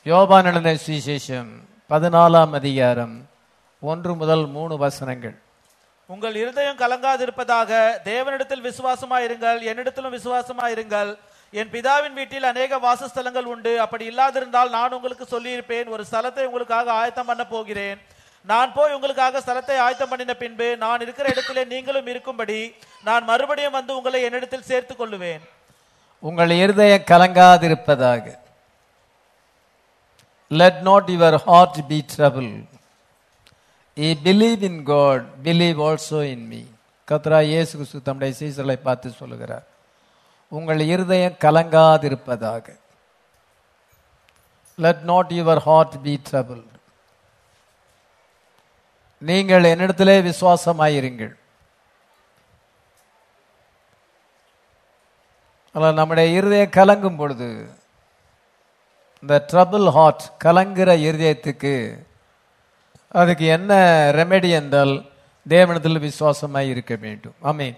யோபான் எழுதின சுவிசேஷம் பதினாலாம் அதிகாரம் ஒன்று முதல் மூணு வசனங்கள் உங்கள் இருதயம் கலங்காதிருப்பதாக தேவனிடத்தில் விசுவாசமாயிருங்கள் என்னிடத்திலும் விசுவாசமாயிருங்கள் என் பிதாவின் வீட்டில் அநேக வாசஸ்தலங்கள் உண்டு அப்படி இல்லாதிருந்தால் நான் உங்களுக்கு சொல்லியிருப்பேன் ஒரு ஸ்தலத்தை உங்களுக்காக ஆயத்தம் பண்ண போகிறேன் நான் போய் உங்களுக்காக ஸ்தலத்தை ஆயத்தம் பண்ணின பின்பு நான் இருக்கிற இடத்திலே நீங்களும் இருக்கும்படி நான் மறுபடியும் வந்து உங்களை என்னிடத்தில் சேர்த்துக் கொள்ளுவேன் உங்கள் இருதயம் கலங்காதிருப்பதாக let not your heart be trouble ye believe in God believe also in me கத்ரா இயேசு கிறிஸ்து தம்முடைய சீசர்களை பார்த்து சொல்லுகிறார் உங்கள் இருதயம் கலங்காதிருப்பதாக let not your heart be trouble நீங்கள் என்னிடத்திலே விசுவாசமாயிருங்கள் ஆனால் நம்முடைய இருதயம் கலங்கும் பொழுது இந்த ட்ரபிள் ஹார்ட் கலங்குற இருதயத்துக்கு அதுக்கு என்ன ரெமெடி என்றால் தேவனத்தில் விசுவாசமாய் இருக்க வேண்டும் ஆமென்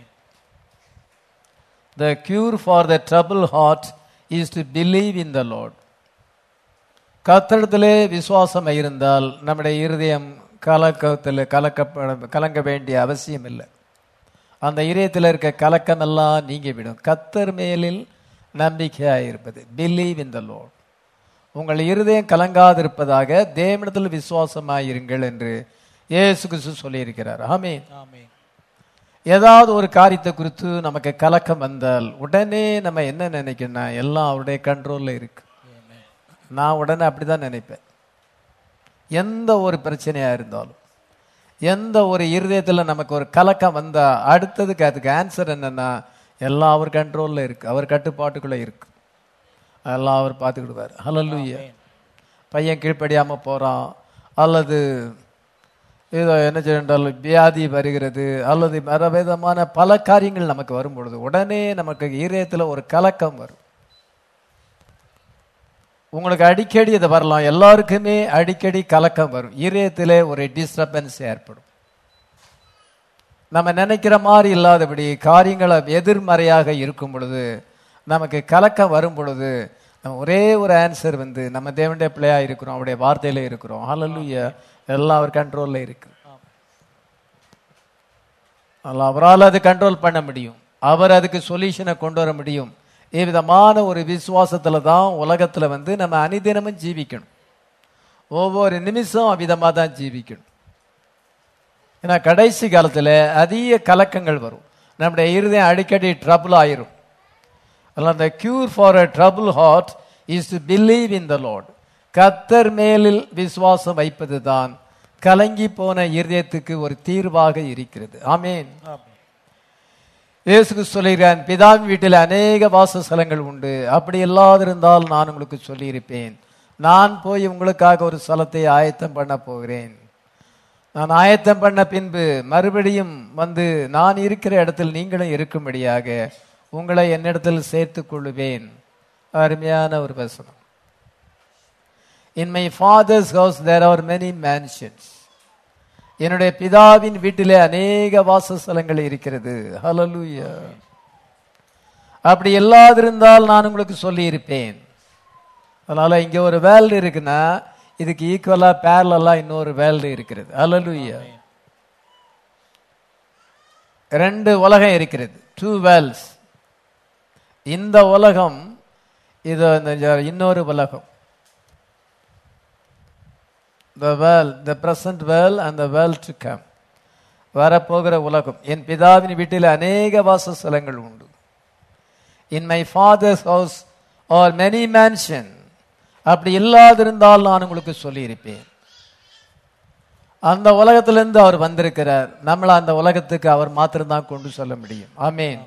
the cure for the trouble heart is to believe in the Lord கத்தடத்திலே விசுவாசம் இருந்தால் நம்முடைய இருதயம் கலக்கத்தில் கலக்கப்பட கலங்க வேண்டிய அவசியம் இல்லை அந்த இதயத்தில் இருக்க கலக்கம் எல்லாம் நீங்கிவிடும் கத்தர் மேலில் நம்பிக்கையாக இருப்பது பிலீவ் இன் த லார்ட் உங்கள் இருதயம் கலங்காதிருப்பதாக தேவனிடத்தில் விசுவாசமாயிருங்கள் என்று இயேசு கிறிஸ்து சொல்லியிருக்கிறார் ஆமென் ஏதாவது ஒரு காரியத்தை குறித்து நமக்கு கலக்கம் வந்தால் உடனே நம்ம என்ன நினைக்கணும்னா எல்லாம் அவருடைய கண்ட்ரோல்ல இருக்கு நான் உடனே அப்படிதான் நினைப்பேன் எந்த ஒரு பிரச்சனையா இருந்தாலும் எந்த ஒரு இருதயத்தில் நமக்கு ஒரு கலக்கம் வந்தா அடுத்ததுக்கு அதுக்கு ஆன்சர் என்னன்னா எல்லாம் அவர் கண்ட்ரோல்ல இருக்கு அவர் கட்டுப்பாட்டுக்குள்ள இருக்கு அதெல்லாம் அவர் பார்த்துக்கிடுவார் ஹலல்லூயா பையன் கீழ்ப்படியாம போறான் அல்லது ஏதோ என்ன செய்யண்டால் வியாதி வருகிறது அல்லது மரவிதமான பல காரியங்கள் நமக்கு வரும் பொழுது உடனே நமக்கு இதயத்தில் ஒரு கலக்கம் வரும் உங்களுக்கு அடிக்கடி இது வரலாம் எல்லாருக்குமே அடிக்கடி கலக்கம் வரும் இதயத்திலே ஒரு டிஸ்டர்பன்ஸ் ஏற்படும் நம்ம நினைக்கிற மாதிரி இல்லாதபடி காரியங்களை எதிர்மறையாக இருக்கும் பொழுது நமக்கு கலக்கம் வரும் பொழுது நம்ம ஒரே ஒரு ஆன்சர் வந்து நம்ம தேவனுடைய பிள்ளையா இருக்கிறோம் அவருடைய வார்த்தையில இருக்கிறோம் ஹalleluya எல்லாம் அவர் கண்ட்ரோல்ல இருக்கு அதனால அவரால் அது கண்ட்ரோல் பண்ண முடியும் அவர் அதுக்கு சொல்யூஷனை கொண்டு வர முடியும் இவ்விதமான ஒரு விசுவாசத்துல தான் உலகத்துல வந்து நம்ம அனிதினமும் ஜீவிக்கணும் ஒவ்வொரு நிமிஷம் அவ்விதமாக தான் ஜீவிக்கணும் ஏன்னா கடைசி காலத்துல அதிக கலக்கங்கள் வரும் நம்முடைய இருதயம் அடிக்கடி ட்ரபிள் ஆயிரும் அதனால் அந்த cure for a trouble heart is to believe in the Lord கத்தர் மேலில் விசுவாசம் வைப்பது தான் கலங்கி போன இருதயத்துக்கு ஒரு தீர்வாக இருக்கிறது ஆமேன் இயேசுக்கு சொல்லுகிறான் பிதாவின் வீட்டில் அநேக வாசஸ்தலங்கள் உண்டு அப்படி இல்லாதிருந்தால் நான் உங்களுக்கு சொல்லியிருப்பேன் நான் போய் உங்களுக்காக ஒரு ஸ்தலத்தை ஆயத்தம் பண்ண போகிறேன் நான் ஆயத்தம் பண்ண பின்பு மறுபடியும் வந்து நான் இருக்கிற இடத்தில் நீங்களும் இருக்கும்படியாக உங்களை என்னிடத்தில் சேர்த்துக் கொள்ளுவேன் அருமையான ஒரு வசனம் in my father's house there are many mansions என்னுடைய பிதாவின் வீட்டிலே அநேக வாசஸ்தலங்கள் இருக்கிறது ஹalleluya அப்படி இல்லாதிருந்தால் நான் உங்களுக்கு சொல்லி இருப்பேன் அதனால இங்க ஒரு வேல்டு இருக்குன்னா இதுக்கு ஈக்குவலா பேரலா இன்னொரு வேல்டு இருக்கிறது ஹalleluya ரெண்டு உலகம் இருக்கிறது டூ வேல்ஸ் இந்த உலகம் இது இந்த இன்னொரு உலகம் the world the present world and the world to come வரப்போகிற உலகம் என் பிதாவின் வீட்டில் அநேக வாசஸ்தலங்கள் உண்டு in my father's house are many mansion அப்படி இல்லாதிருந்தால் நான் உங்களுக்கு சொல்லியிருப்பேன் அந்த உலகத்திலிருந்து அவர் வந்திருக்கிறார் நம்மள அந்த உலகத்துக்கு அவர் மாத்திரம்தான் கொண்டு சொல்ல முடியும் ஆமேன்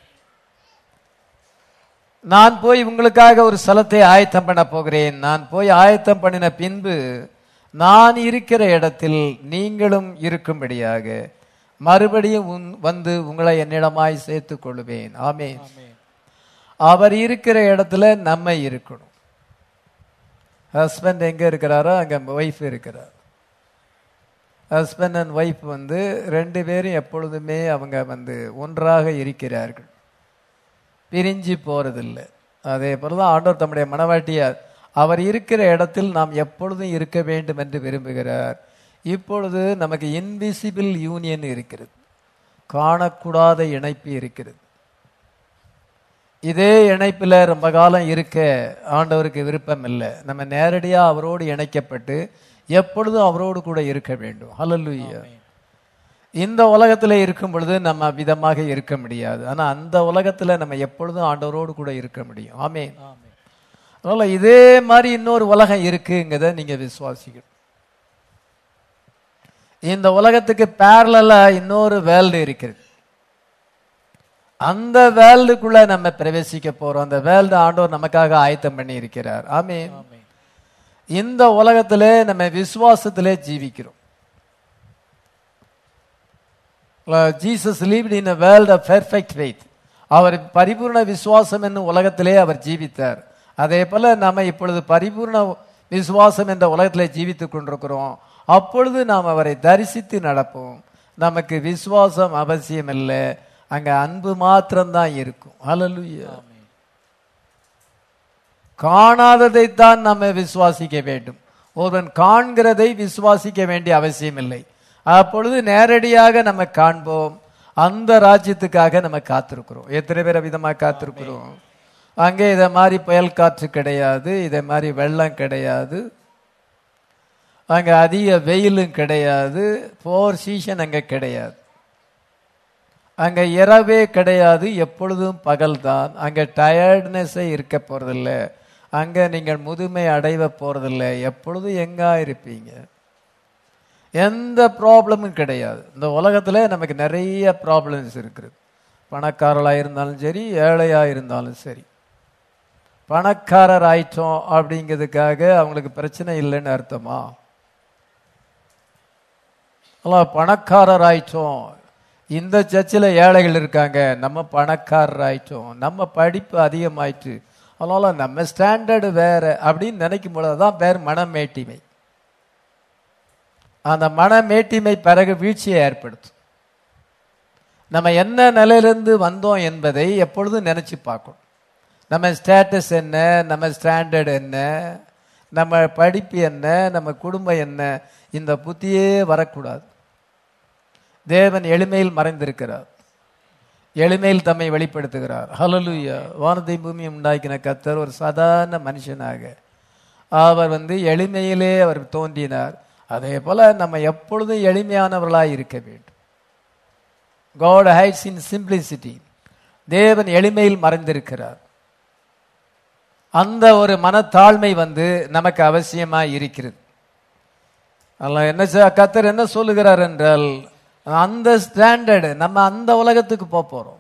நான் போய் உங்களுக்காக ஒரு ஸ்தலத்தை ஆயத்தம் பண்ண போகிறேன் நான் போய் ஆயத்தம் பண்ணின பின்பு நான் இருக்கிற இடத்தில் நீங்களும் இருக்கும்படியாக மறுபடியும் உன்- வந்து உங்களை என்னிடமாய் சேர்த்துக் கொள்வேன் ஆமென் அவர் இருக்கிற இடத்துல நம்ம இருக்கணும் ஹஸ்பண்ட் எங்க இருக்கிறாரோ அங்க ஒய்ஃப் இருக்கிறார் ஹஸ்பண்ட் அண்ட் ஒய்ஃப் வந்து ரெண்டு பேரும் எப்பொழுதுமே அவங்க வந்து ஒன்றாக இருக்கிறார்கள் பிரிஞ்சு போறதில்லை அதே போல தான் ஆண்டவர் தம்முடைய மனவாட்டியை அவர் இருக்கிற இடத்தில் நாம் எப்பொழுதும் இருக்க வேண்டும் என்று விரும்புகிறார் இப்பொழுது நமக்கு இன்விசிபிள் யூனியன் இருக்கிறது காணக்கூடாத இணைப்பு இருக்கிறது இதே இணைப்பில் ரொம்ப காலம் இருக்க ஆண்டவருக்கு விருப்பம் இல்லை நம்ம நேரடியாக அவரோடு இணைக்கப்பட்டு எப்பொழுதும் அவரோடு கூட இருக்க வேண்டும் ஹalleluya இந்த உலகத்தில் இருக்கும் பொழுது நம்ம விதமாக இருக்க முடியாது ஆனா அந்த உலகத்துல நம்ம எப்பொழுதும் ஆண்டவரோடு கூட இருக்க முடியும் ஆமென் ஆமென். அதனால இதே மாதிரி இன்னொரு உலகம் இருக்குங்கிறத நீங்க விசுவாசிக்கணும் இந்த உலகத்துக்கு பேரலா இன்னொரு வேர்ல்டு இருக்கிறது அந்த வேர்ல்டுக்குள்ள நம்ம பிரவேசிக்க போறோம் அந்த வேர்ல்டு ஆண்டவர் நமக்காக ஆயத்தம் பண்ணி இருக்கிறார் ஆமென் ஆமென். இந்த உலகத்திலே நம்ம விசுவாசத்திலே ஜீவிக்கிறோம் Jesus lived in world of perfect faith அவர் பரிபூர்ண விசுவாசம் என்னும் உலகத்திலே அவர் ஜீவித்தார் அதே போல நாம இப்பொழுது பரிபூர்ண விசுவாசம் என்ற உலகத்திலே ஜீவித்துக் கொண்டிருக்கிறோம் அப்பொழுது நாம் அவரை தரிசித்து நடப்போம் நமக்கு விசுவாசம் அவசியம் இல்லை அங்க அன்பு மாத்திரம்தான் இருக்கும் ஹalleluya ஆமென். காணாததைத்தான் நம்ம விசுவாசிக்க வேண்டும் ஒருவன் காண்கிறதை விசுவாசிக்க வேண்டிய அவசியம் இல்லை அப்பொழுது நேரடியாக நம்ம காண்போம் அந்த ராஜ்யத்துக்காக நம்ம காத்திருக்கிறோம் எத்தனை பேர் விதமாக காத்திருக்கிறோம் அங்கே இதை மாதிரி புயல் காற்று கிடையாது இதை மாதிரி வெள்ளம் கிடையாது அங்க அதிக வெயிலும் கிடையாது போர் சீசன் அங்க கிடையாது அங்க இரவே கிடையாது எப்பொழுதும் பகல்தான் அங்க டயர்ட்னஸே இருக்க போறதில்ல அங்க நீங்கள் முதுமை அடைவ போறதில்ல எப்பொழுதும் எங்கா இருப்பீங்க எந்த ப்ராப்ளமும் கிடையாது இந்த உலகத்துல நமக்கு நிறைய ப்ராப்ளம்ஸ் இருக்குது பணக்காரர்களா இருந்தாலும் சரி ஏழையா இருந்தாலும் சரி பணக்காரர் ஆயிட்டோம் அப்படிங்கிறதுக்காக அவங்களுக்கு பிரச்சனை இல்லைன்னு அர்த்தமா அல்ல பணக்காரர் ஆயிட்டோம் இந்த சர்ச்சில் ஏழைகள் இருக்காங்க நம்ம பணக்காரர் ஆயிட்டோம் நம்ம படிப்பு அதிகமாயிட்டு அதனால நம்ம ஸ்டாண்டர்டு வேற அப்படின்னு நினைக்கும் பொழுதுதான் பேர் மனமேட்டிமை அந்த மனமேட்டிமை பிறகு வீழ்ச்சியை ஏற்படுத்தும் நம்ம என்ன நிலையிலிருந்து வந்தோம் என்பதை எப்பொழுதும் நினைச்சு பார்க்கணும் நம்ம ஸ்டேட்டஸ் என்ன நம்ம ஸ்டாண்டர்ட் என்ன நம்ம படிப்பு என்ன நம்ம குடும்பம் என்ன இந்த புத்தியே வரக்கூடாது தேவன் எளிமையில் மறைந்திருக்கிறார் எளிமையில் தம்மை வெளிப்படுத்துகிறார் ஹalleluya வானத்தை பூமியை உண்டாக்கின கத்தர் ஒரு சாதாரண மனுஷனாக அவர் வந்து எளிமையிலே அவர் தோன்றினார் அதே போல நம்ம எப்பொழுதும் எளிமையானவர்களாய் இருக்க வேண்டும் God hides in simplicity தேவன் எளிமையில் மறைந்திருக்கிறார் அந்த ஒரு மனத்தாழ்மை வந்து நமக்கு அவசியமாய் இருக்கிறது அல்ல என்ன செ- கர்த்தர் என்ன சொல்லுகிறார் என்றால் அந்த ஸ்டாண்டர்டு நம்ம அந்த உலகத்துக்கு போக போறோம்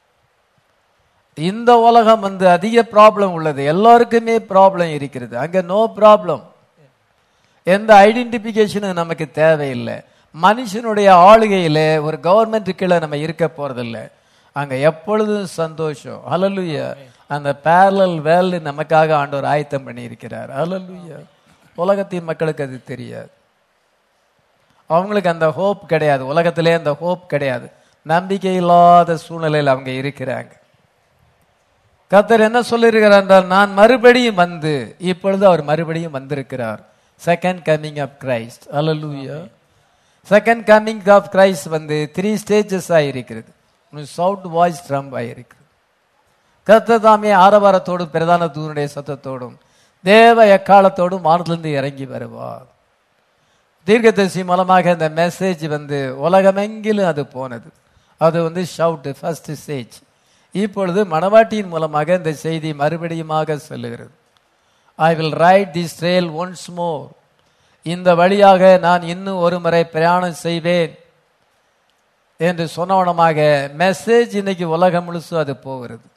இந்த உலகம் வந்து அதிக ப்ராப்ளம் உள்ளது எல்லாருக்குமே ப்ராப்ளம் இருக்கிறது அங்க நோ ப்ராப்ளம் எந்த ஐடென்டிபிகேஷனும் நமக்கு தேவையில்லை மனுஷனுடைய ஆளுகையில ஒரு கவர்மெண்ட் கீழே நம்ம இருக்க போறதில்லை அங்க எப்பொழுதும் சந்தோஷம் ஹalleluya அந்த பேரலல் வேர்ல்டு நமக்காக ஆண்டவர் ஆயத்தம் பண்ணி இருக்கிறார் ஹalleluya உலகத்தின் மக்களுக்கு அது தெரியாது அவங்களுக்கு அந்த ஹோப் கிடையாது உலகத்திலே அந்த ஹோப் கிடையாது நம்பிக்கை இல்லாத சூழ்நிலையில் அவங்க இருக்கிறாங்க கர்த்தர் என்ன சொல்லியிருக்கிறார் என்றால் நான் மறுபடியும் வந்து இப்பொழுது அவர் மறுபடியும் வந்திருக்கிறார் செகண்ட் கம்மிங் ஆஃப் கிரைஸ்ட் அல்லூயா செகண்ட் கம்மிங் ஆஃப் கிரைஸ்ட் வந்து த்ரீ ஸ்டேஜஸ் ஆயிருக்கிறது சவுட் வாய்ஸ் ட்ரம்ப் ஆயிருக்கிறது கர்த்தர் தாமே ஆரவாரத்தோடும் பிரதான தூதனுடைய சத்தத்தோடும் தேவ எக்காலத்தோடும் வானத்திலிருந்து இறங்கி வருவார் தீர்க்கதரிசி மூலமாக இந்த மெசேஜ் வந்து உலகமெங்கிலும் அது போனது அது வந்து ஷவுட் ஃபர்ஸ்ட் ஸ்டேஜ் இப்பொழுது மணவாட்டியின் மூலமாக இந்த செய்தி மறுபடியுமாக சொல்லுகிறது I will ride this trail once more இந்த வழியாக நான் இன்னும் ஒரு முறை பிரயாணம் செய்வேன் என்று சொன்னவனமாக மெசேஜ் இன்னைக்கு உலகம் முழுசும் அது போகிறது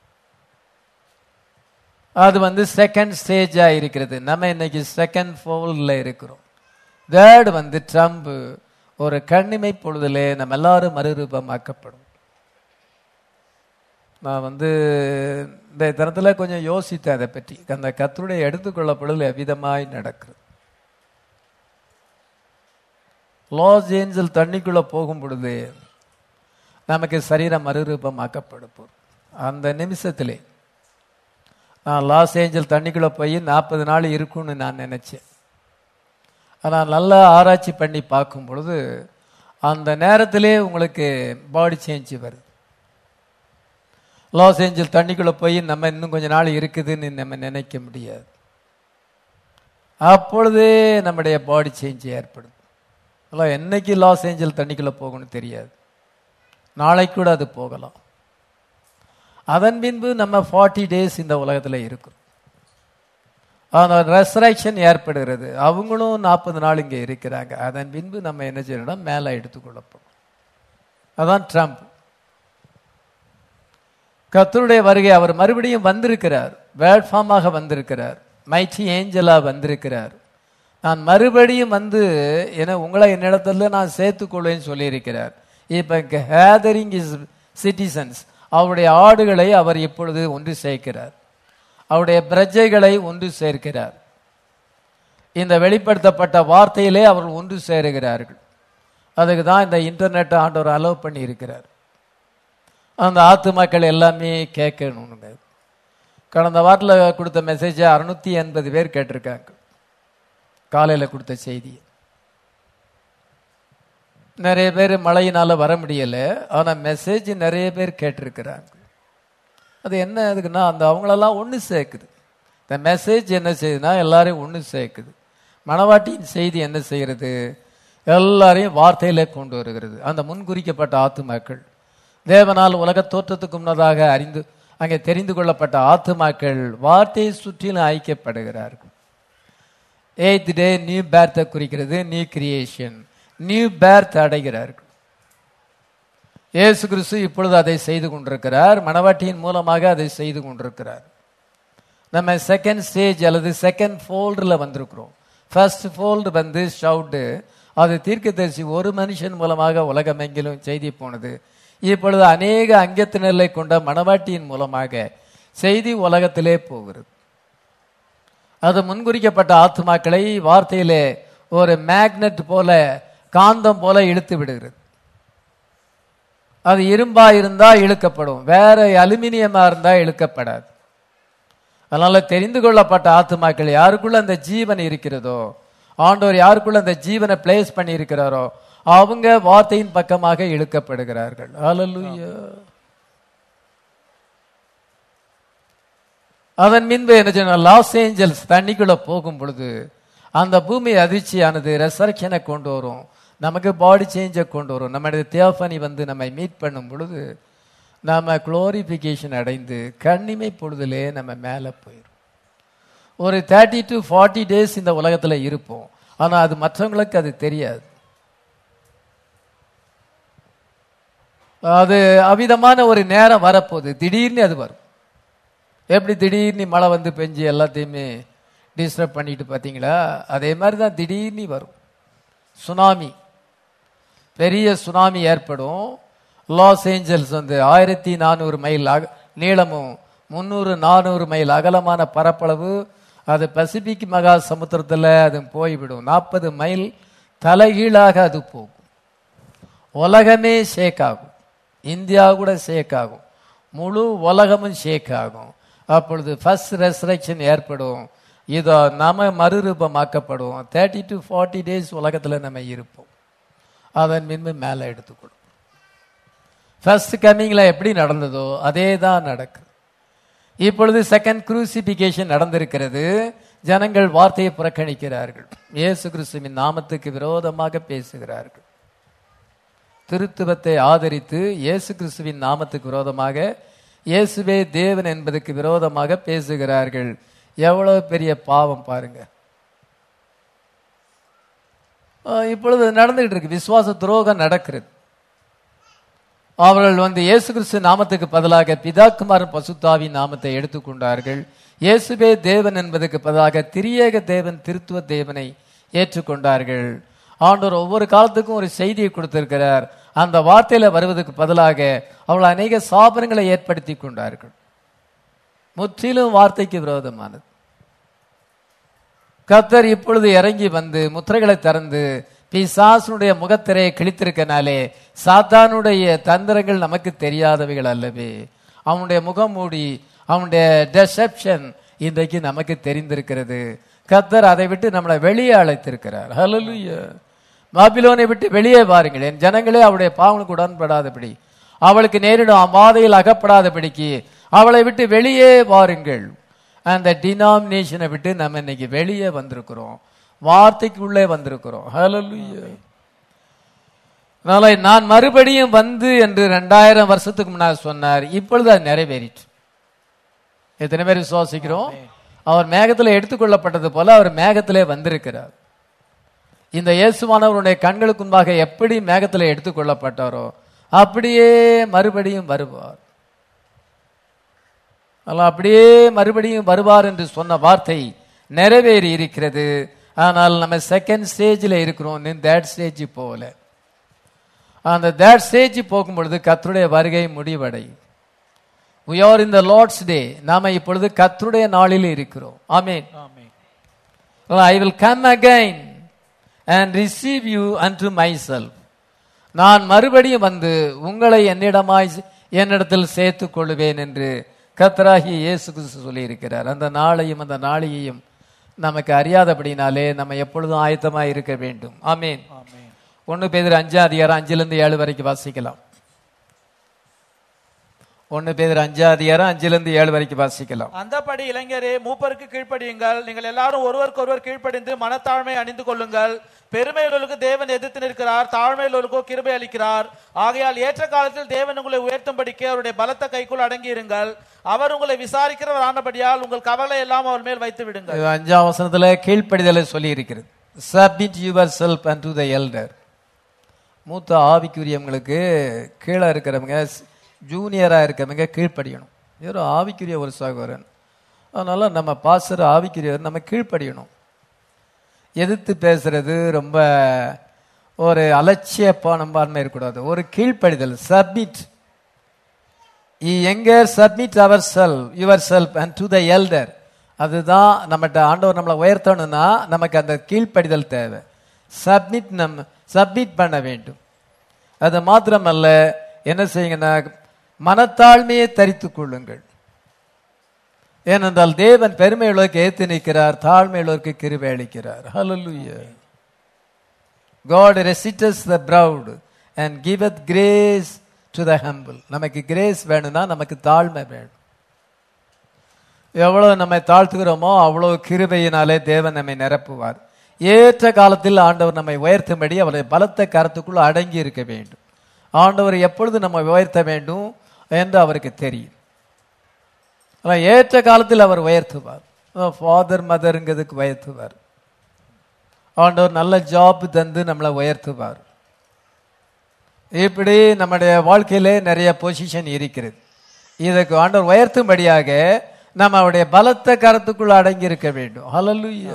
அது வந்து செகண்ட் ஸ்டேஜா இருக்கிறது நம்ம இன்னைக்கு செகண்ட் ஃபோல்ல இருக்கிறோம் தேர்ட் வந்து ட்ரம்ப் ஒரு கண்ணிமை பொழுதிலே நம்ம எல்லாரும் மறுரூபமாக்கப்படும் நான் வந்து இந்த தரத்தில் கொஞ்சம் யோசித்தேன் அதை பற்றி அந்த கத்தருடைய எடுத்துக்கொள்ளப்படுதல் எவ்விதமாய் நடக்குது லாஸ் ஏஞ்சல் தண்ணிக்குள்ள போகும் பொழுது நமக்கு சரீரம் மறுரூபமாக்கப்படும் போது அந்த நிமிஷத்திலே நான் லாஸ் ஏஞ்சல் தண்ணிக்குள்ளே போய் நாற்பது நாள் இருக்கும்னு நான் நினச்சேன் ஆனால் நல்லா ஆராய்ச்சி பண்ணி பார்க்கும் பொழுது அந்த நேரத்திலே உங்களுக்கு பாடி சேஞ்ச் வருது லாஸ் ஏஞ்சல் தண்ணிக்குள்ளே போய் நம்ம இன்னும் கொஞ்ச நாள் இருக்குதுன்னு நம்ம நினைக்க முடியாது அப்பொழுதே நம்முடைய பாடி சேஞ்ச் ஏற்படும் அதெல்லாம் என்னைக்கு லாஸ் ஏஞ்சல் தண்ணிக்குள்ளே போகணும்னு தெரியாது நாளைக்கு கூட அது போகலாம் அதன் பின்பு நம்ம ஃபார்ட்டி டேஸ் இந்த உலகத்தில் இருக்கிறோம் ஆனால் ரெசரக்ஷன் ஏற்படுகிறது அவங்களும் நாற்பது நாள் இங்கே இருக்கிறாங்க அதன் பின்பு நம்ம என்ன செய்யணும்னா மேலே எடுத்துக்கொள்ளப்படும் அதான் ட்ரம்ப் கத்தருடைய வருகை அவர் மறுபடியும் வந்திருக்கிறார் வேட்பாமாக வந்திருக்கிறார் மைச்சி ஏஞ்சலா வந்திருக்கிறார் நான் மறுபடியும் வந்து என உங்களை என்னிடத்துல நான் சேர்த்துக்கொள்வேன்னு சொல்லியிருக்கிறார் இப்போ ஹேதரிங் இஸ் சிட்டிசன்ஸ் அவருடைய ஆடுகளை அவர் இப்பொழுது ஒன்று சேர்க்கிறார் அவருடைய பிரஜைகளை ஒன்று சேர்க்கிறார் இந்த வெளிப்படுத்தப்பட்ட வார்த்தையிலே அவர்கள் ஒன்று சேருகிறார்கள் அதுக்கு தான் இந்த இன்டர்நெட்டை ஆண்டவர் அலோவ் பண்ணி இருக்கிறார் அந்த ஆத்துமாக்கள் எல்லாமே கேட்கணுங்க கடந்த வாரத்தில் கொடுத்த மெசேஜை அறுநூத்தி எண்பது பேர் கேட்டிருக்காங்க காலையில் கொடுத்த செய்தி நிறைய பேர் மழையினால வர முடியல ஆனால் மெசேஜ் நிறைய பேர் கேட்டிருக்கிறாங்க அது என்ன அதுக்குன்னா அந்த அவங்களெல்லாம் ஒன்று சேர்க்குது இந்த மெசேஜ் என்ன செய்யுதுன்னா எல்லாரையும் ஒன்று சேர்க்குது மணவாட்டியின் செய்தி என்ன செய்கிறது எல்லாரையும் வார்த்தையிலே கொண்டு வருகிறது அந்த முன்குறிக்கப்பட்ட ஆத்துமாக்கள் தேவனால் உலக தோற்றத்துக்கு முன்னதாக அறிந்து அங்கே தெரிந்து கொள்ளப்பட்ட ஆத்துமாக்கள் வார்த்தையை சுற்றிலும் ஐக்கியப்படுகிறார்கள் எய்த் டே நியூ பேர்த்தை குறிக்கிறது நியூ கிரியேஷன் நியூ பேர்த் அடைகிறார்கள் இயேசு கிறிஸ்து இப்பொழுது அதை செய்து கொண்டிருக்கிறார் மணவாட்டியின் மூலமாக அதை செய்து கொண்டிருக்கிறார் நம்ம செகண்ட் ஸ்டேஜ் அல்லது செகண்ட் ஃபோல்டில் வந்திருக்கிறோம் ஃபர்ஸ்ட் ஃபோல்டு வந்து ஷவுட்டு அது தீர்க்கதரிசி ஒரு மனுஷன் மூலமாக உலகமெங்கிலும் செய்தி போனது இப்பொழுது அநேக அங்கத்தினரை கொண்ட மணவாட்டியின் மூலமாக செய்தி உலகத்திலே போகிறது அது முன்குறிக்கப்பட்ட ஆத்மாக்களை வார்த்தையிலே ஒரு மேக்னெட் போல காந்தம் போல இழுத்து விடுகிறது அது இரும்பா இருந்தா இழுக்கப்படும் வேற அலுமினியமா இருந்தா இழுக்கப்படாது அதனால தெரிந்து கொள்ளப்பட்ட ஆத்துமாக்கள் யாருக்குள்ள அந்த ஜீவன் இருக்கிறதோ ஆண்டவர் யாருக்குள்ள அந்த ஜீவனை பிளேஸ் பண்ணி இருக்கிறாரோ அவங்க வார்த்தையின் பக்கமாக இழுக்கப்படுகிறார்கள் ஹalleluya அதன் பின்பு என்ன சொன்ன லாஸ் ஏஞ்சல்ஸ் தண்ணிக்குள்ள போகும் பொழுது அந்த பூமி அதிர்ச்சியானது ரெசரக்ஷனை கொண்டு வரும் நமக்கு பாடி சேஞ்சை கொண்டு வரும் நம்முடைய தியோஃபனி வந்து நம்மை மீட் பண்ணும் பொழுது நாம குளோரிஃபிகேஷன் அடைந்து கண்ணிமை பொழுதிலே நம்ம மேலே போயிடும் ஒரு தேர்ட்டி டு ஃபார்ட்டி டேஸ் இந்த உலகத்துல இருப்போம் ஆனா அது மற்றவங்களுக்கு அது தெரியாது அது அவிதமான ஒரு நேரம் வரப்போகுது திடீர்னு அது வரும் எப்படி திடீர்னு மழை வந்து பெஞ்சு எல்லாத்தையுமே டிஸ்டர்ப் பண்ணிட்டு பார்த்தீங்களா அதே மாதிரி தான் திடீர்னு வரும் சுனாமி பெரிய சுனாமி ஏற்படும் லாஸ் ஏஞ்சல்ஸ் வந்து ஆயிரத்தி நானூறு மைல் அக நீளமும் முந்நூறு நானூறு மைல் அகலமான பரப்பளவு அது பசிபிக் மகா சமுத்திரத்தில் அது போய்விடும் நாற்பது மைல் தலைகீழாக அது போகும் உலகமே ஷேக் ஆகும் இந்தியா கூட ஷேக் ஆகும் முழு உலகமும் ஷேக் ஆகும் அப்பொழுது ஃபர்ஸ்ட் ரெசரக்ஷன் ஏற்படும் இதோ நாம மறுரூபமாக்கப்படும் தேர்ட்டி டு ஃபார்ட்டி டேஸ் உலகத்தில் நம்ம இருப்போம் அதன் பின்பு மேலே எடுத்துக்கொள்ளும் ஃபர்ஸ்ட் கம்மிங்கில் எப்படி நடந்ததோ அதே தான் நடக்குது இப்பொழுது செகண்ட் குரூசிபிகேஷன் நடந்திருக்கிறது ஜனங்கள் வார்த்தையை புறக்கணிக்கிறார்கள் இயேசு கிறிஸ்துவின் நாமத்துக்கு விரோதமாக பேசுகிறார்கள் திருத்துவத்தை ஆதரித்து இயேசு கிறிஸ்துவின் நாமத்துக்கு விரோதமாக இயேசுவே தேவன் என்பதற்கு விரோதமாக பேசுகிறார்கள் எவ்வளவு பெரிய பாவம் பாருங்க ஆஹ் இப்பொழுது நடந்துகிட்டு இருக்கு விசுவாச துரோகம் நடக்கிறது அவர்கள் வந்து இயேசு கிறிஸ்து நாமத்துக்கு பதிலாக பிதாக்குமாரன் பசுத்தாவின் நாமத்தை எடுத்துக்கொண்டார்கள் இயேசுவே தேவன் என்பதற்கு பதிலாக திரியேக தேவன் திருத்துவ தேவனை ஏற்றுக்கொண்டார்கள் ஆண்டவர் ஒவ்வொரு காலத்துக்கும் ஒரு செய்தியை கொடுத்திருக்கிறார் அந்த வார்த்தையில வருவதற்கு பதிலாக அவள் அநேக சாபனங்களை ஏற்படுத்தி கொண்டார்கள் முற்றிலும் வார்த்தைக்கு விரோதமானது கர்த்தர் இப்பொழுது இறங்கி வந்து முத்திரைகளை திறந்து பிசாசனுடைய முகத்திரையை கிழித்திருக்கனாலே சாத்தானுடைய தந்திரங்கள் நமக்கு தெரியாதவைகள் அல்லவே அவனுடைய முகம் மூடி அவனுடைய டெசெப்ஷன் இன்றைக்கு நமக்கு தெரிந்திருக்கிறது கத்தர் அதை விட்டு நம்மளை வெளியே அழைத்திருக்கிறார் ஹalleluya பாபிலோனை விட்டு வெளியே வாருங்களேன் ஜனங்களே அவளுடைய பாவனுக்கு உடன்படாதபடி அவளுக்கு நேரிடும் அம்மாதையில் அகப்படாதபடிக்கு அவளை விட்டு வெளியே வாருங்கள் அந்த டினாமினேஷனை விட்டு நம்ம இன்னைக்கு வெளியே வந்திருக்கிறோம் வார்த்தைக்கு உள்ளே வந்திருக்கிறோம் ஹalleluya அதனால நான் மறுபடியும் வந்து என்று ரெண்டாயிரம் வருஷத்துக்கு முன்னாடி சொன்னார் இப்பொழுது அது நிறைவேறிற்று எத்தனை பேர் விசுவாசிக்கிறோம் அவர் மேகத்தில் எடுத்துக்கொள்ளப்பட்டது போல அவர் மேகத்திலே வந்திருக்கிறார் இந்த இயேசுவானவருடைய கண்களுக்கு முன்பாக எப்படி மேகத்தில் எடுத்துக்கொள்ளப்பட்டாரோ அப்படியே மறுபடியும் வருவார் அல்ல அப்படியே மறுபடியும் வருவார் என்று சொன்ன வார்த்தை நிறைவேறி இருக்கிறது ஆனால் நம்ம செகண்ட் ஸ்டேஜில் இருக்கிறோம் தேட் ஸ்டேஜ் போகல அந்த தேட் ஸ்டேஜ் போகும்பொழுது கர்த்தருடைய வருகை முடிவடையும் we are in the lord's day நாம இப்பொழுது கர்த்தருடைய நாளில் இருக்கிறோம் ஆமென் ஆமென் I will come again and receive you unto myself. நான் மறுபடியும் வந்து உங்களை என்னிடமாய் என்னிடத்தில் சேர்த்துக் கொள்வேன் என்று கத்தராகி இயேசு கிறிஸ்து சொல்லியிருக்கிறார் அந்த நாளையும் அந்த நாளையையும் நமக்கு அறியாதபடினாலே நம்ம எப்பொழுதும் ஆயத்தமாய் இருக்க வேண்டும் ஆமீன் ஆமென் ஒன்று பேதர் அஞ்சாம் அதிகாரம் அஞ்சிலிருந்து ஏழு வரைக்கும் வாசிக்கலாம் ஒன்று பேதர் அஞ்சாம் அதிகாரம் அஞ்சிலிருந்து ஏழு வரைக்கும் வாசிக்கலாம் அந்தபடி இளைஞரே மூப்பருக்கு கீழ்ப்படியுங்கள் நீங்கள் எல்லாரும் ஒருவருக்கொருவர் கீழ்ப்படிந்து மனத்தாழ்மை அணிந்து கொள்ளுங்கள் பெருமையுள்ளவர்களுக்கு தேவன் எதிர்த்து நிற்கிறார் தாழ்மையுள்ளவர்களுக்கோ கிருபை அளிக்கிறார் ஆகையால் ஏற்ற காலத்தில் தேவன் உங்களை உயர்த்தும்படிக்கு அவருடைய பலத்த கைக்குள் அடங்கி இருங்கள் அவர் உங்களை விசாரிக்கிறவர் ஆனபடியால் உங்கள் கவலை எல்லாம் அவர் மேல் வைத்து விடுங்கள் இது அஞ்சாம் வசனத்துல கீழ்ப்படிதலை சொல்லி இருக்கிறது submit yourself unto the elder மூத்த ஆவிக்குரியவங்களுக்கு கீழே இருக்கிறவங்க ஜூனியராக இருக்கிறவங்க கீழ்ப்படியணும் இவர் ஆவிக்குரிய ஒரு சகோதரன் அதனால நம்ம பாசர் ஆவிக்குரியவர் நம்ம கீழ்ப்படியணும் எதிர்த்து பேசுறது ரொம்ப ஒரு அலட்சிய பான்மை இருக்கக்கூடாது ஒரு கீழ்ப்படிதல் சப்மிட் எங்க சப்மிட் அவர் self yourself unto the elder அதுதான் நம்மகிட்ட ஆண்டவர் நம்மளை உயர்த்தணும்னா நமக்கு அந்த கீழ்ப்படிதல் தேவை சப்மிட் நம்ம சப்மிட் பண்ண வேண்டும் அது மாத்திரமல்ல என்ன செய்யுங்கன்னா மனத்தாழ்மையை தரித்துக் கொள்ளுங்கள் ஏனென்றால் தேவன் பெருமையுள்ளவருக்கு ஏத்து நிற்கிறார் தாழ்மையுள்ளவருக்கு கிருபை அளிக்கிறார் ஹalleluya God resists the proud and giveth grace to the humble நமக்கு கிரேஸ் வேணும்னா நமக்கு தாழ்மை வேணும் எவ்வளவு நம்மை தாழ்த்துகிறோமோ அவ்வளவு கிருபையினாலே தேவன் நம்மை நிரப்புவார் ஏற்ற காலத்தில் ஆண்டவர் நம்மை உயர்த்தும்படி அவருடைய பலத்த கரத்துக்குள் அடங்கி இருக்க வேண்டும் ஆண்டவர் எப்பொழுது நம்மை உயர்த்த வேண்டும் என்று அவருக்கு தெரியும் ஆனா ஏற்ற காலத்தில் அவர் உயர்த்துவார் ஃபாதர் மதருங்கிறதுக்கு உயர்த்துவார் ஆண்டவர் நல்ல ஜாப் தந்து நம்மளை உயர்த்துவார் இப்படி நம்முடைய வாழ்க்கையிலே நிறைய பொசிஷன் இருக்கிறது இதுக்கு ஆண்டவர் உயர்த்தும்படியாக நம்ம அவருடைய பலத்த கரத்துக்குள் அடங்கி இருக்க வேண்டும் ஹalleluya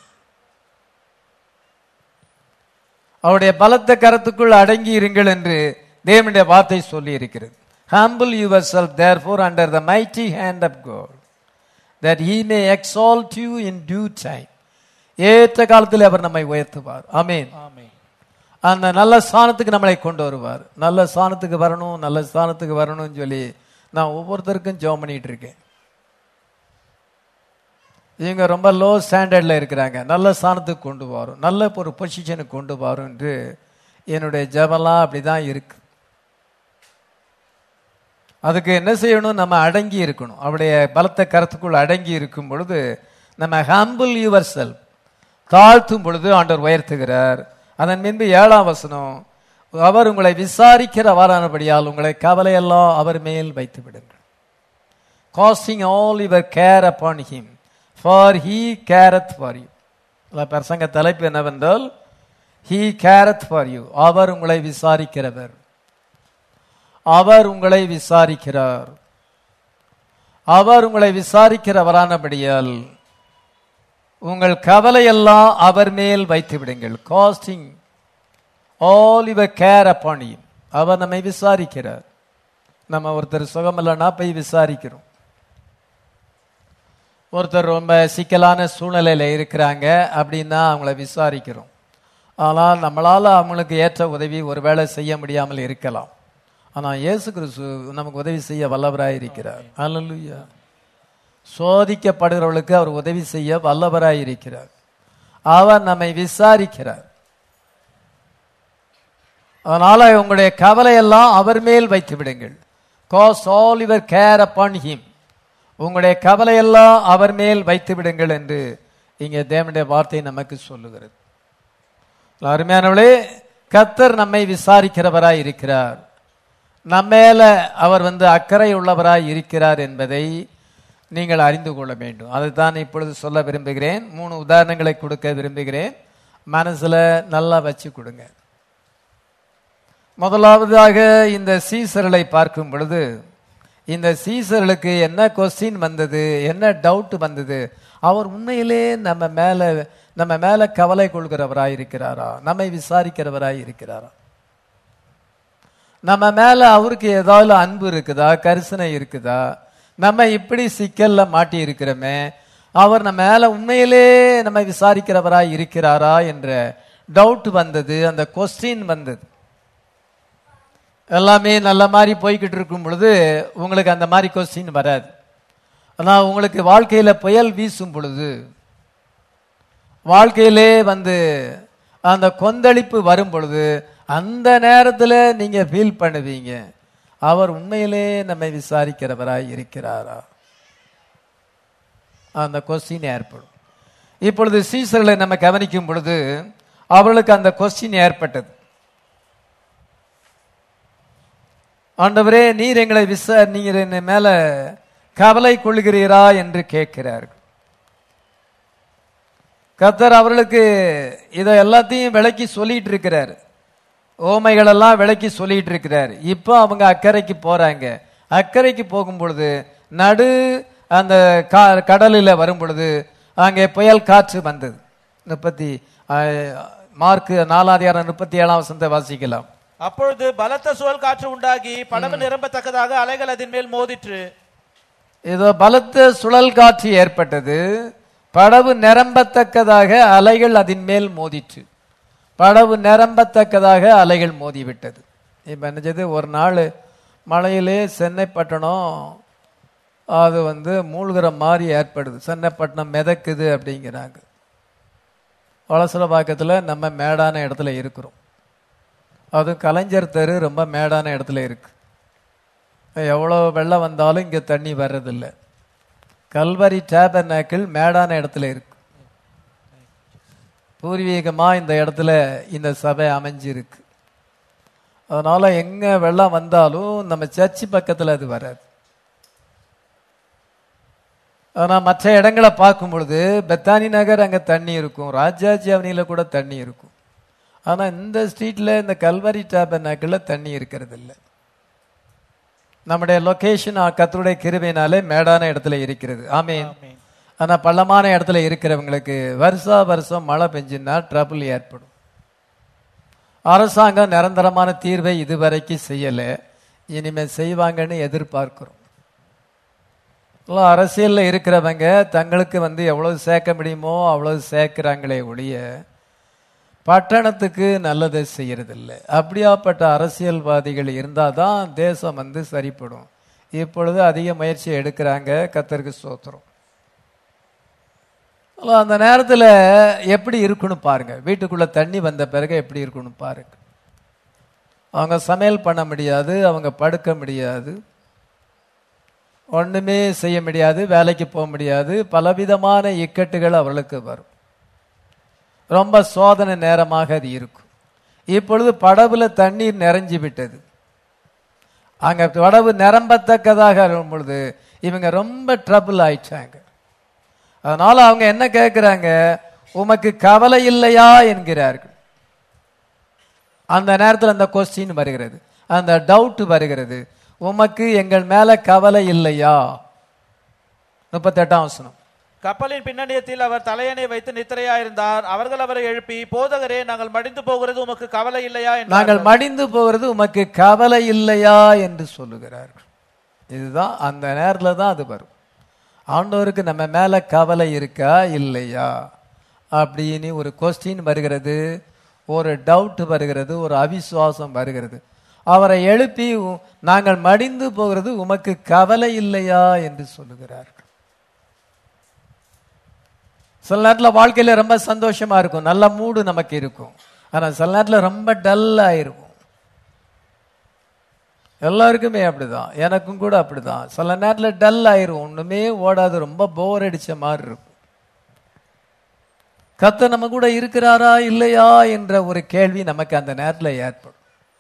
அவருடைய பலத்த கரத்துக்குள் அடங்கி இருங்கள் என்று தேவனுடைய வார்த்தை சொல்லி இருக்கிறது humble yourself therefore under the mighty hand of God that he may exalt you in due time ஏற்ற காலத்தில் அவர் நம்மை உயர்த்துவார் ஆமென் ஆமென் அந்த நல்ல ஸ்தானத்துக்கு நம்மளை கொண்டு வருவார் நல்ல ஸ்தானத்துக்கு வரணும் நல்ல ஸ்தானத்துக்கு வரணும்னு சொல்லி நான் ஒவ்வொருத்தருக்கும் ஜெபம் பண்ணிட்டு இருக்கேன் இவங்க ரொம்ப லோ ஸ்டாண்டர்டில் இருக்கிறாங்க நல்ல ஸ்தானத்துக்கு கொண்டு வரும் நல்ல ஒரு பொசிஷனுக்கு கொண்டு வரும் என்று என்னுடைய ஜெபம்லாம் அப்படிதான் இருக்கு அதுக்கு என்ன செய்யணும் நம்ம அடங்கி இருக்கணும் அவருடைய பலத்த கருத்துக்குள் அடங்கி இருக்கும் பொழுது நம்ம ஹம்பிள் யுவர் செல்ஃப் தாழ்த்தும் பொழுது ஆண்டவர் உயர்த்துகிறார் அதன் பின்பு ஏழாம் வசனம் அவர் உங்களை விசாரிக்கிறவாறானபடியால் உங்களை கவலையெல்லாம் அவர் மேல் வைத்து விடுங்கள் casting all your care upon him for he careth for you பிரசங்க தலைப்பு என்னவென்றால் ஹீ கேரத் ஃபார் யூ அவர் உங்களை விசாரிக்கிறவர் அவர் உங்களை விசாரிக்கிறார் அவர் உங்களை விசாரிக்கிறவரானபடியால் உங்கள் கவலையெல்லாம் அவர் மேல் வைத்து விடுங்கள் casting all your care upon அவர் நம்மை விசாரிக்கிறார் நம்ம ஒருத்தர் சுகமில்லைன்னா போய் விசாரிக்கிறோம் ஒருத்தர் ரொம்ப சிக்கலான சூழ்நிலையில இருக்கிறாங்க அப்படின்னா அவங்கள விசாரிக்கிறோம் ஆனால் நம்மளால அவங்களுக்கு ஏற்ற உதவி ஒருவேளை செய்ய முடியாமல் இருக்கலாம் ஆனால் இயேசு கிறிஸ்து நமக்கு உதவி செய்ய வல்லவராய் இருக்கிறார் அல்லேலூயா சோதிக்கப்படுகிறவர்களுக்கு அவர் உதவி செய்ய வல்லவராய் இருக்கிறார் அவர் நம்மை விசாரிக்கிறார் அதனால உங்களுடைய கவலையெல்லாம் அவர் மேல் வைத்து விடுங்கள் cast all your care upon him உங்களுடைய கவலையெல்லாம் அவர் மேல் வைத்து விடுங்கள் என்று இங்கே தேவனுடைய வார்த்தை நமக்கு சொல்லுகிறது அருமையானவளே கத்தர் நம்மை விசாரிக்கிறவராய் இருக்கிறார் நம்மேல அவர் வந்து அக்கறை உள்ளவராய் இருக்கிறார் என்பதை நீங்கள் அறிந்து கொள்ள வேண்டும் அதுதான் இப்பொழுது சொல்ல விரும்புகிறேன் மூணு உதாரணங்களை கொடுக்க விரும்புகிறேன் மனசுல நல்லா வச்சு கொடுங்க முதலாவதாக இந்த சீசர்களை பார்க்கும் பொழுது இந்த சீசர்களுக்கு என்ன கொஸ்டின் வந்தது என்ன டவுட் வந்தது அவர் உண்மையிலே நம்ம மேல நம்ம மேல கவலை கொள்கிறவராய் இருக்கிறாரா நம்மை விசாரிக்கிறவராய் இருக்கிறாரா நம்ம மேல அவருக்கு ஏதாவது அன்பு இருக்குதா கரிசனை இருக்குதா நம்ம இப்படி சிக்கல்ல மாட்டி இருக்கிறோமே அவர் நம்ம மேல உண்மையிலே நம்ம விசாரிக்கிறவராய் இருக்கிறாரா என்ற டவுட் வந்தது அந்த கொஸ்டின் வந்தது எல்லாமே நல்ல மாதிரி போய்கிட்டு இருக்கும் பொழுது உங்களுக்கு அந்த மாதிரி கொஸ்டின் வராது ஆனால் உங்களுக்கு வாழ்க்கையில புயல் வீசும் பொழுது வாழ்க்கையிலே வந்து அந்த கொந்தளிப்பு வரும் பொழுது அந்த நேரத்தில் நீங்க ஃபீல் பண்ணுவீங்க அவர் உண்மையிலே நம்மை விசாரிக்கிறவராய் இருக்கிறாரா அந்த கொஸ்டின் ஏற்படும் இப்பொழுது சீசர்களை நம்ம கவனிக்கும் பொழுது அவர்களுக்கு அந்த கொஸ்டின் ஏற்பட்டது ஆண்டவரே நீர் எங்களை விசா நீர் என்ன மேல கவலை கொள்கிறீரா என்று கேட்கிறார்கள் கத்தர் அவர்களுக்கு இதை எல்லாத்தையும் விளக்கி சொல்லிட்டு இருக்கிறார் ஓமைகள் எல்லாம் விளக்கி சொல்லிட்டு இருக்கிறார் இப்போ அவங்க அக்கறைக்கு போறாங்க அக்கறைக்கு போகும் பொழுது நடு அந்த கா- கடலில் வரும் பொழுது அங்கே புயல் காற்று வந்தது முப்பத்தி மார்க் நாலாதிகாரம் முப்பத்தி ஏழாம் வசனத்தை வாசிக்கலாம் அப்பொழுது பலத்த சுழல் காற்று உண்டாகி படகு நிரம்பத்தக்கதாக அலைகள் அதன் மேல் மோதிற்று இதோ பலத்த சுழல் காற்று ஏற்பட்டது படவு நிரம்பத்தக்கதாக அலைகள் அதன் மேல் மோதிற்று படவு நிரம்பத்தக்கதாக அலைகள் மோதிவிட்டது இப்ப என்னது ஒரு நாள் மழையிலே சென்னை பட்டணம் அது வந்து மூழ்கிற மாதிரி ஏற்படுது சென்னை பட்டணம் மிதக்குது அப்படிங்கிறாங்க வளசலபாக்கத்தில் நம்ம மேடான இடத்துல இருக்கிறோம் அதுவும் கலைஞர் தெரு ரொம்ப மேடான இடத்துல இருக்கு எவ்வளோ வெள்ளம் வந்தாலும் இங்கே தண்ணி வர்றதில்லை கல்வரி டேபர்னாக்கிள் மேடான இடத்துல இருக்கு பூர்வீகமா இந்த இடத்துல இந்த சபை அமைஞ்சிருக்கு அதனால எங்க வெள்ளம் வந்தாலும் நம்ம சர்ச்சு பக்கத்துல அது வராது ஆனா மற்ற இடங்களை பார்க்கும் பொழுது பெத்தானி நகர் அங்க தண்ணி இருக்கும் ராஜாஜி அவனியில கூட தண்ணி இருக்கும் ஆனா இந்த ஸ்ட்ரீட்ல இந்த கல்வரி டேபர்னாக்கிள்ல தண்ணி இருக்கிறது இல்லை நம்முடைய லொகேஷன் கத்தருடைய கிருபையினாலே மேடான இடத்துல இருக்கிறது ஆமீன் ஆமென். ஆனா பள்ளமான இடத்துல இருக்கிறவங்களுக்கு வருஷா வருஷம் மழை பெஞ்சுன்னா ட்ரபிள் ஏற்படும் அரசாங்கம் நிரந்தரமான தீர்வை இதுவரைக்கும் செய்யல இனிமே செய்வாங்கன்னு எதிர்பார்க்கிறோம் எல்லாம் அரசியல்ல இருக்கிறவங்க தங்களுக்கு வந்து எவ்வளவு சேர்க்க முடியுமோ அவ்வளவு சேர்க்கிறாங்களே ஒழிய பட்டணத்துக்கு நல்லதை செய்யறதில்ல அப்படியாப்பட்ட அரசியல்வாதிகள் இருந்தாதான் தேசம் வந்து சரிப்படும் இப்பொழுது அதிக முயற்சி எடுக்கிறாங்க கத்தருக்கு சோத்திரம் ஆனா, அந்த நேரத்துல எப்படி இருக்குன்னு பாருங்க வீட்டுக்குள்ள தண்ணி வந்த பிறகு எப்படி இருக்குன்னு பாருங்க அவங்க சமையல் பண்ண முடியாது அவங்க படுக்க முடியாது ஒண்ணுமே செய்ய முடியாது வேலைக்கு போக முடியாது பலவிதமான இக்கட்டுகள் அவர்களுக்கு வரும் ரொம்ப சோதனை நேரமாக அது இருக்கும் இப்பொழுது படவுல தண்ணீர் நிறைஞ்சு விட்டது அங்க படவு நிரம்பத்தக்கதாக இருக்கும் பொழுது இவங்க ரொம்ப ட்ரபிள் ஆயிட்டாங்க அதனால அவங்க என்ன கேட்கிறாங்க உமக்கு கவலை இல்லையா என்கிறார்கள் அந்த நேரத்தில் அந்த கொஸ்டின் வருகிறது அந்த டவுட் வருகிறது உமக்கு எங்கள் மேல கவலை இல்லையா முப்பத்தெட்டாம் வசனம் கப்பலின் பின்னணியத்தில் அவர் தலையணை வைத்து நித்திரையாயிருந்தார் அவர்கள் அவரை எழுப்பி போதகரே நாங்கள் மடிந்து போகிறது உமக்கு கவலை இல்லையா என்றார்கள். நாங்கள் மடிந்து போகிறது உமக்கு கவலை இல்லையா என்று சொல்லுகிறார்கள் இதுதான் அந்த நேரத்தில் தான் அது வரும் ஆண்டவருக்கு நம்ம மேல கவலை இருக்கா இல்லையா அப்படின்னு ஒரு கொஸ்டின் வருகிறது ஒரு டவுட் வருகிறது ஒரு அவிசுவாசம் வருகிறது அவரை எழுப்பி "உ- நாங்கள் மடிந்து போகிறது உமக்கு கவலை இல்லையா என்று சொல்லுகிறார்கள் சில நேரத்தில் வாழ்க்கையில ரொம்ப சந்தோஷமா இருக்கும் நல்ல மூடு நமக்கு இருக்கும் ஆனா சில நேரத்தில் ரொம்ப டல்லா இருக்கும் எல்லாருக்குமே அப்படிதான் எனக்கும் கூட அப்படிதான் சில நேரத்தில் டல் ஆயிரும் ஒண்ணுமே ஓடாது ரொம்ப போர் அடிச்ச மாதிரி இருக்கும் கத்த நம்ம கூட இருக்கிறாரா இல்லையா என்ற ஒரு கேள்வி நமக்கு அந்த நேரத்தில் ஏற்படும்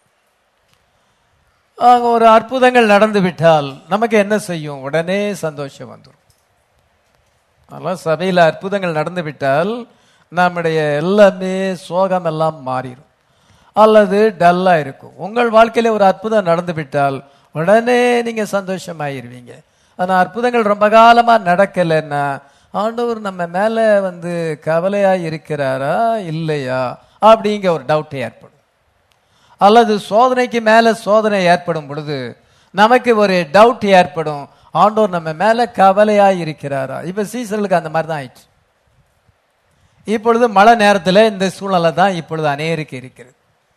ஆக ஒரு அற்புதங்கள் நடந்து விட்டால் நமக்கு என்ன செய்யும் உடனே சந்தோஷம் வந்துடும் அதெல்லாம் சபையில் அற்புதங்கள் நடந்து விட்டால் நம்முடைய எல்லாமே சோகம் எல்லாம் மாறிடும் அல்லது டல்லா இருக்கும் உங்கள் வாழ்க்கையில ஒரு அற்புதம் நடந்து விட்டால் உடனே நீங்க சந்தோஷமாயிருவீங்க ஆனா அற்புதங்கள் ரொம்ப காலமா நடக்கலைன்னா ஆண்டவர் நம்ம மேல வந்து கவலையா இருக்கிறாரா இல்லையா அப்படிங்கிற ஒரு டவுட் ஏற்படும் அல்லது சோதனைக்கு மேல சோதனை ஏற்படும் பொழுது நமக்கு ஒரு டவுட் ஏற்படும் ஆண்டவர் நம்ம மேல கவலையா இருக்கிறாரா இப்ப சீசர்களுக்கு அந்த மாதிரி தான் ஆயிடுச்சு இப்பொழுது மழை நேரத்துல இந்த சூழ்நிலை தான் இப்பொழுது அநேருக்கு இருக்கிறது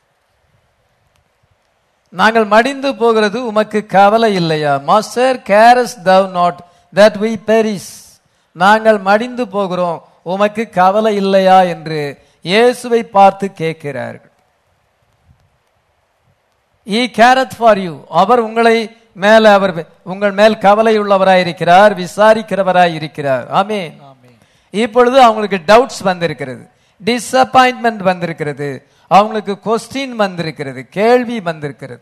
நாங்கள் மடிந்து போகிறது உமக்கு கவலை இல்லையா master carest thou not that we perish நாங்கள் மடிந்து போகிறோம் உமக்கு கவலை இல்லையா என்று இயேசுவை பார்த்து கேட்கிறார்கள் ஈ கேரத் ஃபார் யூ அவர் உங்களை மேல அவர் உங்கள் மேல் கவலை உள்ளவராய் இருக்கிறார் விசாரிக்கிறவராய் இருக்கிறார் ஆமென் இப்பொழுது அவங்களுக்கு டவுட்ஸ் வந்திருக்கிறது டிசப்பாயின்மெண்ட் வந்திருக்கிறது அவங்களுக்கு கொஸ்டின் வந்திருக்கிறது கேள்வி வந்திருக்கிறது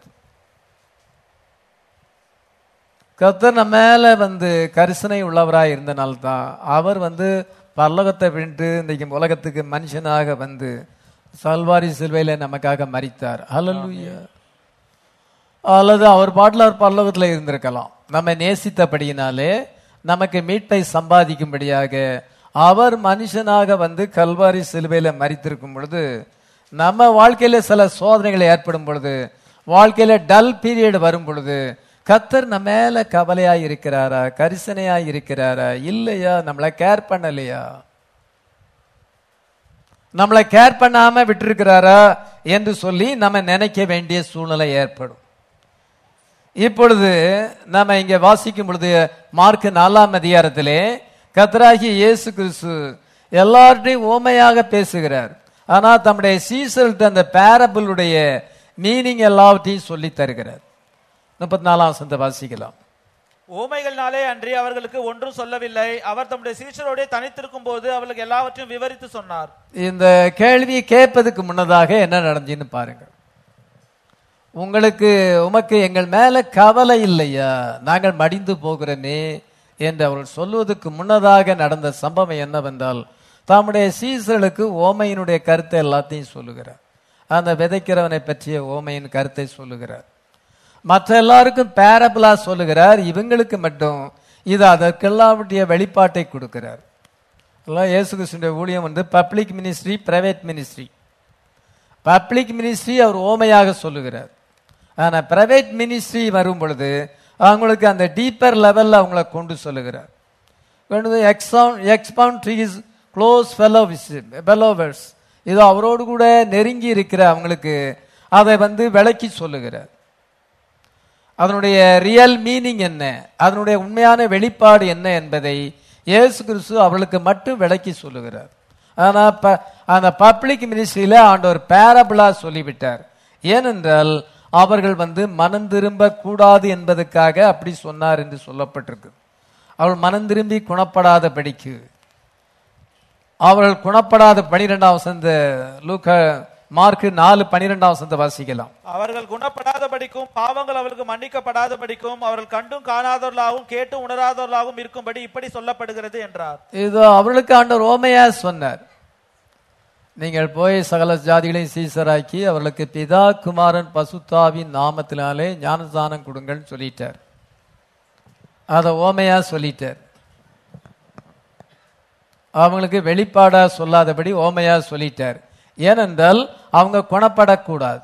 கர்த்தர் நம்ம மேல வந்து கரிசனை உள்ளவராய் இருந்தனால்தான் அவர் வந்து பல்லகத்தை விட்டு இன்றைக்கு உலகத்துக்கு மனுஷனாக வந்து சல்வாரி சிலுவையில நமக்காக மரித்தார் ஹalleluya அல்லது அவர் பாட்டில் அவர் பல்லவத்தில் இருந்திருக்கலாம் நம்ம நேசித்தபடியினாலே நமக்கு மீட்பை சம்பாதிக்கும்படியாக அவர் மனுஷனாக வந்து கல்வாரி சிலுவையில மறித்திருக்கும் பொழுது நம்ம வாழ்க்கையில சில சோதனைகள் ஏற்படும் பொழுது வாழ்க்கையில டல் பீரியட் வரும் பொழுது கத்தர் நம்ம மேல கவலையா இருக்கிறாரா கரிசனையா இருக்கிறாரா இல்லையா நம்மளை கேர் பண்ணலையா நம்மளை கேர் பண்ணாம விட்டிருக்கிறாரா என்று சொல்லி நம்ம நினைக்க வேண்டிய சூழ்நிலை ஏற்படும் இப்பொழுது நம்ம இங்க வாசிக்கும் பொழுது மார்க் நாலாம் அதிகாரத்திலே கத்தராகி இயேசு கிறிஸ்து எல்லார்ட்டையும் ஓமையாக பேசுகிறார் ஆனா தம்முடைய சீசல்ட்ட அந்த பேரபிளுடைய மீனிங் எல்லாவற்றையும் சொல்லி தருகிறார் முப்பத்தி நாலாம் வசனத்தை வாசிக்கலாம் ஊமைகள்னாலே அன்றி அவர்களுக்கு ஒன்றும் சொல்லவில்லை அவர் தம்முடைய சீஷரோடே தனித்திருக்கும் போது அவர்களுக்கு எல்லாவற்றையும் விவரித்து சொன்னார் இந்த கேள்வியை கேட்பதுக்கு முன்னதாக என்ன நடந்துன்னு பாருங்க உங்களுக்கு உமக்கு எங்கள் மேல கவலை இல்லையா நாங்கள் மடிந்து போகிறோமே என்று அவர்கள் சொல்லுவதற்கு முன்னதாக நடந்த சம்பவம் என்னவென்றால் தம்முடைய சீசர்களுக்கு ஓமையினுடைய கருத்தை எல்லாத்தையும் சொல்லுகிறார் அந்த விதைக்கிறவனை பற்றிய ஓமையின் கருத்தை சொல்லுகிறார் மற்ற எல்லாருக்கும் பேரபிளா சொல்லுகிறார் இவங்களுக்கு மட்டும் இது அதற்கெல்லாவுடைய வெளிப்பாட்டை கொடுக்கிறார் எல்லாம் இயேசு கிறிஸ்துடைய ஊழியம் வந்து public ministry private ministry public ministry அவர் ஓமையாக சொல்லுகிறார் ஆனா பிரைவேட் மினிஸ்ட்ரி வரும் பொழுது அவங்களுக்கு அந்த டீப்பர் லெவல்ல அவங்கள கொண்டு சொல்லுகிறார் கொண்டு எக்ஸவுண்ட் எக்ஸ்பவுண்ட் ட்ரீஸ் க்ளோஸ் ஃபெலோவர்ஸ் இது அவரோடு கூட நெருங்கி இருக்கிற அவங்களுக்கு அதை வந்து விளக்கி சொல்லுகிறார் அதனுடைய ரியல் மீனிங் என்ன அதனுடைய உண்மையான வெளிப்பாடு என்ன என்பதை இயேசு கிறிஸ்து அவர்களுக்கு மட்டும் விளக்கி சொல்லுகிறார் ஆனா ப- அந்த பப்ளிக் மினிஸ்ட்ரியில ஆண்டவர் பேரபிளா சொல்லிவிட்டார் ஏனென்றால் அவர்கள் வந்து மனம் திரும்ப கூடாது என்பதற்காக அப்படி சொன்னார் என்று சொல்லப்பட்டிருக்கு அவள் மனம் திரும்பி குணப்படாத படிக்கு அவர்கள் குணப்படாத பனிரெண்டாம் வசந்த லூக்க மார்க் நாலு பனிரெண்டாம் வசந்த வாசிக்கலாம் அவர்கள் குணப்படாதபடிக்கும் பாவங்கள் அவர்களுக்கு மன்னிக்கப்படாதபடிக்கும் அவர்கள் கண்டும் காணாதவர்களாகவும் கேட்டும் உணராதவர்களாகவும் இருக்கும்படி இப்படி சொல்லப்படுகிறது என்றார் இது அவர்களுக்கு ஆண்டவர் ஓமையா சொன்னார் நீங்கள் போய் சகல ஜாதிகளையும் சீசராக்கி அவர்களுக்கு பிதா குமாரன் பசுத்தாவின் நாமத்தினாலே ஞானஸ்தானம் கொடுங்கள்னு சொல்லிட்டார் அதை ஓமையா சொல்லிட்டார் அவங்களுக்கு வெளிப்பாடா சொல்லாதபடி ஓமையா சொல்லிட்டார் ஏனென்றால் அவங்க குணப்படக்கூடாது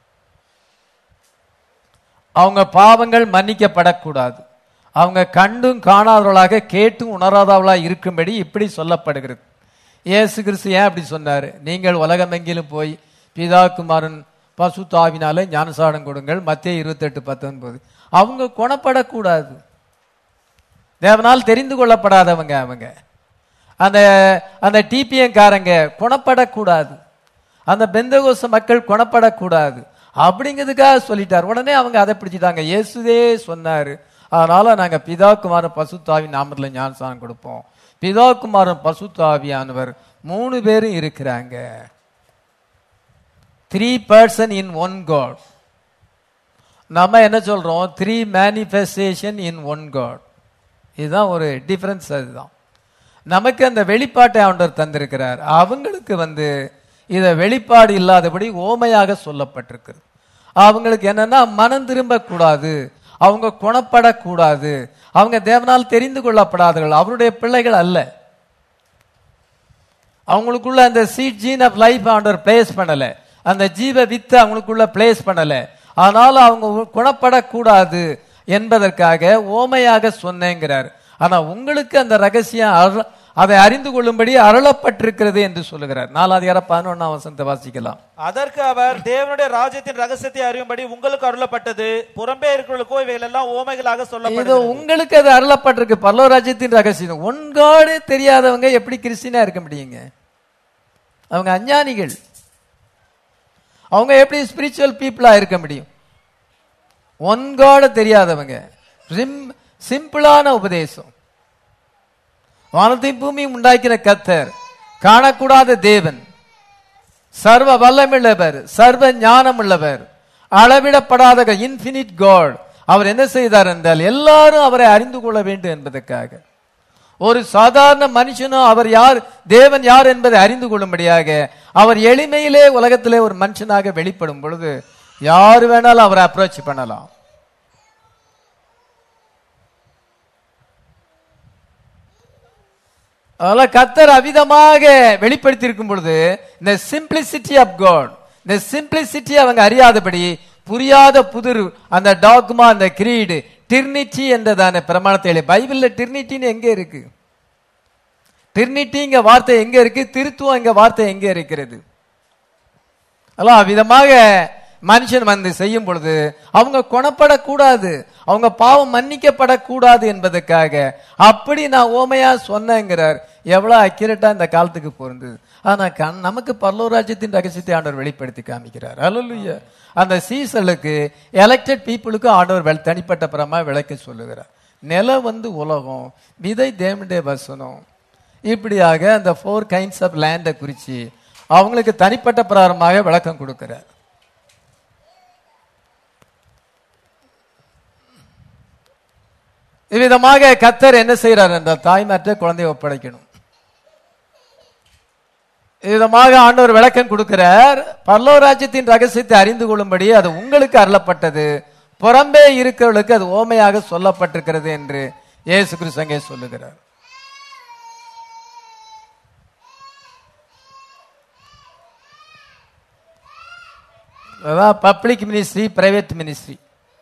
அவங்க பாவங்கள் மன்னிக்கப்படக்கூடாது அவங்க கண்டும் காணாதவர்களாக கேட்டும் உணராதவர்களாக இருக்கும்படி இப்படி சொல்லப்படுகிறது இயேசு கிறிஸ்து ஏன் அப்படி சொன்னார் நீங்கள் உலகமெங்கிலும் போய் பிதா குமாரன் பசு தாவினாலே ஞானசாடம் கொடுங்கள் மத்திய இருபத்தெட்டு பத்தொன்பது அவங்க குணப்படக்கூடாது தேவனால் தெரிந்து கொள்ளப்படாதவங்க அவங்க அந்த அந்த டிபிஎம் காரங்க குணப்படக்கூடாது அந்த பெந்தகோச மக்கள் குணப்படக்கூடாது அப்படிங்கிறதுக்காக சொல்லிட்டார் உடனே அவங்க அதை பிடிச்சிட்டாங்க இயேசுவே சொன்னாரு அதனால நாங்க பிதா குமாரன் பசுத்தாவி நாமத்துல ஞானசானம் கொடுப்போம் பிதா குமாரன் பசுத்தாவியானவர் மூணு பேரும் இருக்கிறாங்க three person in one God நம்ம என்ன சொல்றோம் three manifestation in one God இதுதான் ஒரு டிஃபரன்ஸ் அதுதான் நமக்கு அந்த வெளிப்பாட்டை ஆண்டவர் தந்திருக்கிறார் அவங்களுக்கு வந்து இத வெளிப்பாடு இல்லாதபடி ஓமையாக சொல்லப்பட்டிருக்கிறது அவங்களுக்கு என்னன்னா மனம் திரும்ப கூடாது அவங்க குணப்படக்கூடாது அவங்க தேவனால் தெரிந்து கொள்ளப்படாதவர்கள் அவருடைய பிள்ளைகள் அல்ல அவங்களுக்குள்ள அந்த சீட் ஜீன் ஆஃப் லைஃப் ஆண்டவர் பிளேஸ் பண்ணல அந்த ஜீவ வித்து அவங்களுக்குள்ள பிளேஸ் பண்ணல அதனால அவங்க குணப்படக்கூடாது என்பதற்காக ஓமையாக சொன்னேங்கிறார் ஆனா உங்களுக்கு அந்த ரகசியம் அருள- அதை அறிந்து கொள்ளும்படி அருளப்பட்டிருக்கிறது என்று சொல்லுகிறார் நாலாவது பதினொன்னாம் வசனத்தை வாசிக்கலாம் அதற்கு அவர் தேவனுடைய ராஜ்யத்தின் ரகசியத்தை அறியும்படி உங்களுக்கு அருளப்பட்டது புறம்பே இருக்கிறவர்களுக்கோ இவைகள் எல்லாம் ஓமைகளாக இதோ சொல்லப்படுகிறது உங்களுக்கு அது அருளப்பட்டிருக்கு பல்லவராஜ்யத்தின் ரகசியம் ஒன்காடு தெரியாதவங்க எப்படி கிறிஸ்டினா இருக்க முடியுங்க அவங்க அஞ்ஞானிகள் அவங்க எப்படி ஸ்பிரிச்சுவல் பீப்புளா இருக்க முடியும் ஒன்காடு தெரியாதவங்க சிம்- சிம்பிளான உபதேசம் வானத்தையும் பூமியும் உண்டாக்கின கத்தர் காணக்கூடாத தேவன் சர்வ வல்லமுள்ளவர் சர்வ ஞானமுள்ளவர் அளவிடப்படாத இன்ஃபினிட் காட் அவர் என்ன செய்தார் என்றால் எல்லாரும் அவரை அறிந்து கொள்ள வேண்டும் என்பதற்காக ஒரு சாதாரண மனுஷனும் அவர் யார் தேவன் யார் என்பதை அறிந்து கொள்ளும்படியாக அவர் எளிமையிலே உலகத்திலே ஒரு மனுஷனாக வெளிப்படும் பொழுது யார் வேணாலும் அவரை அப்ரோச் பண்ணலாம் அதனால கத்தர் அவிதமாக வெளிப்படுத்தி இருக்கும் பொழுது இந்த சிம்பிளிசிட்டி ஆஃப் காட் இந்த சிம்பிளிசிட்டி அவங்க அறியாதபடி புரியாத புதிர் அந்த டாக்மா அந்த கிரீடு டிர்னிட்டி என்றதான பிரமாணத்தை பைபிள்ல டிர்னிட்டின்னு எங்க இருக்கு டிர்னிட்டிங்க வார்த்தை எங்க இருக்கு திருத்துவம் எங்க வார்த்தை எங்க இருக்கிறது அதெல்லாம் விதமாக மனுஷன் வந்து செய்யும் பொழுது அவங்க குணப்படக்கூடாது அவங்க பாவம் மன்னிக்கப்படக்கூடாது என்பதற்காக அப்படி நான் ஓமையா சொன்னேங்கிறார் எவ்வளவு அக்யூரேட்டா இந்த காலத்துக்கு பொருந்தது ஆனா கண் நமக்கு பரலோராஜ்யத்தின் ரகசியத்தை ஆண்டவர் வெளிப்படுத்தி காமிக்கிறார் அல்லலுயா அந்த சீசலுக்கு எலெக்டட் பீப்புளுக்கு ஆண்டவர் வெள்- தனிப்பட்ட பிரமா விளக்க சொல்லுகிறார் நிலம் வந்து உலகம் விதை தேவனுடைய வசனம் இப்படியாக அந்த ஃபோர் கைண்ட்ஸ் ஆஃப் லேண்டை குறிச்சு அவங்களுக்கு தனிப்பட்ட பிரகாரமாக விளக்கம் கொடுக்கிறார் இவ்விதமாக கத்தர் என்ன செய்யறார் என்றால் தாய்மாற்ற குழந்தையை ஒப்படைக்கணும் இவ்விதமாக ஆண்டவர் விளக்கம் கொடுக்கிறார் பரலோராஜ்யத்தின் ரகசியத்தை அறிந்து கொள்ளும்படி அது உங்களுக்கு அருளப்பட்டது புறம்பே இருக்கிறவர்களுக்கு அது ஓமையாக சொல்லப்பட்டிருக்கிறது என்று இயேசு கிறிஸ்து அங்கே சொல்லுகிறார் அதான் பப்ளிக் மினிஸ்ட்ரி பிரைவேட் மினிஸ்ட்ரி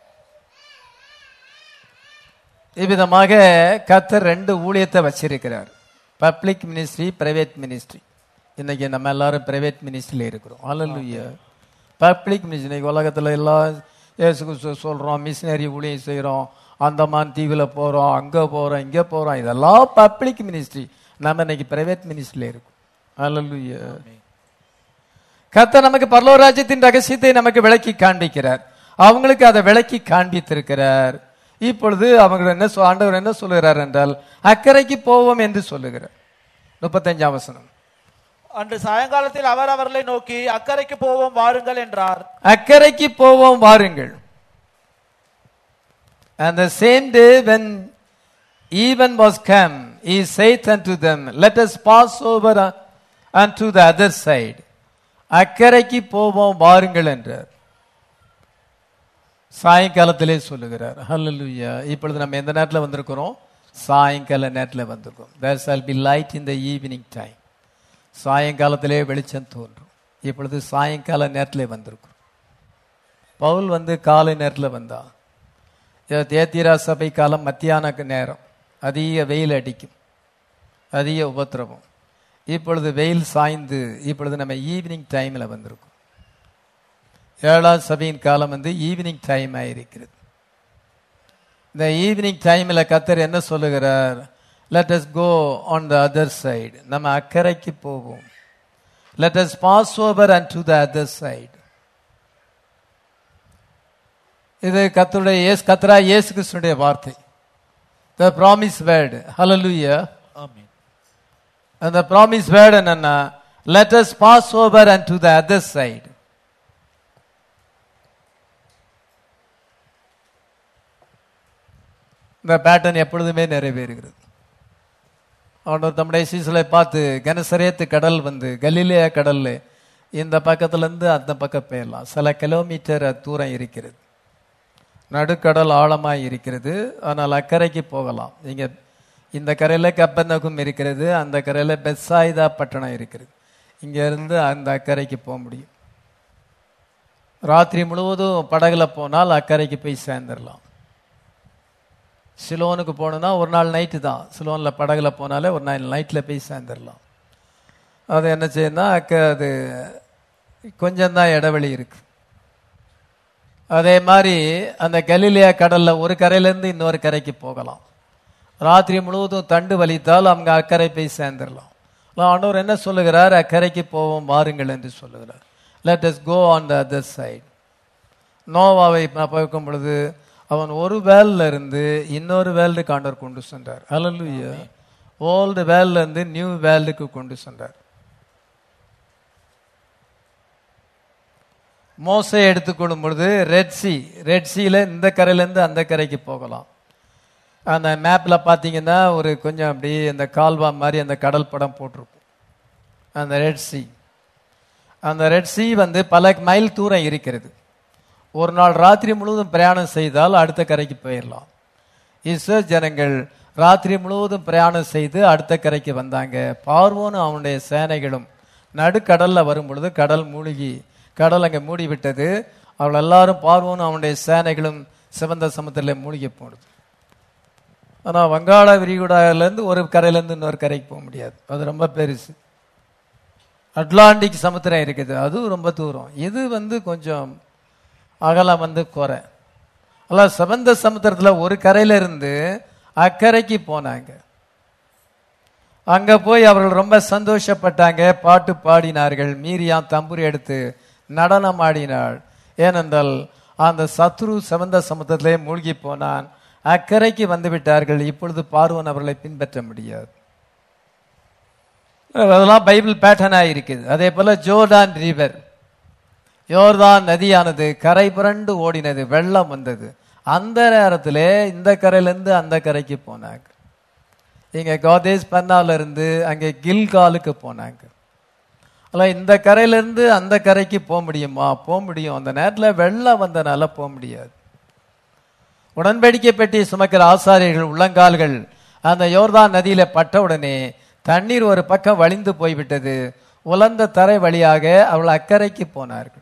இவ்விதமாக கத்தர் ரெண்டு ஊழியத்தை வச்சிருக்கிறார் பப்ளிக் மினிஸ்ட்ரி பிரைவேட் மினிஸ்ட்ரி இன்னைக்கு நம்ம எல்லாரும் பிரைவேட் மினிஸ்ட்ரியில் இருக்கிறோம் அல்லல்லுயா பப்ளிக் மினிஸ்ட்ரி இன்னைக்கு உலகத்தில் எல்லாம் இயேசு கிறிஸ்து சொல்கிறோம் மிஷினரி ஊழியம் செய்கிறோம் அந்தமான் தீவில் போகிறோம் அங்கே போகிறோம் இங்கே போகிறோம் இதெல்லாம் பப்ளிக் மினிஸ்ட்ரி நம்ம இன்னைக்கு பிரைவேட் மினிஸ்ட்ரியில் இருக்கோம் அல்லல்லுயா கர்த்தர் நமக்கு பரலோராஜ்யத்தின் ரகசியத்தை நமக்கு விளக்கி காண்பிக்கிறார் அவங்களுக்கு அதை விளக்கி காண்பித்திருக்கிறார் இப்பொழுது அவங்க என்ன சொ- ஆண்டவர் என்ன சொல்லுகிறார் என்றால் அக்கறைக்கு போவோம் என்று சொல்லுகிறார் முப்பத்தஞ்சாம் வசனம் அன்று சாயங்காலத்தில் அவர் அவர்களை நோக்கி அக்கறைக்கு போவோம் வாருங்கள் என்றார் அக்கறைக்கு போவோம் வாருங்கள் And the same day when even was come, he saith unto them, Let us pass over uh, unto the other side. அக்கறைக்கு போவோம் வாருங்கள் என்றார் சாயங்காலத்திலே சொல்லுகிறார் ஹalleluya இப்பொழுது நம்ம எந்த நேரத்தில் வந்திருக்கிறோம் சாயங்கால நேரத்தில் வந்திருக்கோம் there shall be light in the evening time சாயங்காலத்திலே வெளிச்சம் தோன்றும் இப்பொழுது சாயங்கால நேரத்திலே வந்திருக்கும் பவுல் வந்து காலை நேரத்தில் வந்தான் தேத்திரா சபை காலம் மத்தியான நேரம் அதிக வெயில் அடிக்கும் அதிக உபத்திரவம் இப்பொழுது வெயில் சாய்ந்து இப்பொழுது நம்ம ஈவினிங் டைமில் வந்திருக்கோம் ஏழாம் சபையின் காலம் வந்து ஈவினிங் டைம் ஆயிருக்கிறது இந்த ஈவினிங் டைமில் கத்தர் என்ன சொல்லுகிறார் let us go on the other side நம்ம அக்கறைக்கு போவோம் let us pass over unto the other side இது கத்தருடைய இயேசு கத்தரா இயேசு கிறிஸ்துடைய வார்த்தை த ப்ராமிஸ் வேர்டு ஹalleluya ஆமென் அந்த ப்ராமிஸ் வேர்டு என்னன்னா let us pass over unto the other side இந்த பேட்டர்ன் எப்பொழுதுமே நிறைவேறுகிறது ஆண்டவர் தம்முடைய சீசலை பார்த்து கனசரேத்து கடல் வந்து கலிலேயா கடல்ல இந்த பக்கத்துல இருந்து அந்த பக்கம் போயிடலாம் சில கிலோமீட்டர் தூரம் இருக்கிறது நடுக்கடல் ஆழமாய் இருக்கிறது ஆனால் அக்கறைக்கு போகலாம் நீங்க இந்த கரையில கப்பநகம் இருக்கிறது அந்த கரையில பெட்சாயிதா பட்டணம் இருக்கிறது இங்க இருந்து அந்த அக்கறைக்கு போக முடியும் ராத்திரி முழுவதும் படகுல போனால் அக்கறைக்கு போய் சேர்ந்துடலாம் சிலோனுக்கு போகணுன்னா ஒரு நாள் நைட்டு தான் சிலோனில் படகுல போனாலே ஒரு நாள் நைட்டில் போய் சேர்ந்துடலாம் அது என்ன செய்யணும்னா அக்க அது கொஞ்சம்தான் இடைவெளி இருக்கு அதே மாதிரி அந்த கலிலியா கடல்ல ஒரு கரையிலேருந்து இன்னொரு கரைக்கு போகலாம் ராத்திரி முழுவதும் தண்டு வலித்தால் அவங்க அக்கறை போய் சேர்ந்துடலாம் ஆண்டவர் என்ன சொல்லுகிறார் அக்கறைக்கு போவோம் வாருங்கள் என்று சொல்லுகிறார் let us go on the other side நோவாவை நான் பார்க்கும் பொழுது அவன் ஒரு வேல்ல இருந்து இன்னொரு வேல்டுக்கு ஆண்டவர் கொண்டு சென்றார் ஹalleluya ஓல்டு வேல்ல இருந்து நியூ வேல்டுக்கு கொண்டு சென்றார் மோசை எடுத்துக்கொள்ளும் பொழுது ரெட் சி ரெட் சீல இந்த கரையிலேருந்து அந்த கரைக்கு போகலாம் அந்த மேப்பில் பார்த்தீங்கன்னா ஒரு கொஞ்சம் அப்படியே அந்த கால்வா மாதிரி அந்த கடல் படம் போட்டிருக்கும் அந்த ரெட் சி அந்த ரெட் சி வந்து பல மைல் தூரம் இருக்கிறது ஒரு நாள் ராத்திரி முழுவதும் பிரயாணம் செய்தால் அடுத்த கரைக்கு போயிடலாம் இஸ்ரேல் ஜனங்கள் ராத்திரி முழுவதும் பிரயாணம் செய்து அடுத்த கரைக்கு வந்தாங்க பார்வோனும் அவனுடைய சேனைகளும் நடுக்கடல்ல வரும் பொழுது கடல் மூழ்கி கடல் அங்கே மூடி விட்டது அவள் எல்லாரும் பார்வோனும் அவனுடைய சேனைகளும் சிவந்த சமுத்திரத்தில் மூழ்கி போனது ஆனா வங்காள விரிகுடாவிலேருந்து ஒரு கரையிலேருந்து இன்னொரு கரைக்கு போக முடியாது அது ரொம்ப பெருசு அட்லாண்டிக் சமுத்திரம் இருக்குது அதுவும் ரொம்ப தூரம் இது வந்து கொஞ்சம் அகலம் வந்து குறை அல்ல சிவந்த சமுத்திரத்துல ஒரு கரையில இருந்து அக்கறைக்கு போனாங்க அங்க போய் அவர்கள் ரொம்ப சந்தோஷப்பட்டாங்க பாட்டு பாடினார்கள் மீரியாம் தம்புரி எடுத்து நடனம் ஆடினாள் ஏனென்றால் அந்த சத்ரு சிவந்த சமுத்திரத்திலே மூழ்கி போனான் அக்கறைக்கு வந்து விட்டார்கள் இப்பொழுது பார்வன் அவர்களை பின்பற்ற முடியாது அதெல்லாம் பைபிள் பேட்டர்னா இருக்குது அதே போல ஜோர்டான் ரிவர் யோர்தான் நதியானது கரை புரண்டு ஓடினது வெள்ளம் வந்தது அந்த நேரத்திலே இந்த கரையிலேருந்து அந்த கரைக்கு போனாங்க இங்க கோதேஷ் பன்னால இருந்து அங்கே கில்காலுக்கு போனாங்க அல்ல இந்த கரையிலேருந்து அந்த கரைக்கு போக முடியுமா போக முடியும் அந்த நேரத்தில் வெள்ளம் வந்தனால போக முடியாது உடன்படிக்கை பெட்டி சுமக்கிற ஆசாரியர்கள் உள்ளங்கால்கள் அந்த யோர்தான் நதியில பட்ட உடனே தண்ணீர் ஒரு பக்கம் வழிந்து போய்விட்டது உலர்ந்த தரை வழியாக அவள் அக்கறைக்கு போனார்கள்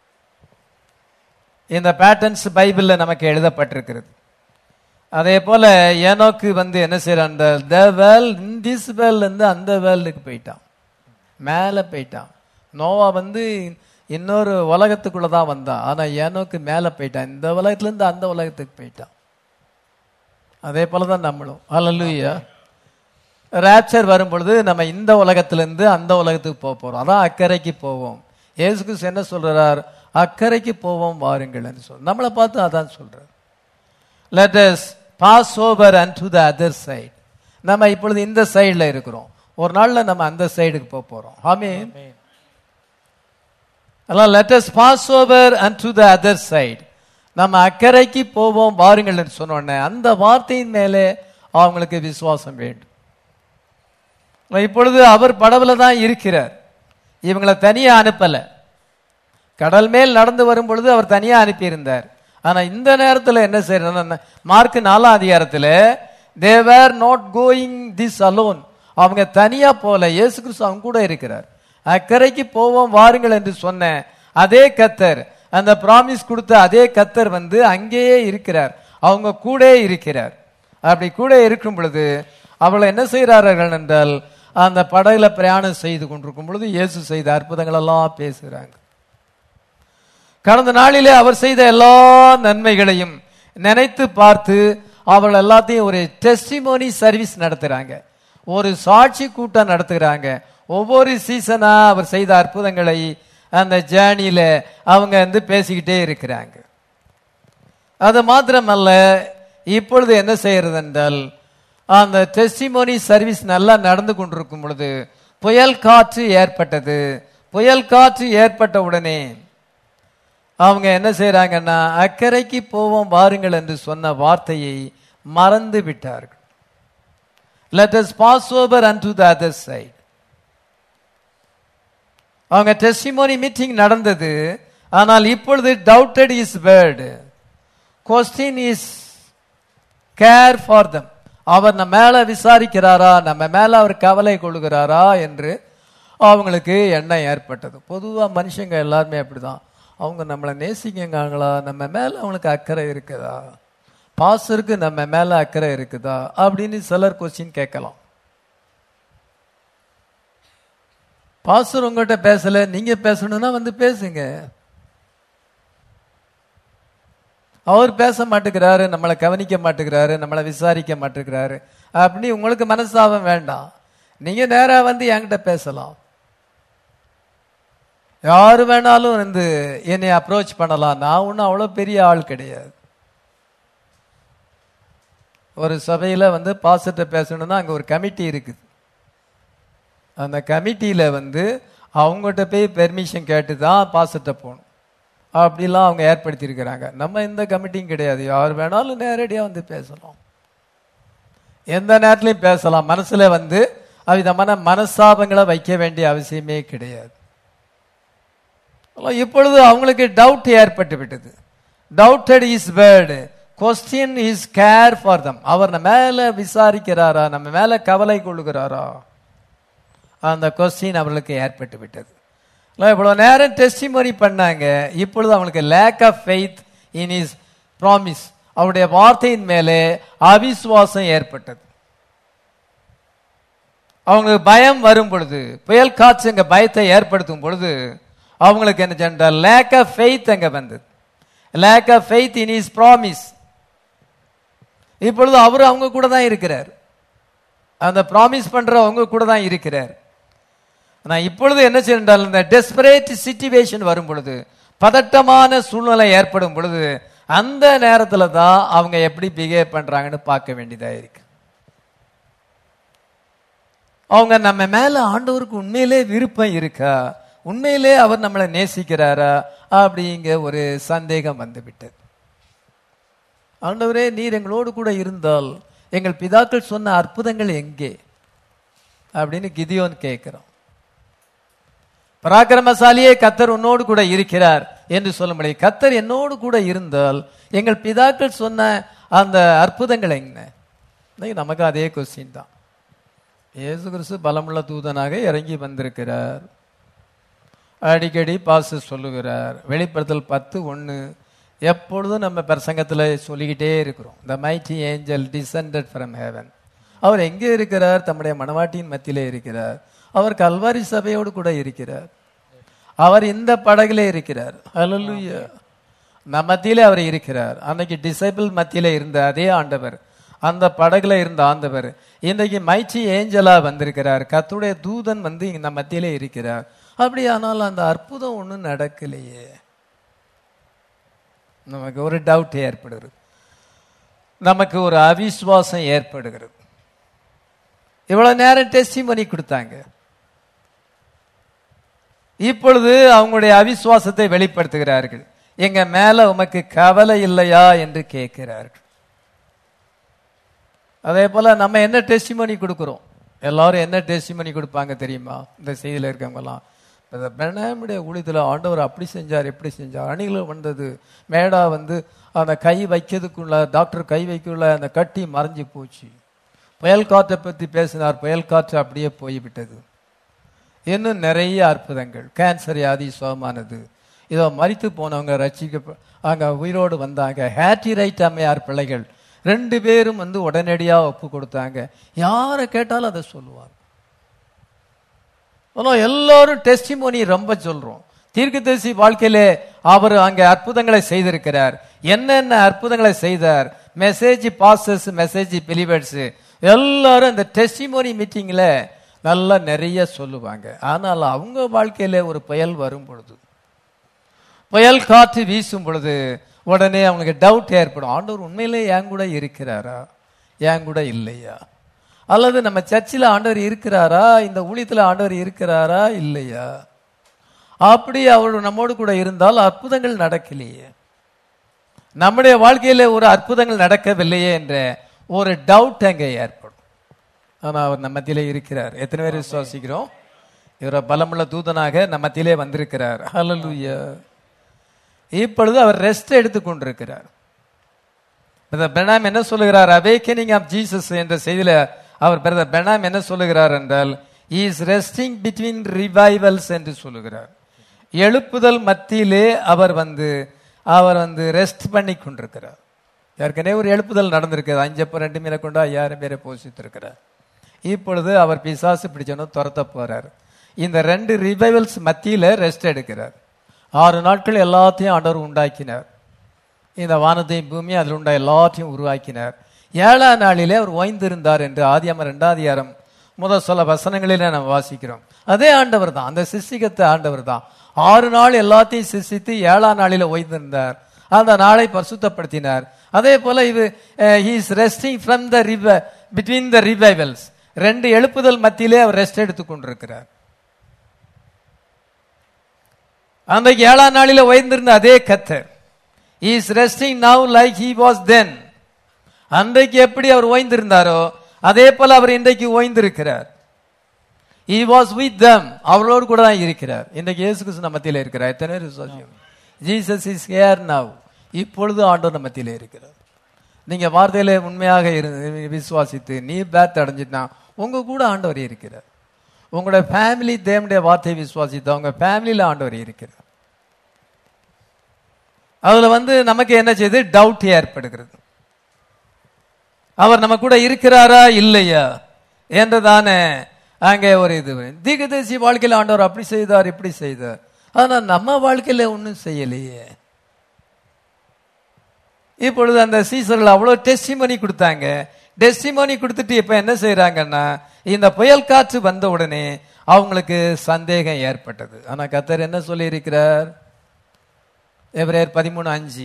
இந்த பேட்டர்ன்ஸ் பைபிள்ல நமக்கு எழுதப்பட்டிருக்கிறது அதே போல ஏனோக்கு வந்து என்ன செய்யறான் அந்த த வேல் திஸ் வேல்ல இருந்து அந்த வேல்டுக்கு போயிட்டான் மேல போயிட்டான் நோவா வந்து இன்னொரு உலகத்துக்குள்ள தான் வந்தான் ஆனா ஏனோக்கு மேல போயிட்டான் இந்த உலகத்துல இருந்து அந்த உலகத்துக்கு போயிட்டான் அதே போலதான் நம்மளும் அல்லலுயா ரேப்சர் வரும் பொழுது நம்ம இந்த உலகத்திலிருந்து அந்த உலகத்துக்கு போக போறோம் அதான் அக்கறைக்கு போவோம் ஏசு கிறிஸ்து என்ன சொல்றார் அக்கறைக்கு போவோம் வாருங்கள் என்று சொல் நம்மளை பார்த்து அதான் சொல்றார் let us pass over unto the other side நம்ம இப்பொழுது இந்த சைடுல இருக்கிறோம் ஒரு நாள்ல நம்ம அந்த சைடுக்கு போக போறோம் ஆமீன் ஆமென். அதெல்லாம் let us pass over unto the other side நம்ம அக்கறைக்கு போவோம் வாருங்கள் என்று சொன்ன உடனே அந்த வார்த்தையின் மேலே அவங்களுக்கு விசுவாசம் வேண்டும் இப்பொழுது அவர் படவுல தான் இருக்கிறார் இவங்களை தனியா அனுப்பல கடல் மேல் நடந்து வரும் பொழுது அவர் தனியா அனுப்பியிருந்தார் ஆனா இந்த நேரத்துல என்ன செய்யறாங்க மார்க் நாலாம் அதிகாரத்துல they were not going this alone அவங்க தனியா போல இயேசு கிறிஸ்து அவங்க கூட இருக்கிறார் அக்கறைக்கு போவோம் வாருங்கள் என்று சொன்ன அதே கத்தர் அந்த பிராமிஸ் கொடுத்த அதே கத்தர் வந்து அங்கேயே இருக்கிறார் அவங்க கூட இருக்கிறார் அப்படி கூட இருக்கும் பொழுது அவளை என்ன செய்கிறார்கள் என்றால் அந்த படகுல பிரயாணம் செய்து கொண்டிருக்கும் பொழுது இயேசு செய்த அற்புதங்கள் எல்லாம் பேசுகிறாங்க கடந்த நாளிலே அவர் செய்த எல்லா நன்மைகளையும் நினைத்து பார்த்து அவர்கள் எல்லாத்தையும் ஒரு டெஸ்டிமோனி சர்வீஸ் நடத்துறாங்க ஒரு சாட்சி கூட்டம் நடத்துகிறாங்க ஒவ்வொரு சீசனா அவர் செய்த அற்புதங்களை அந்த ஜேர்னியில அவங்க வந்து பேசிக்கிட்டே இருக்கிறாங்க அது மாத்திரமல்ல இப்பொழுது என்ன செய்யறது என்றால் அந்த டெஸ்டிமோனி சர்வீஸ் நல்லா நடந்து கொண்டிருக்கும் பொழுது புயல் காற்று ஏற்பட்டது புயல் காற்று ஏற்பட்ட உடனே அவங்க என்ன செய்றாங்கன்னா அக்கறைக்கு போவோம் வாருங்கள் என்று சொன்ன வார்த்தையை மறந்து விட்டார்கள் let us pass over unto the other side அவங்க டெஸ்டிமோனி மீட்டிங் நடந்தது ஆனால் இப்பொழுது doubted his word question is care for them அவர் நம்ம மேல விசாரிக்கிறாரா நம்ம மேல அவர் கவலை கொள்கிறாரா என்று அவங்களுக்கு எண்ணம் ஏற்பட்டது பொதுவா மனுஷங்க எல்லாருமே அப்படிதான் அவங்க நம்மளை நேசிக்கங்காங்களா நம்ம மேல அவங்களுக்கு அக்கறை இருக்குதா பாசருக்கு நம்ம மேல அக்கறை இருக்குதா அப்படின்னு சிலர் கொஸ்டின் கேட்கலாம் பாஸ்டர் உங்ககிட்ட பேசல நீங்க பேசணும்னா வந்து பேசுங்க அவர் பேச மாட்டேங்கிறாரு நம்மளை கவனிக்க மாட்டேங்கிறாரு நம்மளை விசாரிக்க மாட்டேங்கிறாரு அப்படி உங்களுக்கு மனஸ்தாபம் வேண்டாம் நீங்க நேரா வந்து என்கிட்ட பேசலாம் யாரு வேணாலும் வந்து என்னை அப்ரோச் பண்ணலாம் நான் ஒன்றும் அவ்வளோ பெரிய ஆள் கிடையாது ஒரு சபையில வந்து பாஸ்டர்கிட்ட பேசணும்னா அங்க ஒரு கமிட்டி இருக்குது அந்த கமிட்டியில வந்து அவங்ககிட்ட போய் பெர்மிஷன் கேட்டு தான் பாஸ்டர்கிட்ட போகணும் அப்படிலாம் அவங்க ஏற்படுத்தியிருக்கிறாங்க நம்ம இந்த கமிட்டியும் கிடையாது யார் வேணாலும் நேரடியாக வந்து பேசலாம் எந்த நேரத்திலையும் பேசலாம் மனசுல வந்து அவ்விதமான மனஸ்தாபங்களை வைக்க வேண்டிய அவசியமே கிடையாது ஆனா இப்பொழுது அவங்களுக்கு டவுட் ஏற்பட்டு விட்டது doubted his word question is care for them அவர் நம்ம மேல விசாரிக்கிறாரா நம்ம மேல கவலை கொள்ளுகிறாரா அந்த கொஸ்டின் அவர்களுக்கு ஏற்பட்டு விட்டது இவ்வளவு நேரம் டெஸ்டிமோனி பண்ணாங்க இப்பொழுது அவங்களுக்கு lack of faith in his promise அவருடைய வார்த்தையின் மேலே அவிசுவாசம் ஏற்பட்டது அவங்களுக்கு பயம் வரும் பொழுது புயல் காற்று அங்க பயத்தை ஏற்படுத்தும் பொழுது அவங்களுக்கு என்ன சென்றால் லேக் ஆஃப் ஃபெய்த் அங்க வந்தது lack of faith in his promise இப்பொழுது அவர் அவங்க கூட தான் இருக்கிறார் அந்த ப்ராமிஸ் பண்ற அவங்க கூட தான் இருக்கிறார் நான் இப்பொழுது என்ன செய்தால் இந்த டெஸ்பரேட் சிச்சுவேஷன் வரும் பொழுது பதட்டமான சூழ்நிலை ஏற்படும் பொழுது அந்த நேரத்துல தான் அவங்க எப்படி பிஹேவ் பண்றாங்கன்னு பார்க்க வேண்டியதா இருக்கு அவங்க நம்ம மேல ஆண்டவருக்கு உண்மையிலே விருப்பம் இருக்கா உண்மையிலே அவர் நம்மளை நேசிக்கிறாரா அப்படிங்க ஒரு சந்தேகம் வந்து விட்டது ஆண்டவரே நீர் எங்களோடு கூட இருந்தால் எங்கள் பிதாக்கள் சொன்ன அற்புதங்கள் எங்கே அப்படின்னு கிதியோன் கேட்கிறோம் பராக்கிரமசாலியே கத்தர் உன்னோடு கூட இருக்கிறார் என்று சொல்ல முடியும் கத்தர் என்னோடு கூட இருந்தால் எங்கள் பிதாக்கள் சொன்ன அந்த அற்புதங்கள் என்ன இன்னைக்கு நமக்கு அதே கொஸ்டின் தான் இயேசு கிறிஸ்து பலமுள்ள தூதனாக இறங்கி வந்திருக்கிறார் அடிக்கடி பாச சொல்லுகிறார் வெளிப்படுத்தல் பத்து ஒன்று எப்பொழுதும் நம்ம பிரசங்கத்தில் சொல்லிக்கிட்டே இருக்கிறோம் the mighty angel descended from heaven அவர் எங்கே இருக்கிறார் தம்முடைய மணவாட்டியின் மத்தியிலே இருக்கிறார் அவர் கல்வாரி சபையோடு கூட இருக்கிறார் அவர் இந்த படகுல இருக்கிறார் ஹalleluya நம்ம மத்தியிலே அவர் இருக்கிறார் அன்னைக்கு டிசைபிள் மத்தியில இருந்த அதே ஆண்டவர் அந்த படகுல இருந்த ஆண்டவர் இன்றைக்கு மைச்சி ஏஞ்சலா வந்திருக்கிறார் கத்துடைய தூதன் வந்து இங்க நம்ம மத்தியிலே இருக்கிறார் அப்படி ஆனால் அந்த அற்புதம் ஒன்றும் நடக்கலையே நமக்கு ஒரு டவுட் ஏற்படுகிறது நமக்கு ஒரு அவிசுவாசம் ஏற்படுகிறது இவ்வளவு நேரம் டெஸ்டிங் பண்ணி கொடுத்தாங்க இப்பொழுது அவங்களுடைய அவிசுவாசத்தை வெளிப்படுத்துகிறார்கள் எங்க மேல உமக்கு கவலை இல்லையா என்று கேட்கிறார்கள் அதே போல நம்ம என்ன டெஸ்டிமனி கொடுக்கிறோம் எல்லாரும் என்ன டெஸ்டிமனி கொடுப்பாங்க தெரியுமா இந்த செய்தியில இருக்கவங்கலாம் இந்த பெனாமுடைய ஊழியத்தில் ஆண்டவர் அப்படி செஞ்சார் எப்படி செஞ்சார் அணிகள் வந்தது மேடா வந்து அந்த கை வைக்கிறதுக்குள்ள டாக்டர் கை வைக்குள்ள அந்த கட்டி மறைஞ்சு போச்சு புயல் காற்றை பற்றி பேசினார் புயல் காற்று அப்படியே போய்விட்டது இன்னும் நிறைய அற்புதங்கள் கேன்சர் வியாதி சுகமானது இதோ மறித்து போனவங்க ரசிக்க அங்க உயிரோடு வந்தாங்க ஹேட்டி ரைட் அம்மையார் பிள்ளைகள் ரெண்டு பேரும் வந்து உடனடியா ஒப்பு கொடுத்தாங்க யாரை கேட்டாலும் அதை சொல்லுவாங்க ஆனா எல்லாரும் டெஸ்டிமோனி ரொம்ப சொல்றோம் தீர்க்கதரிசி வாழ்க்கையிலே அவர் அங்கே அற்புதங்களை செய்திருக்கிறார் என்னென்ன அற்புதங்களை செய்தார் மெசேஜ் பாசஸ் மெசேஜ் பிலிவர்ஸ் எல்லாரும் இந்த டெஸ்டிமோனி மீட்டிங்ல நல்லா நிறைய சொல்லுவாங்க ஆனால் அவங்க வாழ்க்கையில ஒரு புயல் வரும் பொழுது புயல் காற்று வீசும் பொழுது உடனே அவங்களுக்கு டவுட் ஏற்படும் ஆண்டவர் உண்மையிலே என் கூட இருக்கிறாரா என் கூட இல்லையா அல்லது நம்ம சர்ச்சில் ஆண்டவர் இருக்கிறாரா இந்த ஊழியத்தில் ஆண்டவர் இருக்கிறாரா இல்லையா அப்படி அவர் நம்மோடு கூட இருந்தால் அற்புதங்கள் நடக்கலையே நம்முடைய வாழ்க்கையில ஒரு அற்புதங்கள் நடக்கவில்லையே என்ற ஒரு டவுட் அங்கே ஏற்படும் ஆனா அவர் நம்ம மத்தியிலே இருக்கிறார் எத்தனை பேர் விசுவாசிக்கிறோம் இவர பலமுள்ள தூதனாக நம்ம மத்தியிலே வந்திருக்கிறார் ஹalleluya இப்பொழுது அவர் ரெஸ்ட் எடுத்துக் கொண்டிருக்கிறார் பிரதர் பெனாம் என்ன சொல்லுகிறார் அவேக்கனிங் ஆஃப் ஜீசஸ் என்ற செய்தியில அவர் பிரதர் பெனாம் என்ன சொல்லுகிறார் என்றால் இஸ் ரெஸ்டிங் பிட்வீன் ரிவைவல்ஸ் என்று சொல்லுகிறார் எழுப்புதல் மத்தியிலே அவர் வந்து அவர் வந்து ரெஸ்ட் பண்ணி கொண்டிருக்கிறார் ஏற்கனவே ஒரு எழுப்புதல் நடந்திருக்கிறது அஞ்சப்போ ரெண்டு மீனை கொண்டு ஐயாயிரம் பேரை போஷித்திருக்கிறார் இப்பொழுது அவர் பிசாசு பிடிச்சனும் துரத்த போறார் இந்த ரெண்டு ரிவைவல்ஸ் மத்தியில ரெஸ்ட் எடுக்கிறார் ஆறு நாட்கள் எல்லாத்தையும் ஆண்டவர் உண்டாக்கினார் இந்த வானத்தையும் பூமியும் அதில் உண்டா எல்லாத்தையும் உருவாக்கினார் ஏழாம் நாளிலே அவர் ஓய்ந்திருந்தார் என்று ஆதியாம ரெண்டாம் அதிகாரம் முதல் சில வசனங்களிலே நம்ம வாசிக்கிறோம் அதே ஆண்டவர் தான் அந்த சிசிகத்தை ஆண்டவர் தான் ஆறு நாள் எல்லாத்தையும் சிசித்து ஏழாம் நாளில ஓய்ந்திருந்தார் அந்த நாளை பரிசுத்தப்படுத்தினார் அதே போல இது ஹீஸ் ரெஸ்டிங் ஃப்ரம் த ரிவ பிட்வீன் த ரிவைவல்ஸ் ரெண்டு எழுப்புதல் மத்தியிலே அவர் ரெஸ்ட் எடுத்துக் கொண்டிருக்கிறார் அன்றைக்கு ஏழாம் நாளில ஓய்ந்திருந்த அதே கத்தர் is resting now like he was then அன்றைக்கு எப்படி அவர் ஓய்ந்திருந்தாரோ அதே போல அவர் இன்றைக்கு ஓய்ந்திருக்கிறார் he was with them அவர்களோடு கூட தான் இருக்கிறார் இன்றைக்கு இயேசு கிறிஸ்து நம்ம மத்தியில இருக்கிறார் எத்தனை பேர் விசுவாசியம் ஜீசஸ் இஸ் ஹியர் நவ் இப்பொழுது ஆண்டவர் நம்ம மத்தியில இருக்கிறார் நீங்க வார்த்தையில உண்மையாக இரு- விசுவாசித்து நீ பேத் அடைஞ்சிட்டா உங்க கூட ஆண்டவர் இருக்கிறார் உங்களோட ஃபேமிலி தேவனுடைய வார்த்தையை விசுவாசித்து அவங்க ஃபேமிலியில ஆண்டவர் இருக்கிறார் அதுல வந்து நமக்கு என்ன செய்யுது டவுட் ஏற்படுகிறது அவர் நம்ம கூட இருக்கிறாரா இல்லையா என்றதானே அங்கே ஒரு இது தீகதேசி வாழ்க்கையில ஆண்டவர் அப்படி செய்தார் இப்படி செய்தார் ஆனா நம்ம வாழ்க்கையில ஒன்றும் செய்யலையே இப்பொழுது அந்த சீசர்கள் அவ்வளவு டெஸ்டிமனி கொடுத்தாங்க டெஸ்டிமனி கொடுத்துட்டு இப்ப என்ன செய்யறாங்கன்னா இந்த புயல் காற்று வந்த உடனே அவங்களுக்கு சந்தேகம் ஏற்பட்டது ஆனா கத்தர் என்ன சொல்லி இருக்கிறார் எபிரேயர் பதிமூணு அஞ்சு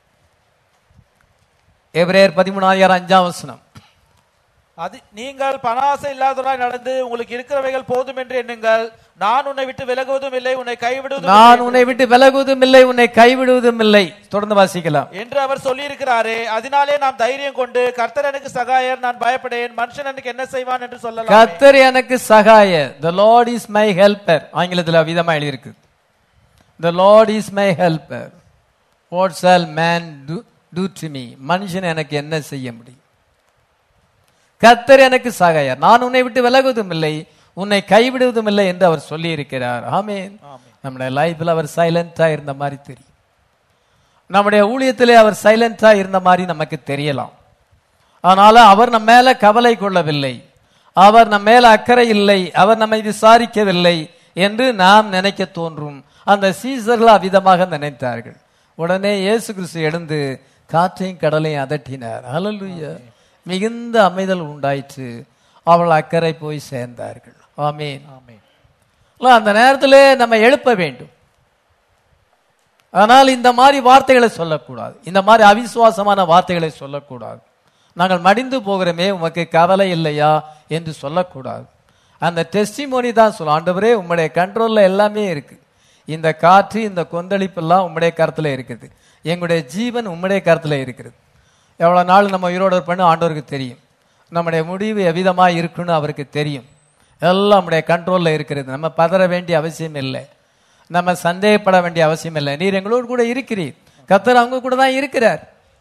எபிரேயர் பதிமூணு ஆயிரம் அஞ்சாம் வசனம் அது நீங்கள் பணாசை இல்லாதவராய் நடந்து உங்களுக்கு இருக்கிறவைகள் போதும் என்று எண்ணுங்கள் நான் உன்னை விட்டு விலகுவதும் இல்லை உன்னை கைவிடுவதும் நான் இல்லை உன்னை விட்டு விலகுவதும் இல்லை உன்னை கைவிடுவதும் இல்லை தொடர்ந்து வாசிக்கலாம் என்று அவர் சொல்லியிருக்கிறாரே அதனாலே நாம் தைரியம் கொண்டு கர்த்தர் எனக்கு சகாயர் நான் பயப்படேன் மனுஷன் எனக்கு என்ன செய்வான் என்று சொல்லலாம் கத்தர் எனக்கு சகாய the lord is my helper ஆங்கிலத்தில் விதமா எழுதியிருக்கு the lord is my helper what shall man to do to me மனுஷன் எனக்கு என்ன செய்ய முடியும் கத்தர் எனக்கு சகாயர் நான் உன்னை விட்டு விலகுவதும் இல்லை உன்னை கைவிடுவதும் இல்லை என்று அவர் சொல்லி இருக்கிறார் ஆமேன் நம்முடைய லைஃப்ல அவர் சைலண்டா இருந்த மாதிரி தெரியும் நம்முடைய ஊழியத்திலே அவர் சைலண்டா இருந்த மாதிரி நமக்கு தெரியலாம் ஆனால அவர் நம்ம மேல கவலை கொள்ளவில்லை அவர் நம்ம மேல அக்கறை இல்லை அவர் நம்மை விசாரிக்கவில்லை என்று நாம் நினைக்க தோன்றும் அந்த சீசர்கள் அவ்விதமாக நினைத்தார்கள் உடனே இயேசு கிறிஸ்து எழுந்து காற்றையும் கடலையும் அதட்டினார் ஹalleluya மிகுந்த அமைதல் உண்டாயிற்று அவள் அக்கறை போய் சேர்ந்தார்கள் ஆமீன் இல்ல, அந்த நேரத்திலே நம்ம எழுப்ப வேண்டும் ஆனால் இந்த மாதிரி வார்த்தைகளை சொல்லக்கூடாது இந்த மாதிரி அவிசுவாசமான வார்த்தைகளை சொல்லக்கூடாது நாங்கள் மடிந்து போகிறோமே உமக்கு கவலை இல்லையா என்று சொல்லக்கூடாது அந்த டெஸ்டிமோனி தான் சொல்லும் ஆண்டவரே உம்முடைய கண்ட்ரோல்ல எல்லாமே இருக்கு இந்த காற்று இந்த கொந்தளிப்பெல்லாம் உம்முடைய கருத்துல இருக்குது எங்களுடைய ஜீவன் உம்முடைய கருத்துல இருக்கிறது எவ்வளவு நாள் நம்ம உயிரோடு பண்ணு ஆண்டவருக்கு தெரியும் நம்முடைய முடிவு எவ்விதமா இருக்குன்னு அவருக்கு தெரியும் எல்லாம் நம்முடைய கண்ட்ரோல்ல இருக்கிறது நம்ம பதற வேண்டிய அவசியம் இல்லை நம்ம சந்தேகப்பட வேண்டிய அவசியம் இல்லை நீர் எங்களோடு கூட இருக்கிறீர் கத்தர் அவங்க கூட தான் இருக்கிறார்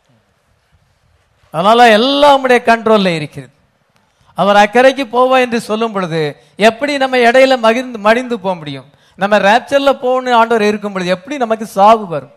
அதனால எல்லாம் உடைய கண்ட்ரோல்ல இருக்கிறது அவர் அக்கறைக்கு போவா என்று சொல்லும் பொழுது எப்படி நம்ம இடையில மகிழ்ந்து மடிந்து போக முடியும் நம்ம ரேப்சர்ல போகணும் ஆண்டவர் இருக்கும் பொழுது எப்படி நமக்கு சாவு வரும்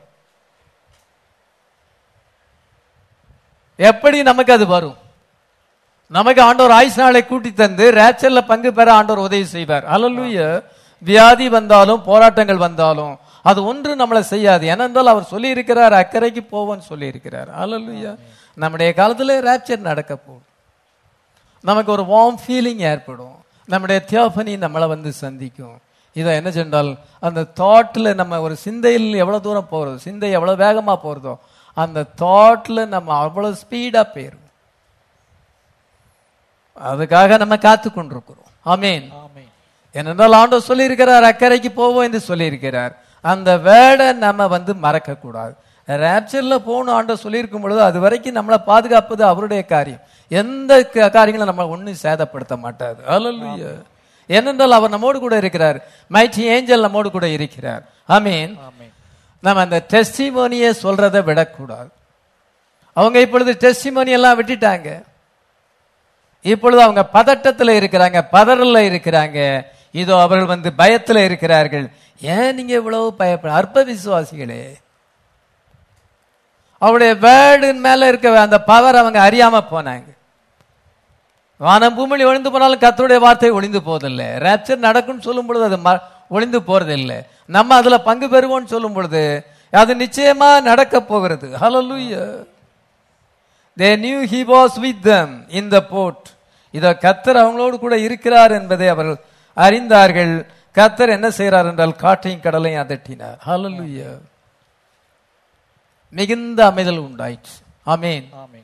எப்படி நமக்கு அது வரும் நமக்கு ஆண்டவர் ஆயுஷ் நாளை கூட்டி தந்து ரேச்சல்ல பங்கு பெற ஆண்டவர் உதவி செய்வார் அல்லூய வியாதி வந்தாலும் போராட்டங்கள் வந்தாலும் அது ஒன்று நம்மளை செய்யாது ஏனென்றால் அவர் சொல்லி இருக்கிறார் அக்கறைக்கு போவோன்னு சொல்லி இருக்கிறார் அல்லூயா நம்முடைய காலத்துல ரேப்சர் நடக்க போகுது நமக்கு ஒரு வார்ம் ஃபீலிங் ஏற்படும் நம்முடைய தியோபனி நம்மளை வந்து சந்திக்கும் இதை என்ன சென்றால் அந்த தாட்டில் நம்ம ஒரு சிந்தையில் எவ்வளோ தூரம் போகிறதோ சிந்தை எவ்வளோ வேகமாக போகிறதோ அந்த தாட்டில் நம்ம அவ்வளோ ஸ்பீடாக போயிடும் அதுக்காக நம்ம காத்து கொண்டிருக்கிறோம் ஆமீன் ஆமென் ஏனென்றால் ஆண்டவர் சொல்லியிருக்கிறார் அக்கறைக்கு போவோம் என்று சொல்லியிருக்கிறார் அந்த வேர்டை நம்ம வந்து மறக்க கூடாது ரேப்சர்ல போகணும் ஆண்டவர் சொல்லியிருக்கும் பொழுது அது வரைக்கும் நம்மளை பாதுகாப்பது அவருடைய காரியம் எந்த க- காரியங்களும் நம்ம ஒன்றும் சேதப்படுத்த மாட்டாது அல்லேலூயா ஏனென்றால் அவர் நம்மோடு கூட இருக்கிறார் மைட்டி ஏஞ்சல் நம்மோடு கூட இருக்கிறார் ஆமீன் ஆமென் நம்ம அந்த டெஸ்டிமோனியை சொல்றதை விடக்கூடாது அவங்க இப்பொழுது டெஸ்டிமோனி எல்லாம் விட்டுட்டாங்க இப்பொழுது அவங்க பதட்டத்துல இருக்கிறாங்க பதறல்ல இருக்கிறாங்க இதோ அவர்கள் வந்து பயத்துல இருக்கிறார்கள் ஏன் நீங்க இவ்வளவு பயப்பட அற்ப விசுவாசிகளே அவருடைய வேர்டின் மேல இருக்க அந்த பவர் அவங்க அறியாம போனாங்க வானம் பூமியில் ஒளிந்து போனாலும் கர்த்தருடைய வார்த்தை ஒளிந்து போவதில்லை ரேப்சர் நடக்கும்னு சொல்லும் பொழுது அது ம- ஒளிந்து போறதில்லை நம்ம அதுல பங்கு பெறுவோம்னு சொல்லும் பொழுது அது நிச்சயமா நடக்க போகிறது ஹalleluya they knew he was with them in the port இதோ கத்தர் அவங்களோடு கூட இருக்கிறார் என்பதை அவர்கள் அறிந்தார்கள் கத்தர் என்ன செய்கிறார் என்றால் காற்றையும் கடலையும் அதட்டினார் ஹalleluya மிகுந்த அமைதல் உண்டாயிற்று ஆமென் ஆமென்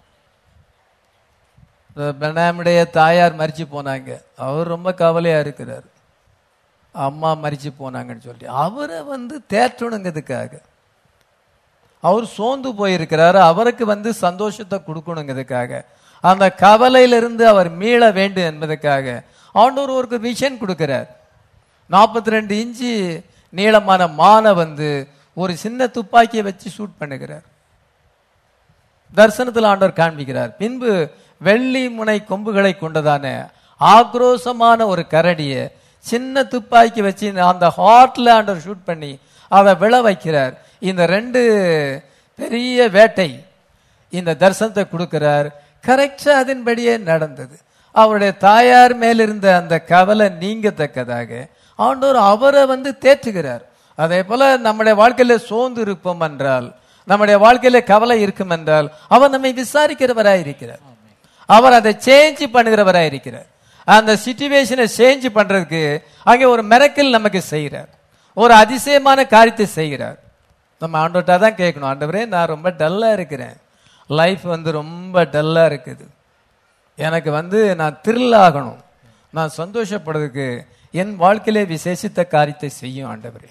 பெனாமுடைய தாயார் மரிச்சு போனாங்க அவர் ரொம்ப கவலையா இருக்கிறார் அம்மா மரிச்சு போனாங்கன்னு சொல்லி அவரை வந்து தேற்றணுங்கிறதுக்காக அவர் சோர்ந்து போயிருக்கிறாரு அவருக்கு வந்து சந்தோஷத்தை கொடுக்கணுங்கிறதுக்காக அந்த கவலையிலிருந்து அவர் மீள வேண்டும் என்பதற்காக ஆண்டவர் ஒரு விஷன் கொடுக்கிறார் நாற்பத்தி ரெண்டு இன்ச்சு நீளமான மானை வந்து ஒரு சின்ன துப்பாக்கியை வச்சு ஷூட் பண்ணுகிறார் தரிசனத்தில் ஆண்டவர் காண்பிக்கிறார் பின்பு வெள்ளி முனை கொம்புகளை கொண்டதான ஆக்ரோஷமான ஒரு கரடியை சின்ன துப்பாக்கி வச்சு அந்த ஹார்ட்ல ஆண்டவர் ஷூட் பண்ணி அதை விழ வைக்கிறார் இந்த ரெண்டு பெரிய வேட்டை இந்த தரிசனத்தை கொடுக்கிறார் கரெக்டா அதன்படியே நடந்தது அவருடைய தாயார் மேலிருந்த அந்த கவலை நீங்கத்தக்கதாக ஆண்டவர் அவரை வந்து தேற்றுகிறார் அதே போல நம்முடைய வாழ்க்கையில சோர்ந்து இருப்போம் என்றால் நம்முடைய வாழ்க்கையில கவலை இருக்கும் என்றால் அவர் நம்மை விசாரிக்கிறவராய் இருக்கிறார் அவர் அதை சேஞ்ச் பண்ணுகிறவராய் இருக்கிறார் அந்த சிச்சுவேஷனை சேஞ்ச் பண்றதுக்கு அங்கே ஒரு மிரக்கல் நமக்கு செய்கிறார் ஒரு அதிசயமான காரியத்தை செய்கிறார் நம்ம ஆண்டவர்கிட்ட தான் கேட்கணும் ஆண்டவரே நான் ரொம்ப டல்லா இருக்கிறேன் லைஃப் வந்து ரொம்ப டல்லா இருக்குது எனக்கு வந்து நான் thrill ஆகணும் நான் சந்தோஷப்படுறதுக்கு என் வாழ்க்கையிலே விசேஷித்த காரியத்தை செய்யும் ஆண்டவரே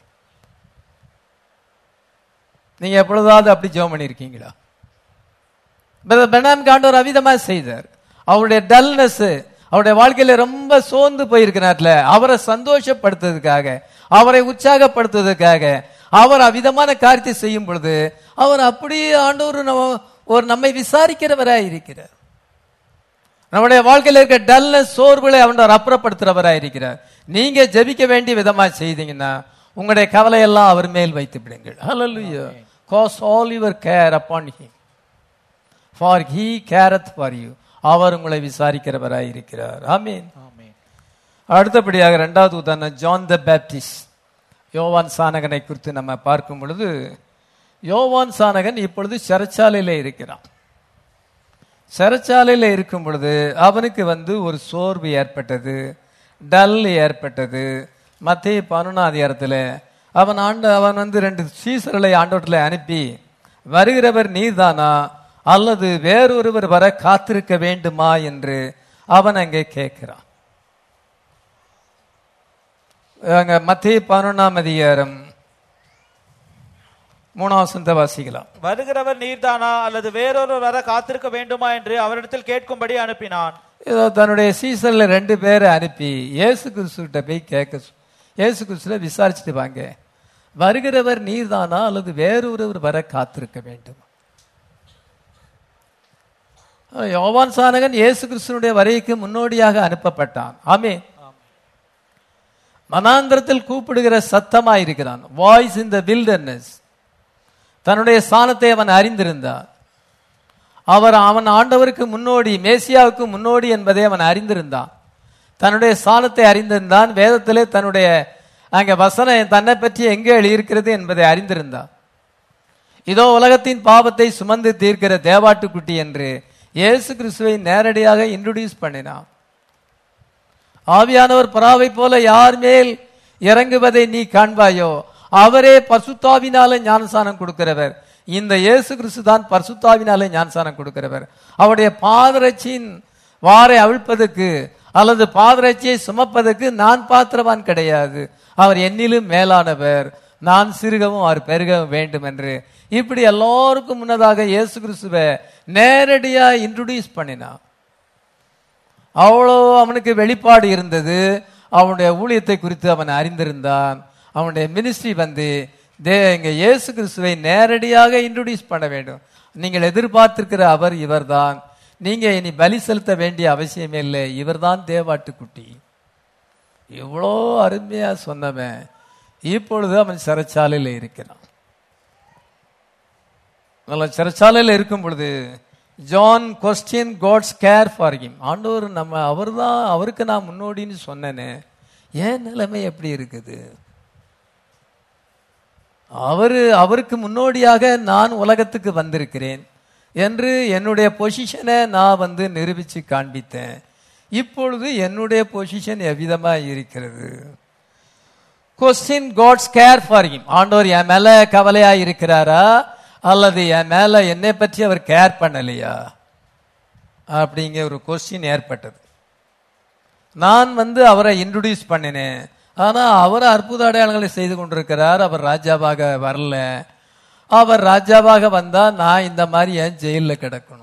நீங்க எப்பொழுதாவது அப்படி ஜெபம் பண்ணியிருக்கீங்களா பெனாம் ஆண்டவர் அவிதமா செய்தார் அவருடைய டல்னஸ் அவருடைய வாழ்க்கையில ரொம்ப சோர்ந்து போயிருக்கிறார்ல அவரை சந்தோஷப்படுத்துறதுக்காக அவரை உற்சாகப்படுத்துவதற்காக அவர் அவிதமான காரியத்தை செய்யும் பொழுது அவர் அப்படியே ஆண்டவர் நம்ம- ஒரு நம்மை விசாரிக்கிறவராய் இருக்கிறார் நம்முடைய வாழ்க்கையில இருக்க டல்னஸ் சோர்வுகளை அவன் அப்புறப்படுத்துறவராய் இருக்கிறார் நீங்க ஜெபிக்க வேண்டிய விதமா செய்தீங்கன்னா உங்களுடைய கவலையெல்லாம் அவர் மேல் வைத்து விடுங்கள் ஹalleluya cause all your care upon him for he careth for you அவர் உங்களை விசாரிக்கிறவராய் இருக்கிறார் ஆமென் ஆமென் அடுத்தபடியாக இரண்டாவது உதாரணம் ஜான் த பேப்டிஸ்ட் யோவான் சானகனை குறித்து நம்ம பார்க்கும் பொழுது யோவான் சானகன் இப்பொழுது சிறைச்சாலையில இருக்கிறான் சிறைச்சாலையில இருக்கும் பொழுது அவனுக்கு வந்து ஒரு சோர்வு ஏற்பட்டது டல் ஏற்பட்டது மத்திய பதினொன்றாம் அதிகாரத்தில் அவன் ஆண்டு அவன் வந்து ரெண்டு சீசர்களை ஆண்டோட்டில் அனுப்பி வருகிறவர் நீர்தானா அல்லது வேறொருவர் வர காத்திருக்க வேண்டுமா என்று அவன் அங்கே கேட்கிறான் அங்க மத்திய பதினொன்றாம் அதிகாரம் மூணாம் வசனத்தை வாசிக்கலாம் வருகிறவர் நீர்தானா அல்லது வேறொரு வர காத்திருக்க வேண்டுமா என்று அவரிடத்தில் கேட்கும்படி அனுப்பினான் ஏதோ தன்னுடைய சீசன்ல ரெண்டு பேரை அனுப்பி இயேசு கிறிஸ்துகிட்ட போய் கேட்க சொ- இயேசு கிறிஸ்துல விசாரிச்சுட்டு வாங்க வருகிறவர் நீர்தானா அல்லது வேறொருவர் வர காத்திருக்க வேண்டும் யோவான் சானகன் இயேசு கிறிஸ்துனுடைய வரைக்கு முன்னோடியாக அனுப்பப்பட்டான் ஆமே மனாந்திரத்தில் கூப்பிடுகிற சத்தமாய் இருக்கிறான் வாய்ஸ் இன் த wilderness தன்னுடைய ஸ்தானத்தை அவன் அறிந்திருந்தான் அவர் அவன் ஆண்டவருக்கு முன்னோடி மேசியாவுக்கு முன்னோடி என்பதை அவன் அறிந்திருந்தான் தன்னுடைய ஸ்தானத்தை அறிந்திருந்தான் வேதத்திலே தன்னுடைய அங்க வசனம் தன்னை பற்றி எங்கே எழுதியிருக்கிறது என்பதை அறிந்திருந்தான் இதோ உலகத்தின் பாவத்தை சுமந்து தீர்க்கிற தேவாட்டுக்குட்டி என்று இயேசு கிறிஸ்துவை நேரடியாக இன்ட்ரோடியூஸ் பண்ணினான் ஆவியானவர் பராவை போல யார் மேல் இறங்குவதை நீ காண்பாயோ அவரே பசுத்தாவினால ஞானசானம் கொடுக்கிறவர் இந்த இயேசு கிறிஸ்து தான் பரிசுத்தாவினாலே ஞானசானம் கொடுக்கிறவர் அவருடைய பாதரட்சியின் வாரை அவிழ்ப்பதற்கு அல்லது பாதரட்சியை சுமப்பதற்கு நான் பாத்திரவான் கிடையாது அவர் என்னிலும் மேலானவர் நான் சிறுகவும் அவர் பெருகவும் வேண்டும் என்று இப்படி எல்லோருக்கும் முன்னதாக இயேசு கிறிஸ்துவை நேரடியா இன்ட்ரோடியூஸ் பண்ணினான் அவ்வளோ அவனுக்கு வெளிப்பாடு இருந்தது அவனுடைய ஊழியத்தை குறித்து அவன் அறிந்திருந்தான் அவனுடைய மினிஸ்ட்ரி வந்து தே இங்க இயேசு கிறிஸ்துவை நேரடியாக இன்ட்ரோடியூஸ் பண்ண வேண்டும் நீங்கள் எதிர்பார்த்திருக்கிற அவர் இவர்தான் நீங்க இனி பலி செலுத்த வேண்டிய அவசியமே இல்லை இவர்தான் தேவாட்டுக்குட்டி இவ்வளோ அருமையா சொன்னவன் இப்பொழுது அவன் சிறைச்சாலையில் இருக்கிறான் நல்ல சிறைச்சாலையில் இருக்கும் பொழுது John question God's care for him ஆண்டவர் நம்ம அவர்தான் அவருக்கு நான் முன்னோடின்னு சொன்னேனே ஏன் நிலைமை எப்படி இருக்குது அவரு அவருக்கு முன்னோடியாக நான் உலகத்துக்கு வந்திருக்கிறேன் என்று என்னுடைய பொசிஷனை நான் வந்து நிரூபிச்சு காண்பித்தேன் இப்பொழுது என்னுடைய பொசிஷன் எவ்விதமா இருக்கிறது question God's care for him ஆண்டவர் என் மேல கவலையா இருக்கிறாரா அல்லது என் மேல என்னை பற்றி அவர் கேர் பண்ணலையா அப்படிங்கிற ஒரு கொஸ்டின் ஏற்பட்டது நான் வந்து அவரை இன்ட்ரோடியூஸ் பண்ணினேன் ஆனா அவர் அற்புத அடையாளங்களை செய்து கொண்டிருக்கிறார் அவர் ராஜாவாக வரல அவர் ராஜாவாக வந்தா நான் இந்த மாதிரி ஏன் ஜெயிலில் கிடக்கணும்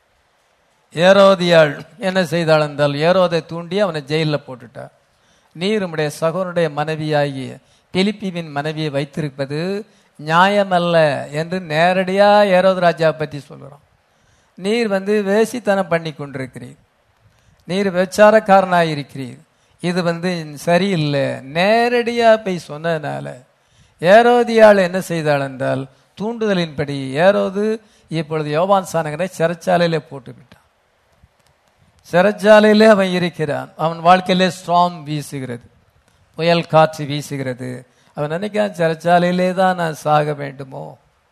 ஏரோதியாள் என்ன செய்தாள் என்றால் ஏரோதை தூண்டி அவனை ஜெயிலில் போட்டுட்டார் நீர் உம்முடைய சகோனுடைய மனைவியாகி பிலிப்பிவின் மனைவியை வைத்திருப்பது நியாயமல்ல என்று நேரடியா ஏரோது ராஜாவை பற்றி சொல்லுறோம் நீர் வந்து வேசித்தனம் பண்ணி கொண்டிருக்கிறீர் நீர் விபச்சாரக்காரனாய் இருக்கிறீர் இது வந்து சரியில்லை நேரடியா போய் சொன்னதுனால ஏரோதியாள் என்ன செய்தாள் என்றால் தூண்டுதலின்படி ஏரோது இப்பொழுது யோவான் சானகரை சிறைச்சாலையிலே போட்டு விட்டான் சிறைச்சாலையிலே அவன் இருக்கிறான் அவன் வாழ்க்கையிலே ஸ்ட்ராங் வீசுகிறது புயல் காற்று வீசுகிறது அவன் நினைக்கிறான் சிறைச்சாலையிலே தான் நான் சாக வேண்டுமோ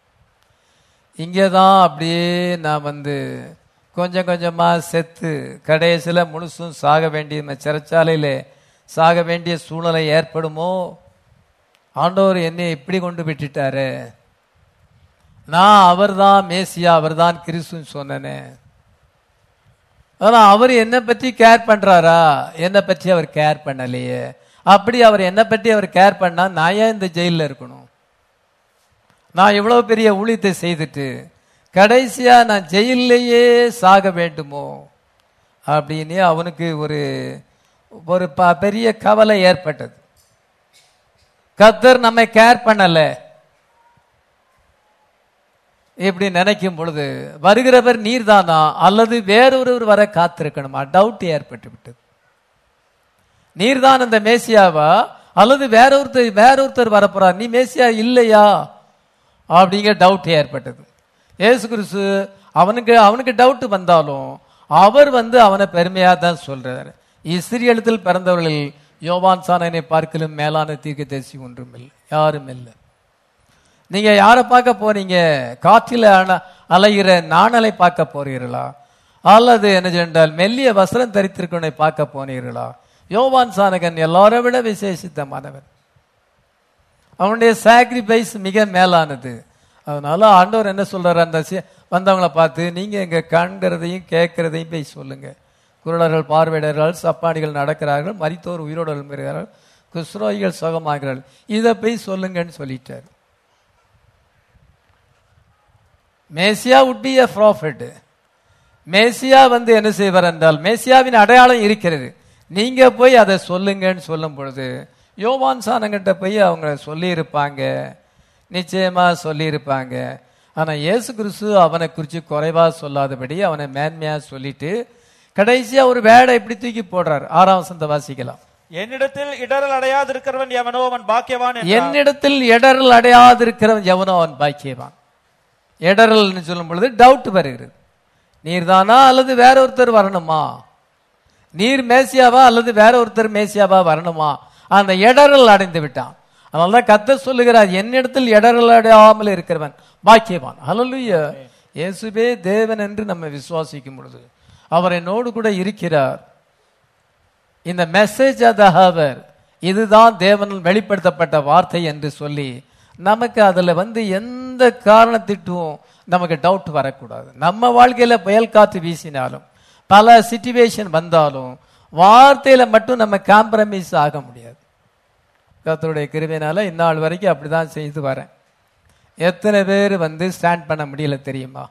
இங்கே தான் அப்படியே நான் வந்து கொஞ்சம் கொஞ்சமா செத்து கடைசியில் முழுசும் சாக வேண்டிய இந்த சிறைச்சாலையிலே சாக வேண்டிய சூழ்நிலை ஏற்படுமோ ஆண்டவர் என்னை இப்படி கொண்டு விட்டுட்டாரு நான் அவர்தான் மேசியா அவர்தான் கிறிஸ்துன்னு சொன்னேனே ஆனா அவர் என்னை பற்றி கேர் பண்றாரா என்னை பற்றி அவர் கேர் பண்ணலையே அப்படி அவர் என்னை பற்றி அவர் கேர் பண்ணா நான் ஏன் இந்த ஜெயிலில் இருக்கணும் நான் இவ்வளவு பெரிய ஊழியத்தை செய்துட்டு கடைசியா நான் ஜெயிலேயே சாக வேண்டுமோ அப்படின்னு அவனுக்கு ஒரு ஒரு ப- பெரிய கவலை ஏற்பட்டது கத்தர் நம்மை கேர் பண்ணல இப்படி நினைக்கும் பொழுது வருகிறவர் நீர்தானா அல்லது வேறொருவர் வர காத்திருக்கணுமா டவுட் ஏற்பட்டு விட்டது நீர்தான் அந்த மேசியாவா அல்லது வேற ஒருத்தர் வேற ஒருத்தர் வரப்போறார் நீ மேசியா இல்லையா அப்படிங்கிற டவுட் ஏற்பட்டது ஏசு கிறிஸ்து அவனுக்கு அவனுக்கு டவுட் வந்தாலும் அவர் வந்து அவனை பெருமையா தான் சொல்றாரு இஸ்ரேலத்தில் பிறந்தவர்களில் யோவான் சானனை பார்க்கலும் மேலான தீர்க்கதரிசி ஒன்றும் இல்லை யாரும் இல்லை நீங்க யாரை பார்க்க போறீங்க காற்றில அண- அலைகிற நாணலை பார்க்க போறீர்களா அல்லது என்ன சென்றால் மெல்லிய வஸ்திரம் தரித்திருக்கவனை பார்க்க போனீர்களா யோவான் சானகன் எல்லாரை விட விசேஷித்தமானவன் அவனுடைய சாக்ரிஃபைஸ் மிக மேலானது அதனால ஆண்டவர் என்ன சொல்றாரு அந்த சி- வந்தவங்கள பார்த்து நீங்க இங்க கண்கிறதையும் கேட்கிறதையும் போய் சொல்லுங்க குருடர்கள் பார்வையிடர்கள் சப்பாடிகள் நடக்கிறார்கள் மரித்தோர் உயிரோடு எழும்புகிறார்கள் குஸ்ரோகிகள் சுகமாகிறார்கள் இதை போய் சொல்லுங்கன்னு சொல்லிட்டார் மேசியா உட் பி எ ப்ராஃபிட் மேசியா வந்து என்ன செய்வார் என்றால் மேசியாவின் அடையாளம் இருக்கிறது நீங்க போய் அதை சொல்லுங்கன்னு சொல்லும் பொழுது யோவான் சானங்கிட்ட போய் அவங்க சொல்லியிருப்பாங்க நிச்சயமா சொல்லியிருப்பாங்க ஆனா இயேசு கிறிஸ்து அவனை குறித்து குறைவா சொல்லாதபடி அவனை மேன்மையா சொல்லிட்டு கடைசியா ஒரு வேடை இப்படி தூக்கி போடுறார் ஆறாம் வசந்த வாசிக்கலாம் என்னிடத்தில் இடரல் அடையாதிருக்கிறவன் எவனோ அவன் பாக்கியவான் என்றார். என்னிடத்தில் இடரல் அடையாதிருக்கிறவன் எவனோ அவன் பாக்கியவான் இடரல்னு சொல்லும் பொழுது டவுட் வருகிறது நீர்தானா அல்லது வேற ஒருத்தர் வரணுமா நீர் மேசியாவா அல்லது வேற ஒருத்தர் மேசியாவா வரணுமா அந்த இடரல் அடைந்து விட்டான் அதனாலதான் கர்த்தர் சொல்லுகிறார் என்னிடத்தில் இடரலடையாமல் இருக்கிறவன் பாக்கியவான் ஹalleluya இயேசுவே தேவன் என்று நம்ம விசுவாசிக்கும் பொழுது அவர் என்னோடு கூட இருக்கிறார் இந்த மெசேஜ் ஆஃப் த ஹவர் இதுதான் தேவனால் வெளிப்படுத்தப்பட்ட வார்த்தை என்று சொல்லி நமக்கு அதுல வந்து எந்த காரணத்திட்டும் நமக்கு டவுட் வரக்கூடாது நம்ம வாழ்க்கையில புயல் காத்து வீசினாலும் பல சிச்சுவேஷன் வந்தாலும் வார்த்தையில மட்டும் நம்ம காம்ப்ரமைஸ் ஆக முடியாது கர்த்தருடைய கிருபையினால இந்நாள் வரைக்கும் அப்படிதான் செய்து வரேன் எத்தனை பேர் வந்து ஸ்டாண்ட் பண்ண முடியல தெரியுமா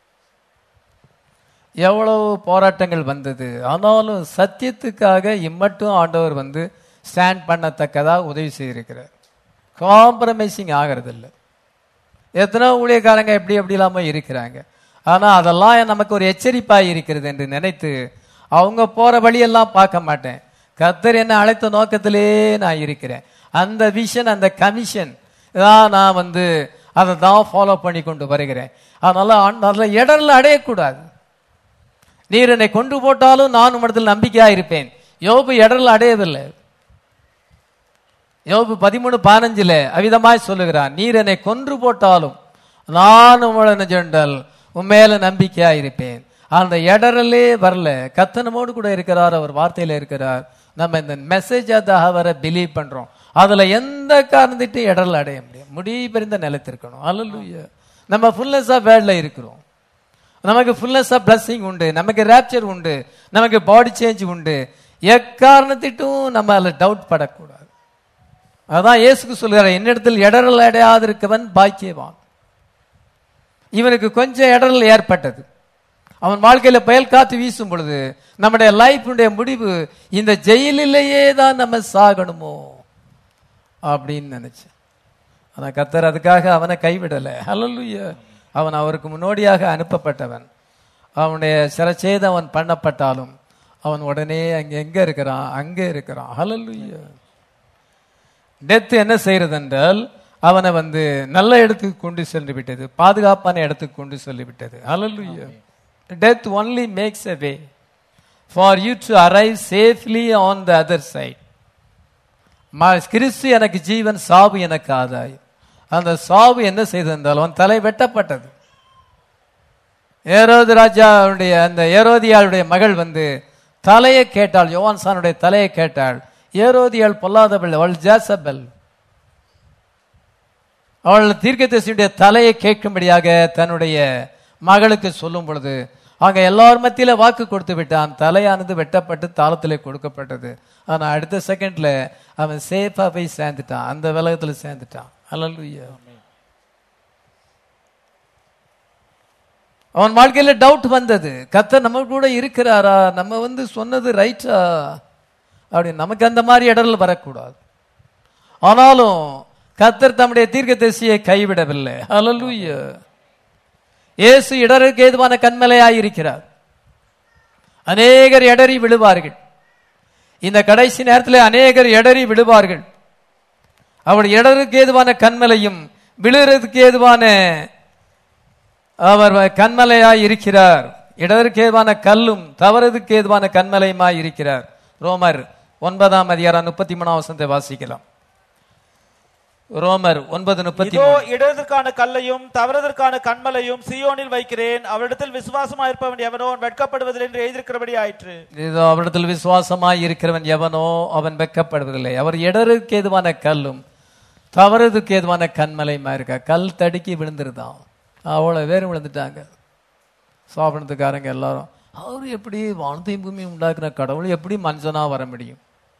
எவ்வளவு போராட்டங்கள் வந்தது ஆனாலும் சத்தியத்துக்காக இம்மட்டும் ஆண்டவர் வந்து ஸ்டாண்ட் பண்ணத்தக்கதா உதவி செய்திருக்கிறார் காம்ப்ரமைசிங் ஆகிறது இல்லை எத்தனை ஊழியக்காரங்க எப்படி எப்படி இல்லாம இருக்கிறாங்க ஆனா அதெல்லாம் நமக்கு ஒரு எச்சரிப்பா இருக்கிறது என்று நினைத்து அவங்க போற வழியெல்லாம் பார்க்க மாட்டேன் கர்த்தர் என்ன அழைத்த நோக்கத்திலே நான் இருக்கிறேன் அந்த விஷன் அந்த கமிஷன் தான் நான் வந்து அதை தான் ஃபாலோ பண்ணி கொண்டு வருகிறேன் அதனால ஆண்- அதுல இடர்ல அடையக்கூடாது நீர் என்னை கொண்டு போட்டாலும் நான் உம்மிடத்தில் நம்பிக்கையா இருப்பேன் யோபு இடர்ல அடையவில்லை யோபு பதிமூணு பதினஞ்சுல அவிதமாய் சொல்லுகிறான் நீர் என்னை கொன்று போட்டாலும் நான் உம்முடன் சென்றால் உண்மையில நம்பிக்கையா இருப்பேன் அந்த இடரலே வரல கத்தனமோடு கூட இருக்கிறார் அவர் வார்த்தையில இருக்கிறார் நம்ம இந்த மெசேஜ் அதை அவரை பிலீவ் பண்றோம் அதுல எந்த காரணத்திட்டு இடரல் அடைய முடியும் முடிவு பெருந்த நிலைத்திருக்கணும் அல்லூயா நம்ம ஃபுல்னஸ் ஆஃப் வேர்ட்ல இருக்கிறோம் நமக்கு ஃபுல்னஸ் ஆஃப் blessing உண்டு நமக்கு ரேப்சர் உண்டு நமக்கு பாடி சேஞ்ச் உண்டு எக்காரணத்திட்டும் நம்ம அதில் டவுட் படக்கூடாது அதான் இயேசுக்கு சொல்கிறார் என்னிடத்தில் இடரல் அடையாதிருக்கவன் பாக்கியவான் இவனுக்கு கொஞ்சம் இடரல் ஏற்பட்டது அவன் வாழ்க்கையில புயல் காத்து வீசும் பொழுது நம்முடைய லைஃபுடைய முடிவு இந்த ஜெயிலிலேயே தான் நம்ம சாகணுமோ அப்படின்னு நினைச்சேன் ஆனா கத்தர் அதுக்காக அவனை கைவிடல ஹalleluya அவன் அவருக்கு முன்னோடியாக அனுப்பப்பட்டவன் அவனுடைய சிரச்சேதம் அவன் பண்ணப்பட்டாலும் அவன் உடனே அங்க எங்க இருக்கிறான் அங்கே இருக்கிறான் ஹalleluya டெத் என்ன செய்யறது என்றால் அவனை வந்து நல்ல இடத்துக்கு கொண்டு சென்று விட்டது பாதுகாப்பான இடத்துக்கு கொண்டு சென்று விட்டது hallelujah death only makes a way for you to arrive safely on the other side கிறிஸ்து எனக்கு ஜீவன் சாவு எனக்கு ஆதாயம் அந்த சாவு என்ன செய்திருந்தாலும் அவன் தலை வெட்டப்பட்டது ஏரோது ராஜாவுடைய அந்த ஏரோதியாளுடைய மகள் வந்து தலையை கேட்டாள் யோவான் சானுடைய தலையை கேட்டாள் ஏரோதியாள் பொல்லாதவள் அவள் ஜேசபெல் அவள் தீர்க்கதரிசியுடைய தலையை கேட்கும்படியாக தன்னுடைய மகளுக்கு சொல்லும் பொழுது அங்க எல்லார் மத்தியில வாக்கு கொடுத்து விட்டான் தலையானது வெட்டப்பட்டு தாளத்திலே கொடுக்கப்பட்டது ஆனா அடுத்த செகண்ட்ல அவன் சேஃபா போய் சேர்ந்துட்டான் அந்த விலகத்துல சேர்ந்துட்டான் அல்லேலூயா அவன் வாழ்க்கையில டவுட் வந்தது கத்த நம்ம கூட இருக்கிறாரா நம்ம வந்து சொன்னது ரைட்டா அப்படி நமக்கு அந்த மாதிரி இடர்கள் வரக்கூடாது ஆனாலும் கத்தர் தம்முடைய தீர்க்கதரிசியை கைவிடவில்லை ஹalleluya இயேசு இடருக்கு ஏதுவான கண்மலையாய் இருக்கிறார் அநேகர் இடறி விழுவார்கள் இந்த கடைசி நேரத்தில் அநேகர் இடறி விழுவார்கள் அவர் இடருக்கு ஏதுவான கண்மலையும் விழுறதுக்கு ஏதுவான அவர் கண்மலையாய் இருக்கிறார் இடருக்கு ஏதுவான கல்லும் தவறுக்கு ஏதுவான கண்மலையுமாய் இருக்கிறார் ரோமர் ஒன்பதாம் அதிகாரம் முப்பத்தி மூணாம் வசனத்தை வாசிக்கலாம் ரோமர் ஒன்பது முப்பத்தி இதோ இடதுக்கான கல்லையும் தவறதற்கான கண்மலையும் சியோனில் வைக்கிறேன் அவரிடத்தில் விசுவாசமா இருப்பவன் எவனோ அவன் வெட்கப்படுவதில் என்று எழுதியிருக்கிறபடி ஆயிற்று இதோ அவரிடத்தில் விசுவாசமாய் இருக்கிறவன் எவனோ அவன் வெட்கப்படுவதில்லை அவர் இடருக்கு ஏதுவான கல்லும் தவறுதுக்கு ஏதுவான கண்மலையுமா இருக்கா கல் தடுக்கி விழுந்துருதான் அவ்வளவு பேர் விழுந்துட்டாங்க சாப்பிடத்துக்காரங்க எல்லாரும் அவர் எப்படி வானத்தையும் பூமியும் உண்டாக்குற கடவுள் எப்படி மனுஷனா வர முடியும்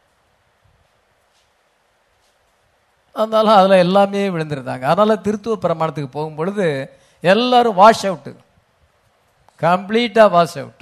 அதனால அதுல எல்லாமே விழுந்திருந்தாங்க அதனால திருத்துவ பிரமாணத்துக்கு போகும் பொழுது எல்லாரும் வாஷ் அவுட் கம்ப்ளீட்டா வாஷ் அவுட்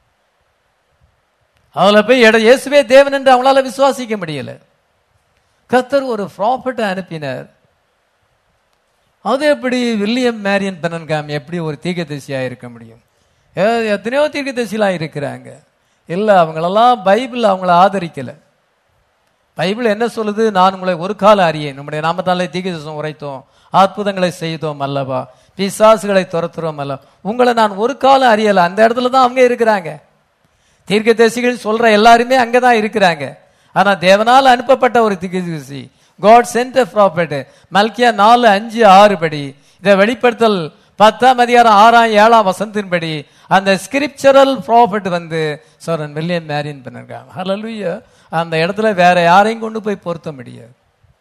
அதுல போய் இட இயேசுவே தேவன் என்று அவங்களால விசுவாசிக்க முடியல கத்தர் ஒரு ப்ராஃபட்டை அனுப்பினார் அது எப்படி வில்லியம் மேரியன் பெனன்காம் எப்படி ஒரு தீர்க்கதரிசியா இருக்க முடியும் ஏ- எத்தனையோ தீர்க்கதரிசிலாம் இருக்கிறாங்க இல்ல அவங்களெல்லாம் பைபிள் அவங்கள ஆதரிக்கல பைபிள் என்ன சொல்லுது நான் உங்களை ஒரு கால அறியேன் நம்முடைய நாமத்தாலே தீர்க்கதரிசனம் உரைத்தோம் அற்புதங்களை செய்தோம் அல்லவா பிசாசுகளை துரத்துறோம் அல்ல உங்களை நான் ஒரு காலம் அறியல அந்த இடத்துல தான் அவங்க இருக்கிறாங்க தீர்க்கதரிசிகள் சொல்ற எல்லாருமே அங்கதான் இருக்கிறாங்க ஆனா தேவனால் அனுப்பப்பட்ட ஒரு தீர்க்கதரிசி காட் சென்ட் a ப்ராஃபட் மல்கியா நாலு அஞ்சு ஆறு படி இதை வெளிப்படுத்தல் பத்தாம் அதிகாரம் ஆறாம் ஏழாம் வசந்தின்படி அந்த ஸ்கிரிப்சரல் ப்ராஃபட் வந்து சோரன் வில்லியம் மேரின் பண்ணிருக்காங்க ஹalleluya அந்த இடத்துல வேற யாரையும் கொண்டு போய் பொருத்த முடியாது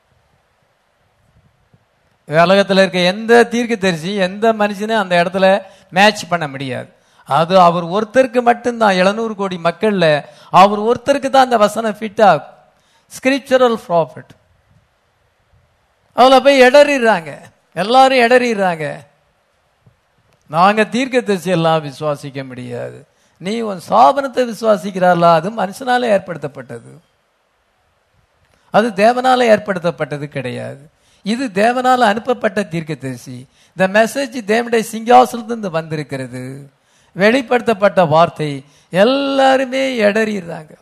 உலகத்துல இருக்க எந்த தீர்க்க தரிசி எந்த மனுஷனும் அந்த இடத்துல மேட்ச் பண்ண முடியாது அது அவர் ஒருத்தருக்கு மட்டும்தான் எழுநூறு கோடி மக்கள்ல அவர் ஒருத்தருக்கு தான் அந்த வசனம் ஃபிட் ஆகும் ஸ்கிரிப்சரல் ப்ராஃபிட் அதுல போய் இடறிடுறாங்க எல்லாரும் இடறிடுறாங்க நாங்க தீர்க்க தரிசி எல்லாம் விசுவாசிக்க முடியாது நீ உன் சாபனத்தை விசுவாசிக்கிறாளா அது மனுஷனால ஏற்படுத்தப்பட்டது அது தேவனால ஏற்படுத்தப்பட்டது கிடையாது இது தேவனால அனுப்பப்பட்ட தீர்க்கதரிசி இந்த மெசேஜ் தேவனுடைய சிங்காசனத்திலிருந்து வந்திருக்கிறது வெளிப்படுத்தப்பட்ட வார்த்தை எல்லாருமே இடறிடுறாங்க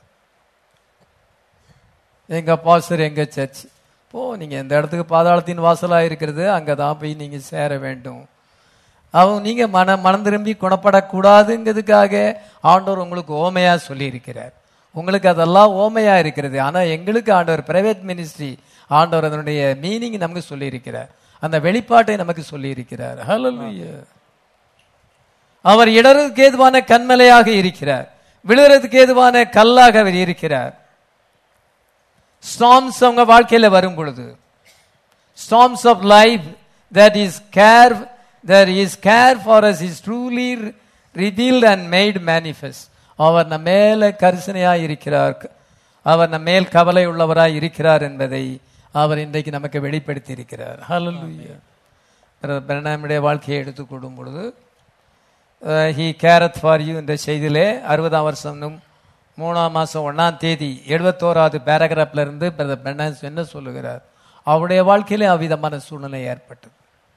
எங்க பாஸ்டர் எங்க சர்ச் போ நீங்க எந்த இடத்துக்கு பாதாளத்தின் வாசலா இருக்கிறது அங்கதான் போய் நீங்க சேர வேண்டும் அவன் நீங்க மன மனம் திரும்பி குணப்படக்கூடாதுங்கிறதுக்காக ஆண்டவர் உங்களுக்கு ஓமையா சொல்லி இருக்கிறார் உங்களுக்கு அதெல்லாம் ஓமையா இருக்கிறது ஆனா எங்களுக்கு ஆண்டவர் பிரைவேட் மினிஸ்ட்ரி ஆண்டவர் அதனுடைய மீனிங் நமக்கு சொல்லி இருக்கிறார் அந்த வெளிப்பாட்டை நமக்கு சொல்லி இருக்கிறார் ஹalleluya அவர் இடறதுக்கு ஏதுவான கண்மலையாக இருக்கிறார் விழுறதுக்கு ஏதுவான கல்லாக அவர் இருக்கிறார் ஸ்டாம்ஸ் அவங்க வாழ்க்கையில வரும் பொழுது storms of life that is care that is care for us is truly revealed and made manifest அவர் நம்ம மேல கரிசனையாய் இருக்கிறார் அவர் நம்ம மேல் கவலை உள்ளவராய் இருக்கிறார் என்பதை அவர் இன்றைக்கு நமக்கு வெளிப்படுத்தி இருக்கிறார் ஹalleluya பிரணாமுடைய வாழ்க்கையை எடுத்துக்கொள்ளும் பொழுது ஹி கேரத் ஃபார் யூ என்ற செய்தியிலே அறுபதாம் வருஷம் மூணாம் மாசம் ஒண்ணாம் தேதி எழுபத்தோராவது பேராகிராஃப்ல இருந்து பிரதர் பெர்னான்ஸ் என்ன சொல்லுகிறார் அவருடைய வாழ்க்கையிலே அவ்விதமான சூழ்நிலை ஏற்பட்டது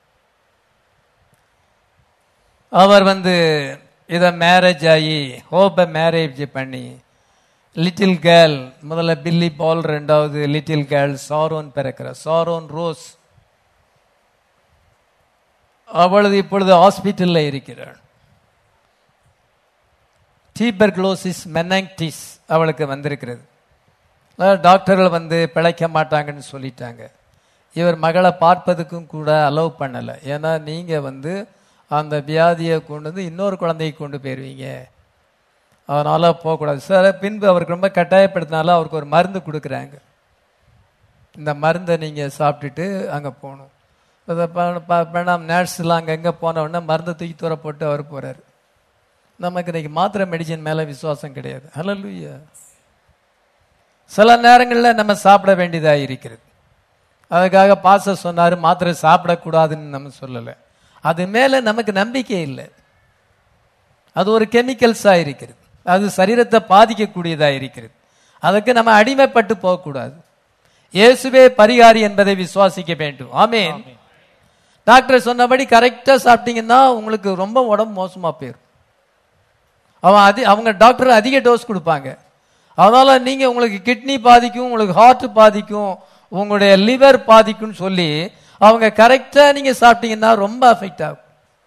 அவர் வந்து இதை மேரேஜ் ஆகி ஹோப்பை மேரேஜ் பண்ணி லிட்டில் கேர்ள் முதல்ல பில்லி பால் ரெண்டாவது லிட்டில் கேர்ள் சாரோன் பிறக்கிறார் சாரோன் ரோஸ் அவளது இப்பொழுது ஹாஸ்பிட்டல்ல இருக்கிறாள் டீபர்குலோசிஸ் மெனங்டிஸ் அவளுக்கு வந்திருக்கிறது அதாவது டாக்டர்கள் வந்து பிழைக்க மாட்டாங்கன்னு சொல்லிட்டாங்க இவர் மகளை பார்ப்பதுக்கும் கூட அலோவ் பண்ணலை ஏன்னா நீங்கள் வந்து அந்த வியாதியை கொண்டு வந்து இன்னொரு குழந்தைக்கு கொண்டு போயிருவீங்க அதனால போகக்கூடாது சார் பின்பு அவருக்கு ரொம்ப கட்டாயப்படுத்தினால அவருக்கு ஒரு மருந்து கொடுக்குறாங்க இந்த மருந்தை நீங்கள் சாப்பிட்டுட்டு அங்கே போகணும் வேணாம் நர்ஸ்லாம் அங்கே எங்கே போன உடனே மருந்தை தூக்கி தூர போட்டு அவர் போகிறாரு நமக்கு இன்னைக்கு மாத்திரை மெடிசன் மேலே விசுவாசம் கிடையாது ஹalleluya சில நேரங்களில் நம்ம சாப்பிட வேண்டியதாக இருக்கிறது அதுக்காக பாச சொன்னார் மாத்திரை சாப்பிடக்கூடாதுன்னு நம்ம சொல்லலை அது மேலே நமக்கு நம்பிக்கை இல்லை அது ஒரு கெமிக்கல்ஸாக இருக்கிறது அது சரீரத்தை பாதிக்கக்கூடியதாக இருக்கிறது அதுக்கு நம்ம அடிமைப்பட்டு போகக்கூடாது இயேசுவே பரிகாரி என்பதை விசுவாசிக்க வேண்டும் ஆமேன் டாக்டர் சொன்னபடி கரெக்டாக சாப்பிட்டீங்கன்னா உங்களுக்கு ரொம்ப உடம்பு மோசமாக போயிடும் அவன் அதி அவங்க டாக்டர் அதிக டோஸ் கொடுப்பாங்க அதனால நீங்க உங்களுக்கு கிட்னி பாதிக்கும் உங்களுக்கு ஹார்ட் பாதிக்கும் உங்களுடைய லிவர் பாதிக்கும்னு சொல்லி அவங்க கரெக்டா நீங்க சாப்பிட்டீங்கன்னா ரொம்ப அஃபெக்ட் ஆகும்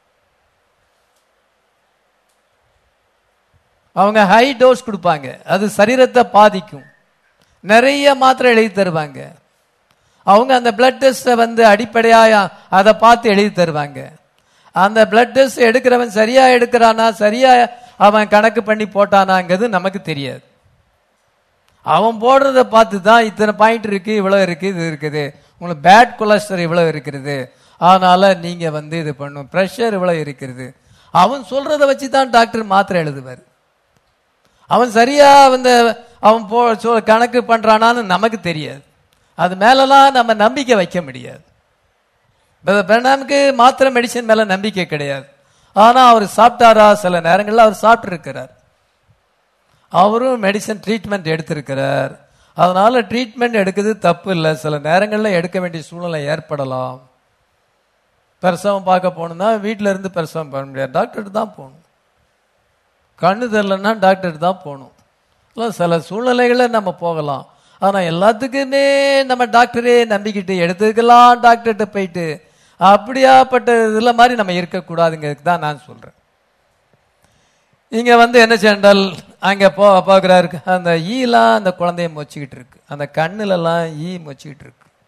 அவங்க ஹை டோஸ் கொடுப்பாங்க அது சரீரத்தை பாதிக்கும் நிறைய மாத்திரை எழுதி தருவாங்க அவங்க அந்த பிளட் டெஸ்ட்டை வந்து அடிப்படையா அதை பார்த்து எழுதி தருவாங்க அந்த பிளட் டெஸ்ட் எடுக்கிறவன் சரியா எடுக்கிறானா சரியா அவன் கணக்கு பண்ணி போட்டானாங்கிறது நமக்கு தெரியாது அவன் போடுறத பார்த்து தான் இத்தனை பாயிண்ட் இருக்கு இவ்வளவு இருக்கு இது இருக்குது உங்களுக்கு பேட் கொலஸ்டர் இவ்வளவு இருக்கிறது அதனால நீங்க வந்து இது பண்ணும் ப்ரெஷர் இவ்வளவு இருக்கிறது அவன் சொல்றத வச்சு தான் டாக்டர் மாத்திரை எழுதுவார் அவன் சரியா வந்து அவன் போ சொ- கணக்கு பண்றானான்னு நமக்கு தெரியாது அது மேலலாம் நம்ம நம்பிக்கை வைக்க முடியாது பிரணாமுக்கு மாத்திரை மெடிசன் மேல நம்பிக்கை கிடையாது ஆனா அவர் சாப்பிட்டாரா சில நேரங்கள்ல அவர் சாப்பிட்டு இருக்கிறார் அவரும் மெடிசன் ட்ரீட்மெண்ட் எடுத்திருக்கிறார் அதனால ட்ரீட்மெண்ட் எடுக்கிறது தப்பு இல்லை சில நேரங்கள்ல எடுக்க வேண்டிய சூழ்நிலை ஏற்படலாம் பிரசவம் பார்க்க போகணும்னா வீட்டில இருந்து பிரசவம் பண்ண முடியாது டாக்டர் தான் போகணும் கண்ணு தெரிலன்னா டாக்டர் தான் போகணும் இல்லை சில சூழ்நிலைகளில் நம்ம போகலாம் ஆனால் எல்லாத்துக்குமே நம்ம டாக்டரே நம்பிக்கிட்டு எடுத்துக்கலாம் டாக்டர்கிட்ட போயிட்டு அப்படியாப்பட்ட இதில் மாதிரி நம்ம இருக்கக்கூடாதுங்கிறதுக்கு தான் நான் சொல்கிறேன் இங்க வந்து என்ன சென்றால் அங்க போ பார்க்குறாரு அந்த ஈலாம் அந்த குழந்தைய மொச்சிக்கிட்டு இருக்கு அந்த கண்ணுலலாம் ஈ மொச்சிக்கிட்டு இருக்கு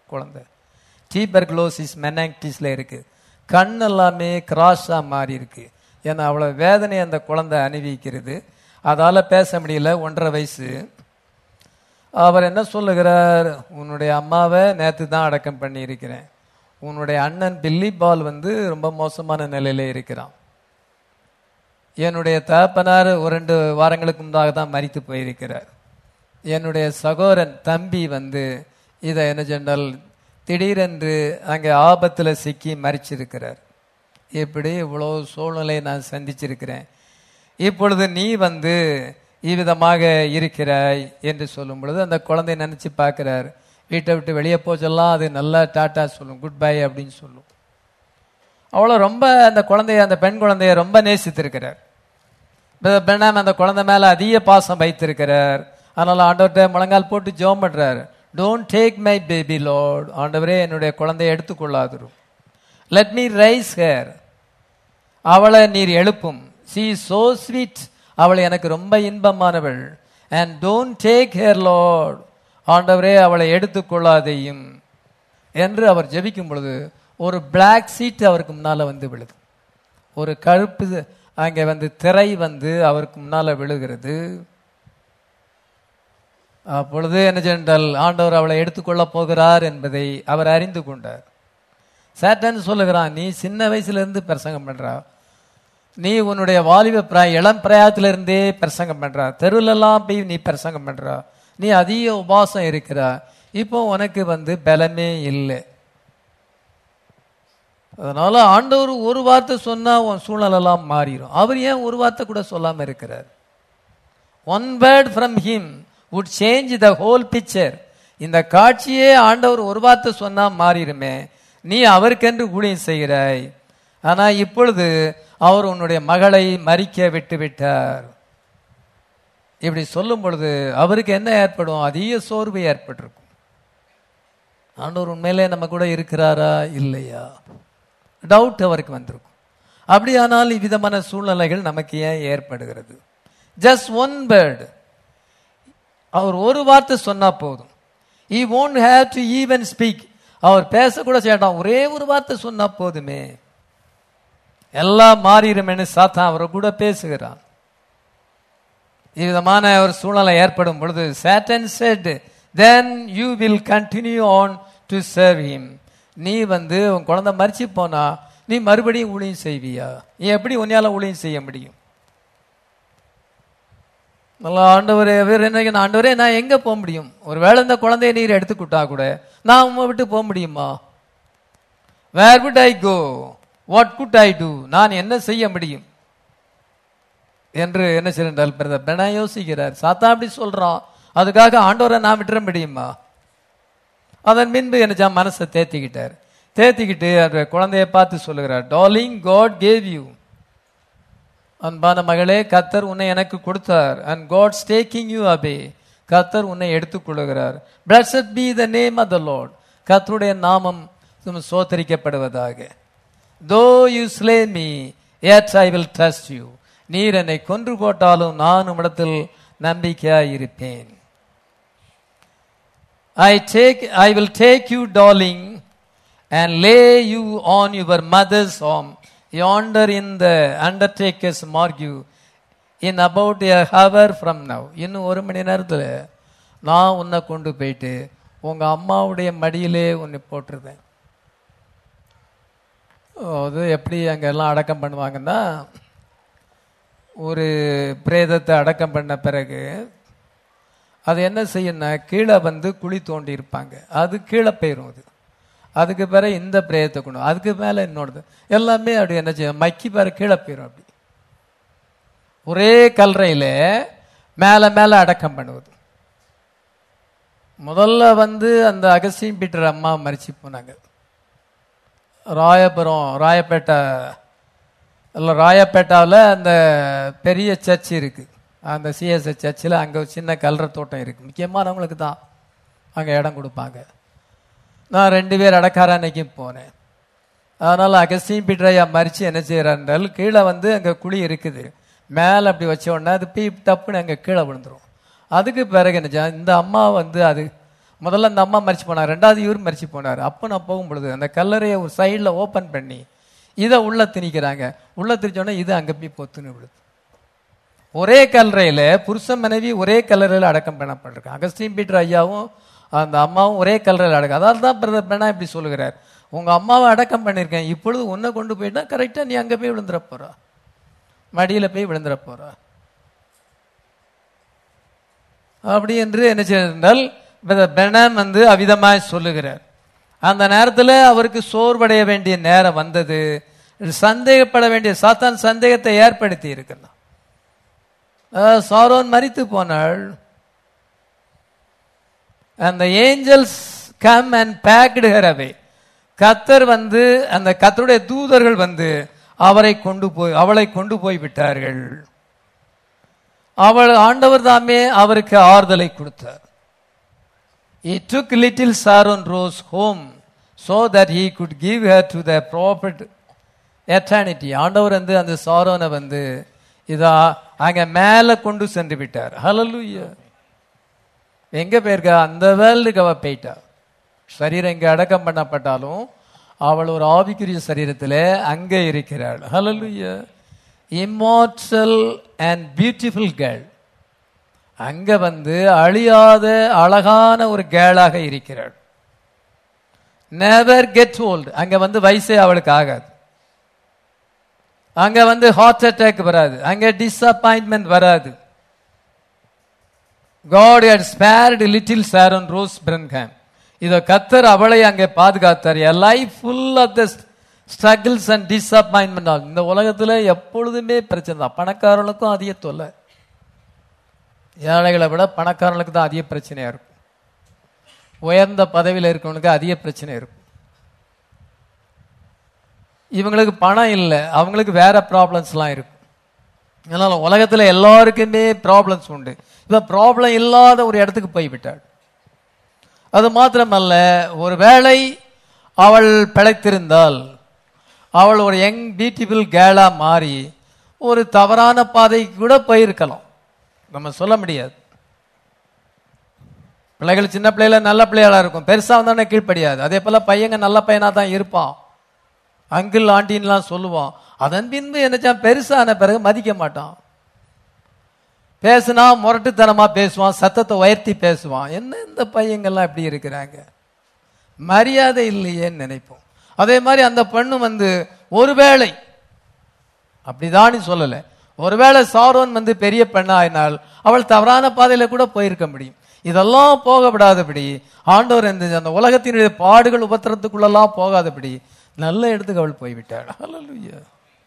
குழந்தை டீபர்குலோசிஸ் மெனாக்டிஸில் இருக்கு கண் எல்லாமே கிராஸாக மாறி இருக்கு ஏன்னா அவ்வளோ வேதனை அந்த குழந்தை அனுபவிக்கிறது அதால் பேச முடியல ஒன்றரை வயசு அவர் என்ன சொல்லுகிறார் உன்னுடைய அம்மாவை நேற்று தான் அடக்கம் பண்ணியிருக்கிறேன் உன்னுடைய அண்ணன் பில்லி பால் வந்து ரொம்ப மோசமான நிலையில இருக்கிறான் என்னுடைய தகப்பனார் ஒரு ரெண்டு வாரங்களுக்கு முன்பாக தான் மறித்து போயிருக்கிறார் என்னுடைய சகோதரன் தம்பி வந்து இதை என்ன சொன்னால் திடீரென்று அங்கே ஆபத்தில் சிக்கி மறிச்சிருக்கிறார் இப்படி இவ்வளோ சூழ்நிலையை நான் சந்திச்சிருக்கிறேன் இப்பொழுது நீ வந்து இவ்விதமாக இருக்கிறாய் என்று சொல்லும் பொழுது அந்த குழந்தை நினைச்சு பார்க்கிறார் வீட்டை விட்டு வெளியே போச்செல்லாம் அது நல்லா டாட்டா சொல்லும் குட் பை அப்படின்னு சொல்லும் அவ்வளோ ரொம்ப அந்த குழந்தைய அந்த பெண் குழந்தைய ரொம்ப நேசித்திருக்கிறார் பெண்ணாம் அந்த குழந்தை மேல அதிக பாசம் வைத்திருக்கிறார் அதனால ஆண்டவர்கிட்ட முழங்கால் போட்டு ஜெபம் பண்றாரு don't take my baby lord ஆண்டவரே என்னுடைய குழந்தையை எடுத்துக்கொள்ளாதிரும் லெட் மீ ரைஸ் ஹேர் அவளை நீர் எழுப்பும் சி சோ ஸ்வீட் அவள் எனக்கு ரொம்ப இன்பமானவள் and don't take her lord ஆண்டவரே அவளை எடுத்துக்கொள்ளாதையும் என்று அவர் ஜெபிக்கும் பொழுது ஒரு பிளாக் சீட் அவருக்கு முன்னால வந்து விழுது ஒரு கருப்பு அங்கே வந்து திரை வந்து அவருக்கு முன்னால விழுகிறது அப்பொழுது என்ன சென்றால் ஆண்டவர் அவளை எடுத்துக்கொள்ள போகிறார் என்பதை அவர் அறிந்து கொண்டார் சேட்டன் சொல்லுகிறான் நீ சின்ன வயசுல இருந்து பிரசங்கம் பண்றா நீ உன்னுடைய வாலிப பிராய இளம் பிராயத்துல இருந்தே பிரசங்கம் பண்றா தெருலெல்லாம் போய் நீ பிரசங்கம் பண்றா நீ அதிக உபாசம் இருக்கிறா இப்போ உனக்கு வந்து பலமே இல்லை அதனால ஆண்டவர் ஒரு வார்த்தை சொன்னா உன் சூழ்நிலைலாம் மாறிடும் அவர் ஏன் ஒரு வார்த்தை கூட சொல்லாம இருக்கிறார் one word from him would change the whole picture இந்த காட்சியே ஆண்டவர் ஒரு வார்த்தை சொன்னா மாறிடுமே நீ அவருக்கென்று ஊழியம் செய்கிறாய் ஆனா இப்பொழுது அவர் உன்னுடைய மகளை மறிக்க விட்டு விட்டார் இப்படி சொல்லும் பொழுது அவருக்கு என்ன ஏற்படும் அதிக சோர்வு ஏற்பட்டிருக்கும் ஆண்டவர் உண்மையிலே நம்ம கூட இருக்கிறாரா இல்லையா டவுட் அவருக்கு வந்திருக்கும் அப்படியானால் இவ்விதமான சூழ்நிலைகள் நமக்கு ஏன் ஏற்படுகிறது ஜஸ்ட் ஒன் பேர்டு அவர் ஒரு வார்த்தை சொன்னா போதும் he won't have to even speak அவர் பேசக்கூட சேட்டான் ஒரே ஒரு வார்த்தை சொன்னா போதுமே எல்லாம் மாறிடுமேனு சாத்தான் அவரை கூட பேசுகிறான் இவ்விதமான ஒரு சூழ்நிலை ஏற்படும் பொழுது Satan said then you will continue on to serve him நீ வந்து உன் குழந்தை மறிச்சு போனா நீ மறுபடியும் ஊழியம் செய்வியா நீ எப்படி உன்னையால ஊழியம் செய்ய முடியும் நல்லா ஆண்டவரே வேற என்ன ஆண்டவரே நான் எங்க போக முடியும் ஒருவேளை இந்த குழந்தைய நீர் எடுத்துக்கிட்டா கூட நான் உண்மை விட்டு போக முடியுமா where would I go what could I do நான் என்ன செய்ய முடியும் என்று என்ன செய்தால் பிரதர் பெனா யோசிக்கிறார் சாத்தா அப்படி சொல்றான் அதுக்காக ஆண்டவரை நான் விட்டுற முடியுமா அதன் பின்பு என்ன மனசை தேத்திக்கிட்டார் தேத்திக்கிட்டு அந்த குழந்தைய பார்த்து சொல்லுகிறார் டார்லிங் காட் கேவ் யூ அன்பான மகளே கத்தர் உன்னை எனக்கு கொடுத்தார் and God taking you away கத்தர் உன்னை எடுத்துக்கொள்ளுகிறார் blessed be the name of the lord கத்தருடைய நாமம் சோத்தரிக்கப்படுவதாக though you slay me yet I will trust you நீர் என்னை கொன்று போட்டாலும் நான் உம்மிடத்தில் நம்பிக்கையாய் இருப்பேன் I take, I will take you, darling, and lay you on your mother's arm, yonder in the undertaker's margue, in about a hour from now. இன்னும் ஒரு மணி நேரத்துல நான் உன்னை கொண்டு போயிட்டு உங்க அம்மாவுடைய மடியிலே உன்னை போட்டுருவேன் அது எப்படி அங்க எல்லாம் அடக்கம் பண்ணுவாங்கன்னா ஒரு பிரேதத்தை அடக்கம் பண்ண பிறகு அது என்ன செய்யணும்னா கீழே வந்து குழி தோண்டி இருப்பாங்க அது கீழே போயிடும் அது அதுக்கு பிறகு இந்த பிரேயத்தை கொண்டு வா. அதுக்கு மேலே இன்னொன்று எல்லாமே அப்படி என்ன செய்யும் மக்கி பிற கீழே போயிடும் அப்படி ஒரே கல்றையில மேலே மேலே அடக்கம் பண்ணுவது முதல்ல வந்து அந்த அகஸ்டின் பீட்டர் அம்மா மறிச்சு போனாங்க ராயபுரம் ராயப்பேட்டை இல்லை ராயப்பேட்டாவில் அந்த பெரிய சர்ச் இருக்கு அந்த சிஎஸ்ஐ சர்ச்சில் அங்கே ஒரு சின்ன கல்ற தோட்டம் இருக்கு முக்கியமானவங்களுக்கு தான் அங்கே இடம் கொடுப்பாங்க நான் ரெண்டு பேர் அடக்கார அன்னைக்கு போனேன் அதனால அகஸ்டின் பீட்டரையா மறிச்சு என்ன செய்யறாருன்றால் கீழே வந்து அங்கே குழி இருக்குது மேலே அப்படி வச்ச உடனே அது பீப் டப்புன்னு அங்கே கீழே விழுந்துரும் அதுக்கு பிறகு என்ன செய்ய- இந்த அம்மா வந்து அது முதல்ல அந்த அம்மா மறிச்சு போனார் ரெண்டாவது இவர் மறிச்சு போனார் அப்போ நான் போகும் பொழுது அந்த கல்லறையை ஒரு சைடில் ஓப்பன் பண்ணி இதை உள்ள திணிக்கிறாங்க உள்ள திணிச்சோடனே இது அங்கே போய் பொத்துன்னு விடுது ஒரே கல்லறையில புருஷன் மனைவி ஒரே கல்லறையில் அடக்கம் பண்ணப்பட்டிருக்காங்க அகஸ்டின் பீட்டர் ஐயாவும் அந்த அம்மாவும் ஒரே கல்லறையில் அடக்கம் அதால் தான் பிரதர் பெண்ணா இப்படி சொல்லுகிறார் உங்க அம்மாவை அடக்கம் பண்ணியிருக்கேன் இப்பொழுது உன்னை கொண்டு போயிட்டா கரெக்டா நீ அங்க போய் விழுந்துற போறா மடியில போய் விழுந்துற போறா அப்படி என்று என்ன செய்தால் பெனாம் வந்து அவிதமாய் சொல்லுகிறார் அந்த நேரத்தில் அவருக்கு சோர்வடைய வேண்டிய நேரம் வந்தது சந்தேகப்பட வேண்டிய சாத்தான் சந்தேகத்தை ஏற்படுத்தி இருக்கிறான் அதாவது சாரோன் மரித்து போனாள் அந்த angels come and packed her away கத்தர் வந்து அந்த கத்தருடைய தூதர்கள் வந்து அவரை கொண்டு போய் அவளை கொண்டு போய் விட்டார்கள் அவள் ஆண்டவர் தாமே அவருக்கு ஆறுதலை கொடுத்தார் He took little Saron Rose home so that he could give her to the prophet eternity. ஆண்டவர் வந்து அந்த சாரோனை வந்து இதா அங்க மேல கொண்டு சென்று விட்டார் ஹalleluya எங்க போயிருக்கா அந்த வேர்ல்டுக்கு அவ போயிட்டா சரீரம் இங்க அடக்கம் பண்ணப்பட்டாலும் அவள் ஒரு ஆவிக்குரிய சரீரத்தில் அங்கே இருக்கிறாள் hallelujah immortal and beautiful girl அங்க வந்து அழியாத அழகான ஒரு கேளாக இருக்கிறாள் நெவர் கெட் ஓல்டு அங்க வந்து வயசே அவளுக்கு ஆகாது அங்க வந்து ஹார்ட் அட்டாக் வராது அங்க டிசப்பாயின்மெண்ட் வராது God had spared little Sharon Rose Branham. இதோ கத்தர் அவளை அங்கே பாதுகாத்தார் a life full of the struggles and disappointment இந்த உலகத்துல எப்பொழுதுமே பிரச்சனை தான் பணக்காரர்களுக்கும் அதிக தொல்லை ஏழைகளை விட பணக்காரர்களுக்கு தான் அதிக பிரச்சனையா இருக்கும் உயர்ந்த பதவியில் இருக்கவனுக்கு அதிக பிரச்சனை இருக்கும் இவங்களுக்கு பணம் இல்லை அவங்களுக்கு வேற ப்ராப்ளம்ஸ்லாம் இருக்கும் அதனால உலகத்துல எல்லாருக்குமே ப்ராப்ளம்ஸ் உண்டு இப்ப ப்ராப்ளம் இல்லாத ஒரு இடத்துக்கு போய்விட்டாள் அது மாத்திரமல்ல ஒரு வேளை அவள் பிழைத்திருந்தால் அவள் ஒரு யங் பியூட்டிஃபுல் கேலா மாறி ஒரு தவறான பாதைக்கு கூட போயிருக்கலாம் நம்ம சொல்ல முடியாது பிள்ளைகள் சின்ன பிள்ளைல நல்ல பிள்ளைகளா இருக்கும் பெருசா வந்தோடனே கீழ்ப்படியாது அதே போல பையங்க நல்ல பையனா தான் இருப்பான் அங்கிள் ஆண்டின்லாம் சொல்லுவான் அதன் பின்பு என்னச்சான் பெருசான பிறகு மதிக்க மாட்டான் பேசுனா முரட்டுத்தனமா பேசுவான் சத்தத்தை உயர்த்தி பேசுவான் என்ன இந்த பையங்கள்லாம் இப்படி இருக்கிறாங்க மரியாதை இல்லையேன்னு நினைப்போம் அதே மாதிரி அந்த பெண்ணு வந்து ஒருவேளை அப்படிதான் சொல்லல ஒருவேளை சாரோன் வந்து பெரிய பெண்ணாயினால் அவள் தவறான பாதையில கூட போயிருக்க முடியும் இதெல்லாம் போக விடாதபடி ஆண்டவர் இந்த அந்த உலகத்தினுடைய பாடுகள் உபத்திரத்துக்குள்ளெல்லாம் போகாதபடி நல்ல இடத்துக்கு அவள் போய்விட்டாள் ஹalleluya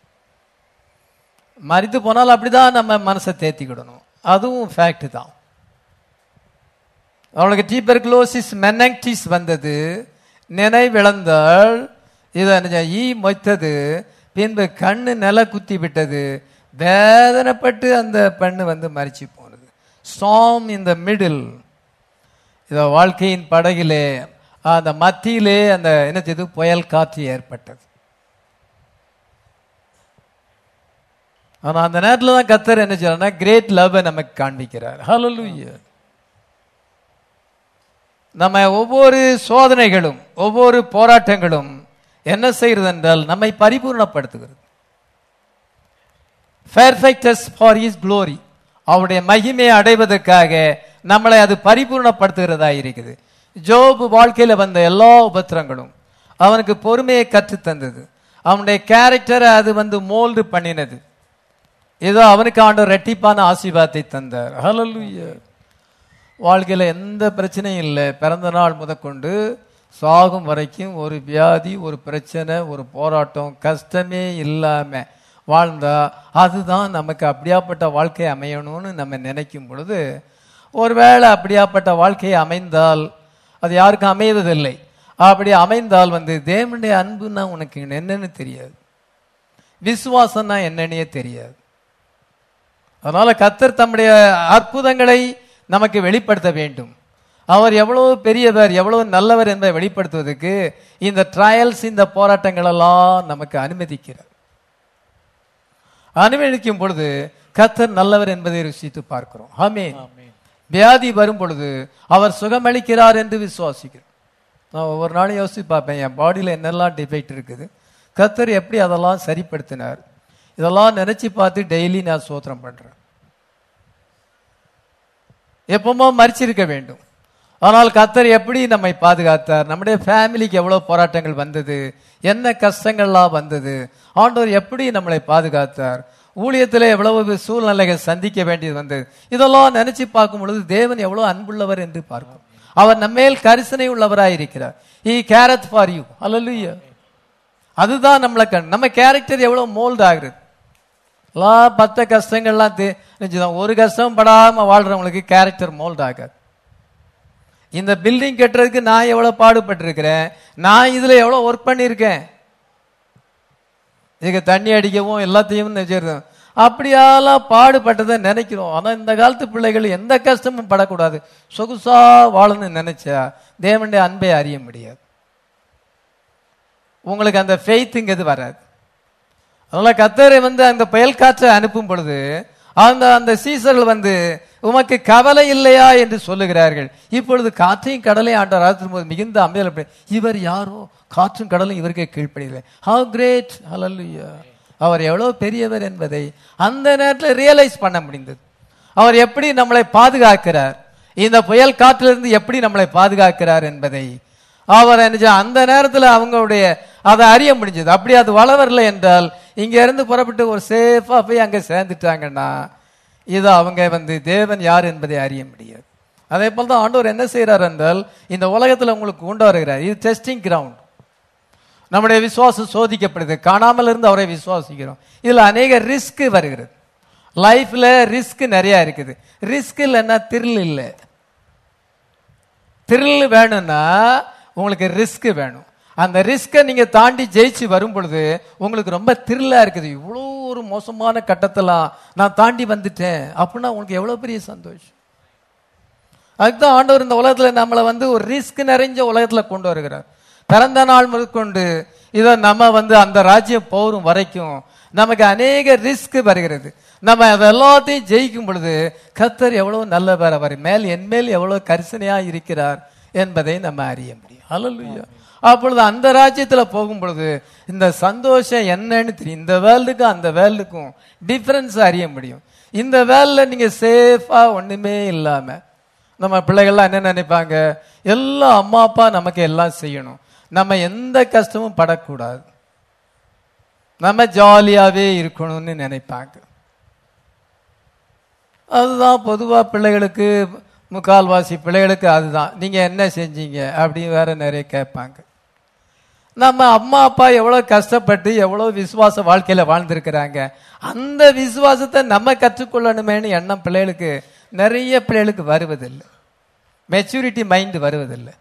மறித்து போனால் அப்படிதான் நம்ம மனசை தேத்திக்கிடணும் அதுவும் ஃபேக்ட் தான் அவளுக்கு டீபர்குலோசிஸ் மெனக்டிஸ் வந்தது நினைவிழந்தாள் இதை ஈ மொய்த்தது பின்பு கண்ணு நில குத்தி விட்டது வேதனைப்பட்டு அந்த பெண்ணு வந்து மறிச்சு போனது ஸ்டாம் இன் த மிடில் இத வாழ்க்கையின் படகிலே அந்த மத்தியிலே அந்த என்ன செய்து புயல் காற்று ஏற்பட்டது ஆனா அந்த நேரத்துல தான் கத்தர் என்ன செய்யறாருன்னா கிரேட் லவ் நமக்கு காண்பிக்கிறார் ஹalleluya நம்ம ஒவ்வொரு சோதனைகளும் ஒவ்வொரு போராட்டங்களும் என்ன செய்கிறது என்றால் நம்மை பரிபூர்ணப்படுத்துகிறது பெர்ஃபெக்டஸ் ஃபார் இஸ் க்ளோரி அவருடைய மகிமையை அடைவதற்காக நம்மளை அது பரிபூர்ணப்படுத்துகிறதா இருக்குது ஜோபு வாழ்க்கையில வந்த எல்லா உபத்திரங்களும் அவனுக்கு பொறுமையை கற்றுத் தந்தது அவனுடைய கேரக்டரை அது வந்து மோல்டு பண்ணினது ஏதோ அவனுக்கு ஆண்டவர் ரெட்டிப்பான ஆசீர்வாதத்தை தந்தார் ஹalleluya வாழ்க்கையில எந்த பிரச்சனையும் இல்லை பிறந்த நாள் முதற்கொண்டு சாகும் வரைக்கும் ஒரு வியாதி ஒரு பிரச்சனை ஒரு போராட்டம் கஷ்டமே இல்லாம வாழ்ந்தா அதுதான் நமக்கு அப்படியாப்பட்ட வாழ்க்கை அமையணும்னு நம்ம நினைக்கும் பொழுது ஒருவேளை அப்படியாப்பட்ட வாழ்க்கை அமைந்தால் அது யாருக்கும் அமைவதில்லை அப்படி அமைந்தால் வந்து தேவனுடைய அன்புன்னா உனக்கு என்னன்னு தெரியாது விசுவாசம்னா என்னன்னே தெரியாது அதனால கத்தர் தம்முடைய அற்புதங்களை நமக்கு வெளிப்படுத்த வேண்டும் அவர் எவ்வளவு பெரியவர் எவ்வளவு நல்லவர் என்பதை வெளிப்படுத்துவதற்கு இந்த ட்ரையல்ஸ் இந்த போராட்டங்கள் எல்லாம் நமக்கு அனுமதிக்கிறார் அனுமதிக்கும் பொழுது கத்தர் நல்லவர் என்பதை ருசித்து பார்க்கிறோம் ஆமென் வியாதி வரும் பொழுது அவர் சுகமளிக்கிறார் என்று விசுவாசிக்கிறோம் நான் ஒவ்வொரு நாளும் யோசிச்சு பார்ப்பேன் என் பாடியில் என்னெல்லாம் டிஃபெக்ட் இருக்குது கத்தர் எப்படி அதெல்லாம் சரிப்படுத்தினார் இதெல்லாம் நினைச்சு பார்த்து டெய்லி நான் சோத்திரம் பண்றேன் எப்பவுமோ மறிச்சிருக்க வேண்டும் ஆனால் கத்தர் எப்படி நம்மை பாதுகாத்தார் நம்முடைய ஃபேமிலிக்கு எவ்வளவு போராட்டங்கள் வந்தது என்ன கஷ்டங்கள்லாம் வந்தது ஆண்டவர் எப்படி நம்மளை பாதுகாத்தார் ஊழியத்தில் எவ்வளவு சூழ்நிலைகள் சந்திக்க வேண்டியது வந்தது இதெல்லாம் நினைச்சு பார்க்கும் பொழுது தேவன் எவ்வளவு அன்புள்ளவர் என்று பார்க்கும் அவர் நம்மேல் கரிசனை உள்ளவராய் இருக்கிறார் ஈ கேரத் ஃபார் யூ அல்லலுயா அதுதான் நம்மளை கண் நம்ம கேரக்டர் எவ்வளவு மோல்ட் ஆகுறது எல்லாம் பத்த கஷ்டங்கள்லாம் தே- நினைச்சுதான் ஒரு கஷ்டம் படாம வாழ்றவங்களுக்கு கேரக்டர் மோல்ட் ஆகாது இந்த பில்டிங் கட்டுறதுக்கு நான் எவ்வளவு பாடுபட்டிருக்கிறேன் நான் இதுல எவ்வளவு ஒர்க் பண்ணியிருக்கேன் இதுக்கு தண்ணி அடிக்கவும் எல்லாத்தையும் நினைச்சிருந்தோம் அப்படியெல்லாம் பாடுபட்டதை நினைக்கிறோம் ஆனா இந்த காலத்து பிள்ளைகள் எந்த கஷ்டமும் படக்கூடாது சொகுசா வாழணும்னு நினைச்சா தேவனுடைய அன்பை அறிய முடியாது உங்களுக்கு அந்த ஃபெய்த்துங்கிறது வராது அதனால கத்தரை வந்து அந்த புயல் காற்றை அனுப்பும் பொழுது அந்த அந்த சீசர்கள் வந்து உமக்கு கவலை இல்லையா என்று சொல்லுகிறார்கள் இப்பொழுது காற்றையும் கடலையும் ஆண்டவர் ஆற்றும் போது மிகுந்த அமைதல் இவர் யாரோ காற்றும் கடலும் இவருக்கே கீழ்ப்படியலை ஹவ் கிரேட் ஹalleluya அவர் எவ்வளவு பெரியவர் என்பதை அந்த நேரத்தில் ரியலைஸ் பண்ண முடிந்தது அவர் எப்படி நம்மளை பாதுகாக்கிறார் இந்த புயல் காற்றிலிருந்து எப்படி நம்மளை பாதுகாக்கிறார் என்பதை அவர் என்ன செய்ய- அந்த நேரத்தில் அவங்களுடைய அதை அறிய முடிஞ்சது அப்படி அது வளரல என்றால் இங்க இருந்து புறப்பட்டு ஒரு சேஃபா போய் அங்க சேர்ந்துட்டாங்கன்னா இது அவங்க வந்து தேவன் யார் என்பதை அறிய முடியாது அதே போல தான் ஆண்டவர் என்ன செய்யறார் என்றால் இந்த உலகத்துல உங்களுக்கு கொண்டு வருகிறார் இது டெஸ்டிங் கிரவுண்ட் நம்முடைய விசுவாசம் சோதிக்கப்படுது காணாமல் இருந்து அவரை விசுவாசிக்கிறோம் இதுல அநேக ரிஸ்க் வருகிறது லைஃப்ல ரிஸ்க் நிறைய இருக்குது ரிஸ்க் இல்லைன்னா திரில் இல்லை த்ரில் வேணும்னா உங்களுக்கு ரிஸ்க் வேணும் அந்த ரிஸ்கை நீங்க தாண்டி ஜெயிச்சு வரும் பொழுது உங்களுக்கு ரொம்ப த்ரில்லா இருக்குது இவ்வளோ ஒரு மோசமான கட்டத்தெல்லாம் நான் தாண்டி வந்துட்டேன் அப்படின்னா உங்களுக்கு எவ்வளவு பெரிய சந்தோஷம் அதுதான் ஆண்டவர் இந்த உலகத்துல நம்மளை வந்து ஒரு ரிஸ்க் நிறைஞ்ச உலகத்துல கொண்டு வருகிறார் பிறந்த நாள் முதற்கொண்டு இதை நம்ம வந்து அந்த ராஜ்யம் போரும் வரைக்கும் நமக்கு அநேக ரிஸ்க் வருகிறது நம்ம அதை எல்லாத்தையும் ஜெயிக்கும் பொழுது கத்தர் எவ்வளவு நல்லவர் அவர் மேல் என் மேல் எவ்வளவு கரிசனையா இருக்கிறார் என்பதை நம்ம அறிய முடியும் ஹalleluya அப்பொழுது அந்த ராஜ்யத்துல போகும் பொழுது இந்த சந்தோஷம் என்னன்னு தெரியும் இந்த வேர்ல்டுக்கும் அந்த வேர்ல்டுக்கும் டிஃபரன்ஸ் அறிய முடியும் இந்த வேர்ல்ட்ல நீங்க சேஃபா ஒண்ணுமே இல்லாம நம்ம பிள்ளைகள்லாம் என்ன நினைப்பாங்க எல்லாம் அம்மா அப்பா நமக்கு எல்லாம் செய்யணும் நம்ம எந்த கஷ்டமும் படக்கூடாது நம்ம ஜாலியாவே இருக்கணும்னு நினைப்பாங்க அதுதான் பொதுவா பிள்ளைகளுக்கு முக்கால்வாசி பிள்ளைகளுக்கு அதுதான் நீங்க என்ன செஞ்சீங்க அப்படின்னு வேற நிறைய கேட்பாங்க நம்ம அம்மா அப்பா எவ்வளவு கஷ்டப்பட்டு எவ்வளவு விசுவாச வாழ்க்கையில வாழ்ந்திருக்கிறாங்க அந்த விசுவாசத்தை நம்ம கற்றுக்கொள்ளணுமேனு எண்ணம் பிள்ளைகளுக்கு நிறைய பிள்ளைகளுக்கு வருவதில்லை மெச்சூரிட்டி மைண்ட் வருவதில்லை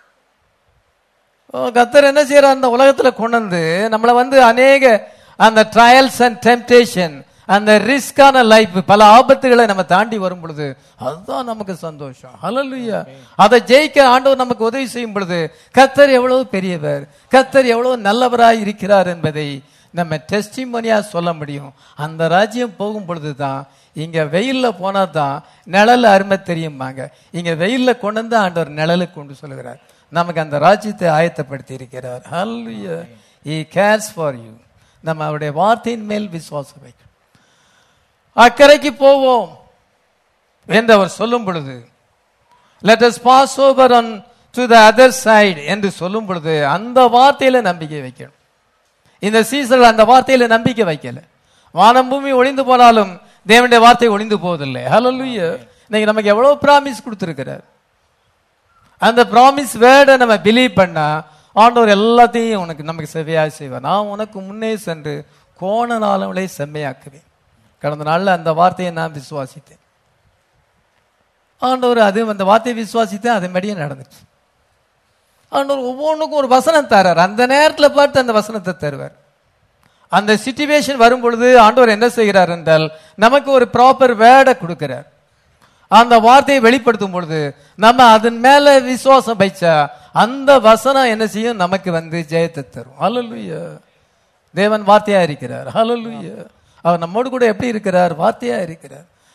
ஓ, கத்தர் என்ன செய்யறார் அந்த உலகத்துல கொண்டு வந்து நம்மளை வந்து அநேக அந்த ட்ரையல்ஸ் அண்ட் டெம்டேஷன் அந்த ரிஸ்கான லைஃப் பல ஆபத்துகளை நம்ம தாண்டி வரும் பொழுது அதுதான் நமக்கு சந்தோஷம் ஹalleluya அதை ஜெயிக்க ஆண்டவர் நமக்கு உதவி செய்யும் பொழுது கத்தர் எவ்வளவு பெரியவர் கத்தர் எவ்வளவு நல்லவராய் இருக்கிறார் என்பதை நம்ம டெஸ்டிமோனியா சொல்ல முடியும் அந்த ராஜ்யம் போகும் பொழுது தான் இங்க வெயில்ல போனா தான் நிழல் அருமை தெரியுமாங்க இங்க வெயில்ல கொண்டு வந்து ஆண்டவர் நிழலுக்கு கொண்டு சொல்லுகிறார் நமக்கு அந்த ராஜ்யத்தை ஆயத்தப்படுத்தி இருக்கிறார் ஹalleluya he cares for you நம்ம அவருடைய வார்த்தையின் மேல் விசுவாசம் வைக்கணும் அக்கறைக்கு போவோம் என்று அவர் சொல்லும் பொழுது let us pass over on to the other side என்று சொல்லும் பொழுது அந்த வார்த்தையில நம்பிக்கை வைக்கணும் இந்த சீசன் அந்த வார்த்தையில நம்பிக்கை வைக்கல வானம் பூமி ஒளிந்து போனாலும் தேவனுடைய வார்த்தை ஒளிந்து போவதில்லை ஹalleluya இன்னைக்கு நமக்கு எவ்வளவு பிராமிஸ் கொடுத்திருக்கிறார் அந்த ப்ராமிஸ் வேர்டை நம்ம பிலீவ் பண்ணா ஆண்டவர் எல்லாத்தையும் உனக்கு நமக்கு செவ்வையாக செய்வார் நான் உனக்கு முன்னே சென்று கோண நாளவளை செம்மையாக்குவேன் கடந்த நாள்ல அந்த வார்த்தையை நான் விசுவாசித்தேன் ஆண்டவர் அது அந்த வார்த்தையை விசுவாசித்தேன் அதன்படியே நடந்துச்சு ஆண்டவர் ஒவ்வொன்றுக்கும் ஒரு வசனம் தரார் அந்த நேரத்துல பார்த்து அந்த வசனத்தை தருவார் அந்த சிச்சுவேஷன் வரும் பொழுது ஆண்டவர் என்ன செய்கிறார் என்றால் நமக்கு ஒரு ப்ராப்பர் வேர்டை கொடுக்கிறார் அந்த வார்த்தையை வெளிப்படுத்தும் பொழுது நம்ம அதன் மேல விசுவாசம் வைச்சா அந்த வசனம் என்ன செய்யும் நமக்கு வந்து ஜெயத்தை தரும் ஹalleluya தேவன் வார்த்தையா இருக்கிறார் ஹalleluya அவர் நம்மோடு கூட எப்படி இருக்கிறார் வார்த்தையா இருக்கிறார்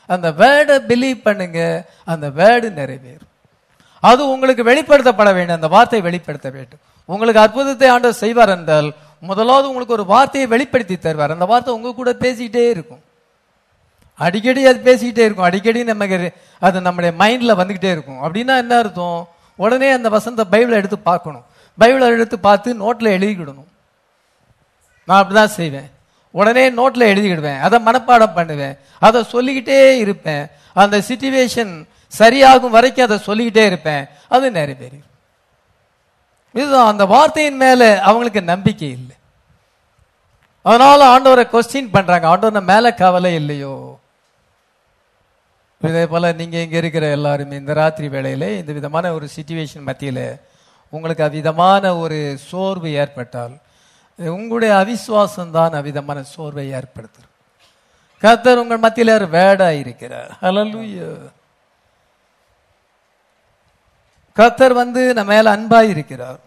அந்த வேர்டை பிலீவ் பண்ணுங்க அந்த வேர்டு நிறைவேறும் அது உங்களுக்கு வெளிப்படுத்தப்பட வேண்டும் அந்த வார்த்தை வெளிப்படுத்த வேண்டும் உங்களுக்கு அற்புதத்தை ஆண்டவர் செய்வார் என்றால் முதலாவது உங்களுக்கு ஒரு வார்த்தையை வெளிப்படுத்தி தருவார் அந்த வார்த்தை உங்க கூட பேசிக்கிட்டே இருக்கும் அடிக்கடி அது பேசிக்கிட்டே இருக்கும் அடிக்கடி நமக்கு அது நம்முடைய மைண்ட்ல வந்துகிட்டே இருக்கும் அப்படின்னா என்ன அர்த்தம் உடனே அந்த வசந்த பைபிளை எடுத்து பார்க்கணும் பைபிளை எடுத்து பார்த்து நோட்ல எழுதிக்கிடணும் நான் அப்படிதான் செய்வேன் உடனே நோட்ல எழுதிக்கிடுவேன் அதை மனப்பாடம் பண்ணுவேன் அதை சொல்லிக்கிட்டே இருப்பேன் அந்த சிச்சுவேஷன் சரியாகும் வரைக்கும் அதை சொல்லிக்கிட்டே இருப்பேன் அது நிறைவேறும் இதுதான் அந்த வார்த்தையின் மேல அவங்களுக்கு நம்பிக்கை இல்லை அதனால ஆண்டவரை கொஸ்டின் பண்றாங்க ஆண்டவர் மேல கவலை இல்லையோ இதே போல நீங்க இங்க இருக்கிற எல்லாருமே இந்த ராத்திரி வேளையில இந்த விதமான ஒரு சுச்சுவேஷன் மத்தியில உங்களுக்கு அவ்விதமான ஒரு சோர்வு ஏற்பட்டால் உங்களுடைய அவிசுவாசம் தான் அவ்விதமான சோர்வை ஏற்படுத்தும் கர்த்தர் உங்கள் மத்தியில ஒரு வேடா இருக்கிறார் ஹalleluya கர்த்தர் வந்து நம்ம மேல அன்பாய் இருக்கிறார்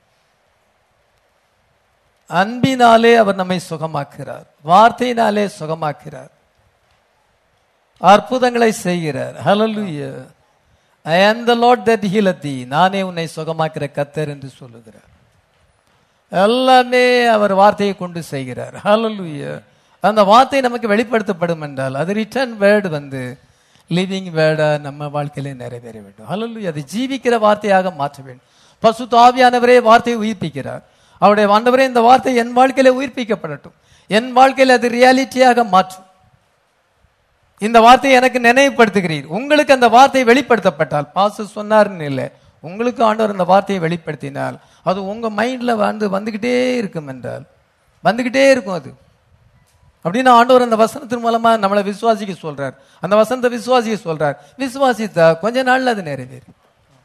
அன்பினாலே அவர் நம்மை சுகமாக்குகிறார் வார்த்தையினாலே சுகமாக்குகிறார் அற்புதங்களை செய்கிறார் ஹalleluya ஐ am the lord that healeth thee நானே உன்னை சுகமாக்குற கர்த்தர் என்று சொல்லுகிறார் எல்லாமே அவர் வார்த்தையை கொண்டு செய்கிறார் ஹalleluya அந்த வார்த்தை நமக்கு வெளிப்படுத்தப்படும் என்றால் அது ரிட்டர்ன் வேர்டு வந்து லிவிங் வேர்டா நம்ம வாழ்க்கையிலே நிறைவேற வேண்டும் ஹalleluya அது ஜீவிக்கிற வார்த்தையாக மாற்ற வேண்டும் பசுத்த ஆவியானவரே வார்த்தையை உயிர்ப்பிக்கிறார் அவருடைய ஆண்டவரே இந்த வார்த்தை என் வாழ்க்கையில உயிர்ப்பிக்கப்படட்டும் என் வாழ்க்கையில் அது ரியாலிட்டியாக மாற்றும் இந்த வார்த்தையை எனக்கு நினைவுபடுத்துகிறீர் உங்களுக்கு அந்த வார்த்தை வெளிப்படுத்தப்பட்டால் பாச சொன்னார்னு இல்லை உங்களுக்கு ஆண்டவர் அந்த வார்த்தையை வெளிப்படுத்தினால் அது உங்க மைண்ட்ல வந்து வந்துகிட்டே இருக்கும் என்றால் வந்துகிட்டே இருக்கும் அது அப்படின்னா ஆண்டவர் அந்த வசனத்தின் மூலமா நம்மளை விசுவாசிக்க சொல்றார் அந்த வசனத்தை விசுவாசிக்க சொல்றார் விசுவாசித்தா கொஞ்ச நாள்ல அது நிறைவேறும்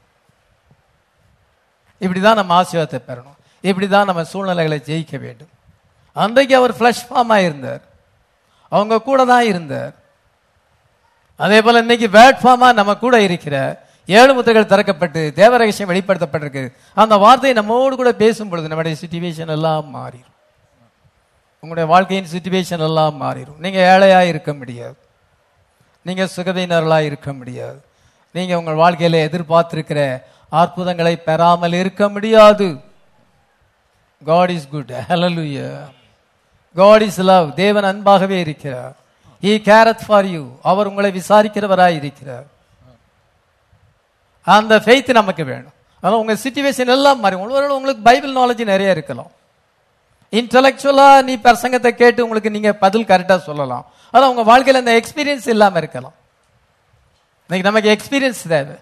இப்படிதான் நம்ம ஆசீர்வாதத்தை பெறணும் இப்படிதான் நம்ம சூழ்நிலைகளை ஜெயிக்க வேண்டும் அன்றைக்கு அவர் ஃபிளஷ் ஃபார்மா இருந்தார் அவங்க கூட தான் இருந்தார் அதே போல இன்னைக்கு வேட் ஃபார்மா நம்ம கூட இருக்கிற ஏழு முத்திரைகள் திறக்கப்பட்டு தேவ ரகசியம் வெளிப்படுத்தப்பட்டிருக்கு அந்த வார்த்தை நம்மோடு கூட பேசும் பொழுது நம்முடைய சுச்சுவேஷன் எல்லாம் மாறிடும் உங்களுடைய வாழ்க்கையின் சுச்சுவேஷன் எல்லாம் மாறிடும் நீங்க ஏழையா இருக்க முடியாது நீங்க சுகவீனர்களா இருக்க முடியாது நீங்க உங்கள் வாழ்க்கையில எதிர்பார்த்திருக்கிற அற்புதங்களை பெறாமல் இருக்க முடியாது God is good hallelujah God is love தேவன் அன்பாகவே இருக்கிறார் he careth ஃபார் யூ அவர் உங்களை விசாரிக்கிறவராய் இருக்கிறார் அந்த ஃபெய்த் நமக்கு வேணும் அதனால உங்க சுச்சுவேஷன் எல்லாம் மாறி ஒருவேளை உங்களுக்கு பைபிள் நாலேஜ் நிறைய இருக்கலாம் இன்டலெக்சுவலா நீ பிரசங்கத்தை கேட்டு உங்களுக்கு நீங்க பதில் கரெக்டா சொல்லலாம் ஆனா உங்க வாழ்க்கையில அந்த எக்ஸ்பீரியன்ஸ் இல்லாம இருக்கலாம் இன்னைக்கு நமக்கு எக்ஸ்பீரியன்ஸ் தேவை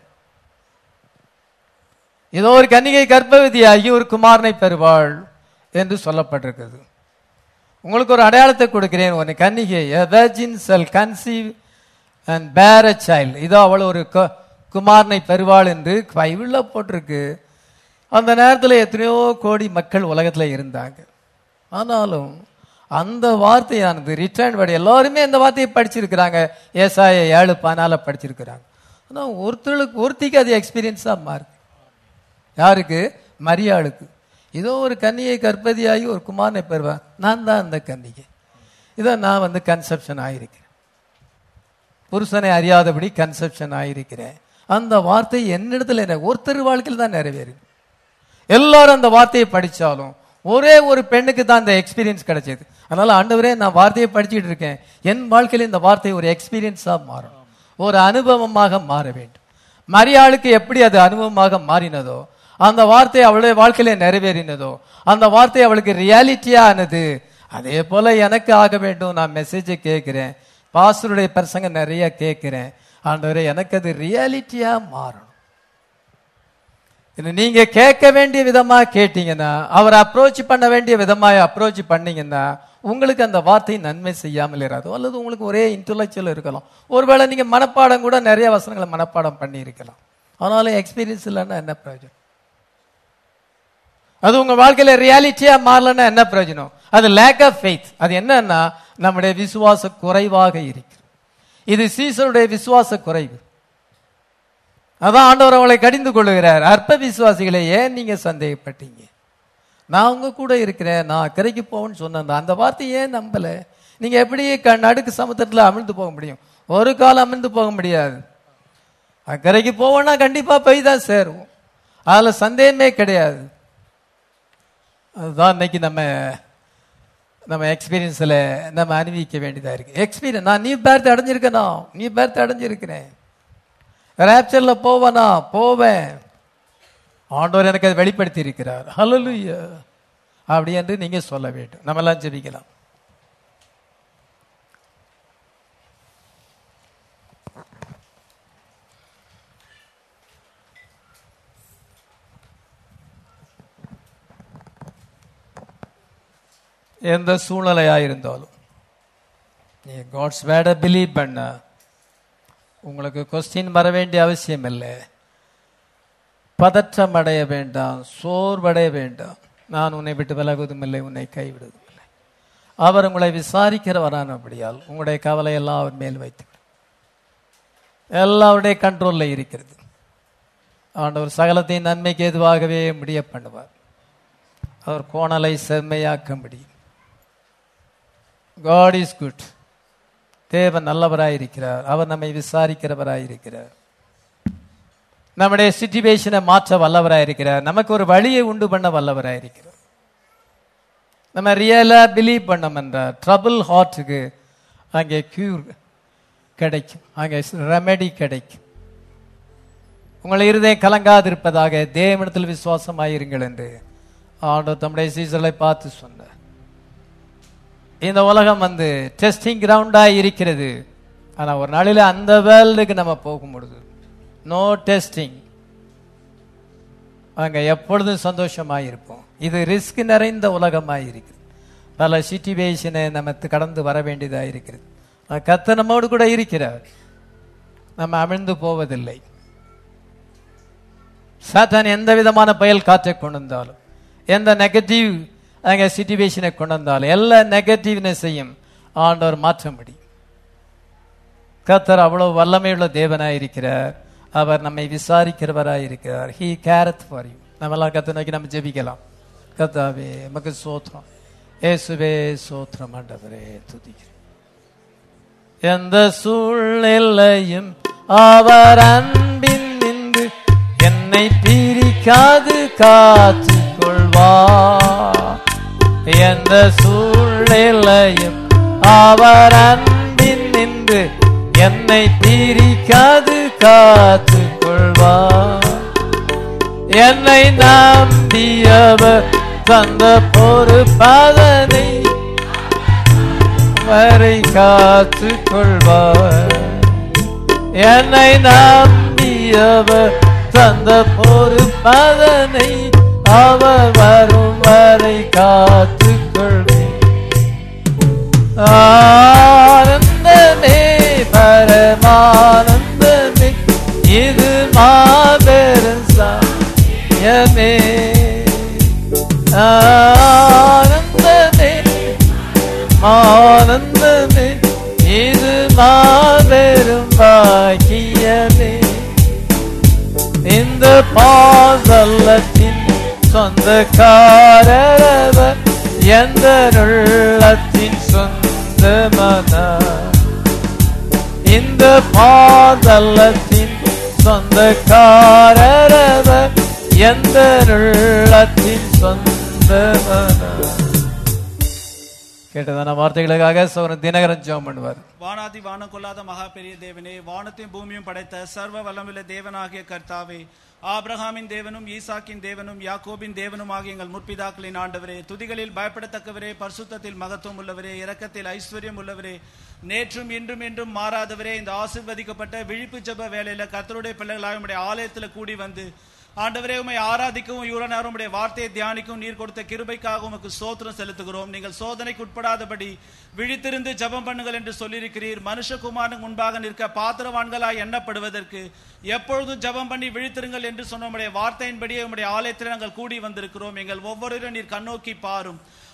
ஏதோ ஒரு கன்னிகை கர்ப்பவதியாகி ஒரு குமாரனை பெறுவாள் என்று சொல்லப்பட்டிருக்கிறது உங்களுக்கு ஒரு அடையாளத்தை கொடுக்கிறேன் ஒரு கன்னிகை a virgin shall conceive and bear a child இதோ அவள் ஒரு கு- குமாரனை பெறுவாள் என்று பைபிள்ல போட்டிருக்கு அந்த நேரத்தில் எத்தனையோ கோடி மக்கள் உலகத்துல இருந்தாங்க ஆனாலும் அந்த வார்த்தையானது ரிட்டர்ன் வேர்டு எல்லாருமே இந்த வார்த்தையை படிச்சிருக்கிறாங்க ஏசாய ஏழு பானால படிச்சிருக்கிறாங்க ஆனா ஒருத்தருக்கு ஒருத்திக்கு அது எக்ஸ்பீரியன்ஸா மாறுது யாருக்கு மரியாளுக்கு இதோ ஒரு கன்னியை கர்ப்பதியாகி ஒரு குமாரனை பெறுவேன் நான் தான் அந்த கன்னிகை இதோ நான் வந்து கன்செப்ஷன் ஆயிருக்கிறேன் புருஷனை அறியாதபடி கன்செப்ஷன் ஆயிருக்கிறேன் அந்த வார்த்தை என்னிடத்துல இல்லை. ஒருத்தர் வாழ்க்கையில் தான் நிறைவேறுது எல்லாரும் அந்த வார்த்தையை படிச்சாலும் ஒரே ஒரு பெண்ணுக்கு தான் அந்த எக்ஸ்பீரியன்ஸ் கிடைச்சது அதனால ஆண்டவரே நான் வார்த்தையை படிச்சுட்டு இருக்கேன் என் வாழ்க்கையில இந்த வார்த்தை ஒரு எக்ஸ்பீரியன்ஸா மாறும் ஒரு அனுபவமாக மாற வேண்டும் மரியாளுக்கு எப்படி அது அனுபவமாக மாறினதோ அந்த வார்த்தை அவளுடைய வாழ்க்கையில நிறைவேறினதோ அந்த வார்த்தை அவளுக்கு ரியாலிட்டியா ஆனது அதே போல எனக்கு ஆக வேண்டும் நான் மெசேஜை கேட்கிறேன் பாஸ்டருடைய பிரசங்க நிறைய கேட்கிறேன் ஆண்டவரே எனக்கு அது ரியாலிட்டியா மாறணும் இது நீங்க கேட்க வேண்டிய விதமா கேட்டீங்கன்னா அவர் அப்ரோச் பண்ண வேண்டிய விதமா அப்ரோச் பண்ணீங்கன்னா உங்களுக்கு அந்த வார்த்தை நன்மை செய்யாமல் இராது அல்லது உங்களுக்கு ஒரே இன்டலெக்சுவல் இருக்கலாம் ஒருவேளை நீங்க மனப்பாடம் கூட நிறைய வசனங்களை மனப்பாடம் பண்ணி இருக்கலாம் ஆனாலும் எக்ஸ்பீரியன்ஸ் இல்லைன்னா என்ன பிரயோஜனம் அது உங்க வாழ்க்கையில ரியாலிட்டியா மாறலன்னா என்ன பிரயோஜனம் அது லேக் ஆஃப் ஃபெய்த் அது என்னன்னா நம்முடைய விசுவாச குறைவாக இருக்கு இது சீசருடைய விசுவாச குறைவு அதான் ஆண்டவர் அவளை கடிந்து கொள்ளுகிறார் அற்ப விசுவாசிகளை ஏன் நீங்க சந்தேகப்பட்டீங்க நான் உங்க கூட இருக்கிறேன் நான் அக்கறைக்கு போவேன்னு சொன்னேன் அந்த வார்த்தையை ஏன் நம்பல நீங்க எப்படி க- நடுக்கு சமுத்திரத்துல அமிழ்ந்து போக முடியும் ஒரு காலம் அமிர்ந்து போக முடியாது அக்கறைக்கு போவோம்னா கண்டிப்பா போய் தான் சேருவோம் அதுல சந்தேகமே கிடையாது அதுதான் இன்னைக்கு நம்ம நம்ம எக்ஸ்பீரியன்ஸில் நம்ம அனுபவிக்க வேண்டியதா இருக்கு எக்ஸ்பீரியன்ஸ் நான் நீ பேர்த்து அடைஞ்சிருக்கேனா நீ பேர்த்து அடைஞ்சிருக்கிறேன் ரேப்சரில் போவேனா போவேன் ஆண்டவர் எனக்கு அதை வெளிப்படுத்தி இருக்கிறார் ஹalleluya அப்படி என்று நீங்க சொல்ல வேண்டும் நம்ம எல்லாம் ஜெபிக்கலாம் எந்த சூழ்நிலையா இருந்தாலும் நீ காட்ஸ் வேர்டை பிலீவ் பண்ண உங்களுக்கு கொஸ்டின் வர வேண்டிய அவசியம் இல்லை பதற்றம் அடைய வேண்டாம் சோர்வடைய வேண்டாம் நான் உன்னை விட்டு விலகுவதும் இல்லை உன்னை கைவிடுவதும் இல்லை அவர் உங்களை விசாரிக்கிறவரானபடியால் உங்களுடைய கவலை எல்லாம் அவர் மேல் வைத்து விடும். எல்லாருடைய கண்ட்ரோல்ல இருக்கிறது ஆண்டவர் சகலத்தையும் நன்மைக்கு எதுவாகவே முடிய பண்ணுவார் அவர் கோணலை செம்மையாக்க முடியும் காட் இஸ் குட் தேவன் நல்லவராயிருக்கிறார் அவர் நம்மை விசாரிக்கிறவராயிருக்கிறார் நம்முடைய சிச்சுவேஷனை மாற்ற வல்லவராயிருக்கிறார் நமக்கு ஒரு வழியை உண்டு பண்ண வல்லவராயிருக்கிறார் நம்ம ரியலா பிலீவ் பண்ணோம் என்றால் ட்ரபிள் ஹார்ட்டுக்கு அங்கே கியூர் கிடைக்கும் அங்கே ரெமெடி கிடைக்கும் உங்கள் இருதயம் கலங்காதிருப்பதாக தேவனிடத்தில் விசுவாசமாயிருங்கள் என்று ஆண்டவர் தம்முடைய சீசர்களை பார்த்து சொன்னார் இந்த உலகம் வந்து டெஸ்டிங் கிரவுண்டா இருக்கிறது ஆனா ஒரு நாளில அந்த வேர்ல்டுக்கு நம்ம போகும் பொழுது நோ டெஸ்டிங் அங்க எப்பொழுதும் சந்தோஷமாய் இருப்போம் இது ரிஸ்க் நிறைந்த உலகமாய் இருக்கிறது பல சிச்சுவேஷனை நம்ம கடந்து வர வேண்டியதா இருக்கிறது ஆனா கர்த்தர் நம்மோடு கூட இருக்கிறார் நம்ம அமிழ்ந்து போவதில்லை சாத்தான் எந்த விதமான பயல் காற்றை கொண்டு வந்தாலும் எந்த நெகட்டிவ் அங்க சிச்சுவேஷனை கொண்டு வந்தாலும் எல்லா நெகட்டிவ்னஸையும் ஆண்டவர் மாற்ற முடியும் கர்த்தர் அவ்வளவு வல்லமையுள்ள தேவனாய் இருக்கிறார் அவர் நம்மை விசாரிக்கிறவராய் இருக்கிறார் ஹீ கேரத் ஃபார் யூ நம்மெல்லாம் கத்தை நோக்கி நம்ம ஜெபிக்கலாம் கத்தாவே நமக்கு சோத்திரம் ஏசுவே சோத்திரம் ஆண்டவரே துதிக்கிறேன் எந்த சூழ்நிலையும் அவர் அன்பின் நின்று என்னை பிரிக்காது காத்து கொள்வார் எந்த சூழ்நிலையும் அவர் அன்பின் நின்று என்னை பிரிக்காது காத்து கொள்வார் என்னை நம்பியவர் தந்த பொறுப்பதனை வரை காத்து கொள்வார் என்னை நம்பியவர் தந்த பொறுப்பதனை அவர் வரும் வரை காத்து கொள்வேன் ஆனந்தமே பரமானந்தமே இது மாபெரும் சாயமே ஆனந்தமே ஆனந்தமே இது மாபெரும் பாக்கியமே இந்த பாதல்லத்தின் சொந்தக்காரவர் எந்த உள்ளத்தின் சொந்தமன இந்த பாதல்லத்தின் சொந்தக்காரவர் எந்த உள்ளத்தின் சொந்தமன கேட்டதான வார்த்தைகளுக்காக சோரன் தினகரன் ஜெபம் பண்ணுவார் வானாதி வானம் கொள்ளாத மகா பெரிய தேவனே வானத்தையும் பூமியும் படைத்த சர்வ வல்லமுள்ள தேவனாகிய கர்த்தாவே ஆபிரகாமின் தேவனும் ஈசாக்கின் தேவனும் யாக்கோபின் தேவனும் ஆகிய எங்கள் முற்பிதாக்களின் ஆண்டவரே துதிகளில் பயப்படத்தக்கவரே பரிசுத்தத்தில் மகத்துவம் உள்ளவரே இரக்கத்தில் ஐஸ்வர்யம் உள்ளவரே நேற்றும் இன்றும் என்றும் மாறாதவரே இந்த ஆசிர்வதிக்கப்பட்ட விழிப்பு ஜெப வேலையில கர்த்தருடைய பிள்ளைகளாக உம்முடைய ஆலயத்துல கூடி வந்து ஆண்டவரே உம்மை ஆராதிக்கவும் யூரனார் உம்முடைய வார்த்தையை தியானிக்கவும் நீர் கொடுத்த கிருபைக்காக உமக்கு சோத்திரம் செலுத்துகிறோம் நீங்கள் சோதனைக்கு உட்படாதபடி விழித்திருந்து ஜெபம் பண்ணுங்கள் என்று சொல்லியிருக்கிறீர் மனுஷகுமாரனுக்கு முன்பாக நிற்க பாத்திரவான்களாய் எண்ணப்படுவதற்கு எப்பொழுதும் ஜெபம் பண்ணி விழித்திருங்கள் என்று சொன்ன உம்முடைய வார்த்தையின்படியே உம்முடைய ஆலயத்தில் நாங்கள் கூடி வந்திருக்கிறோம் எங்கள் ஒவ்வொருவரும் நீர் கண்ணோக்கி பாரும்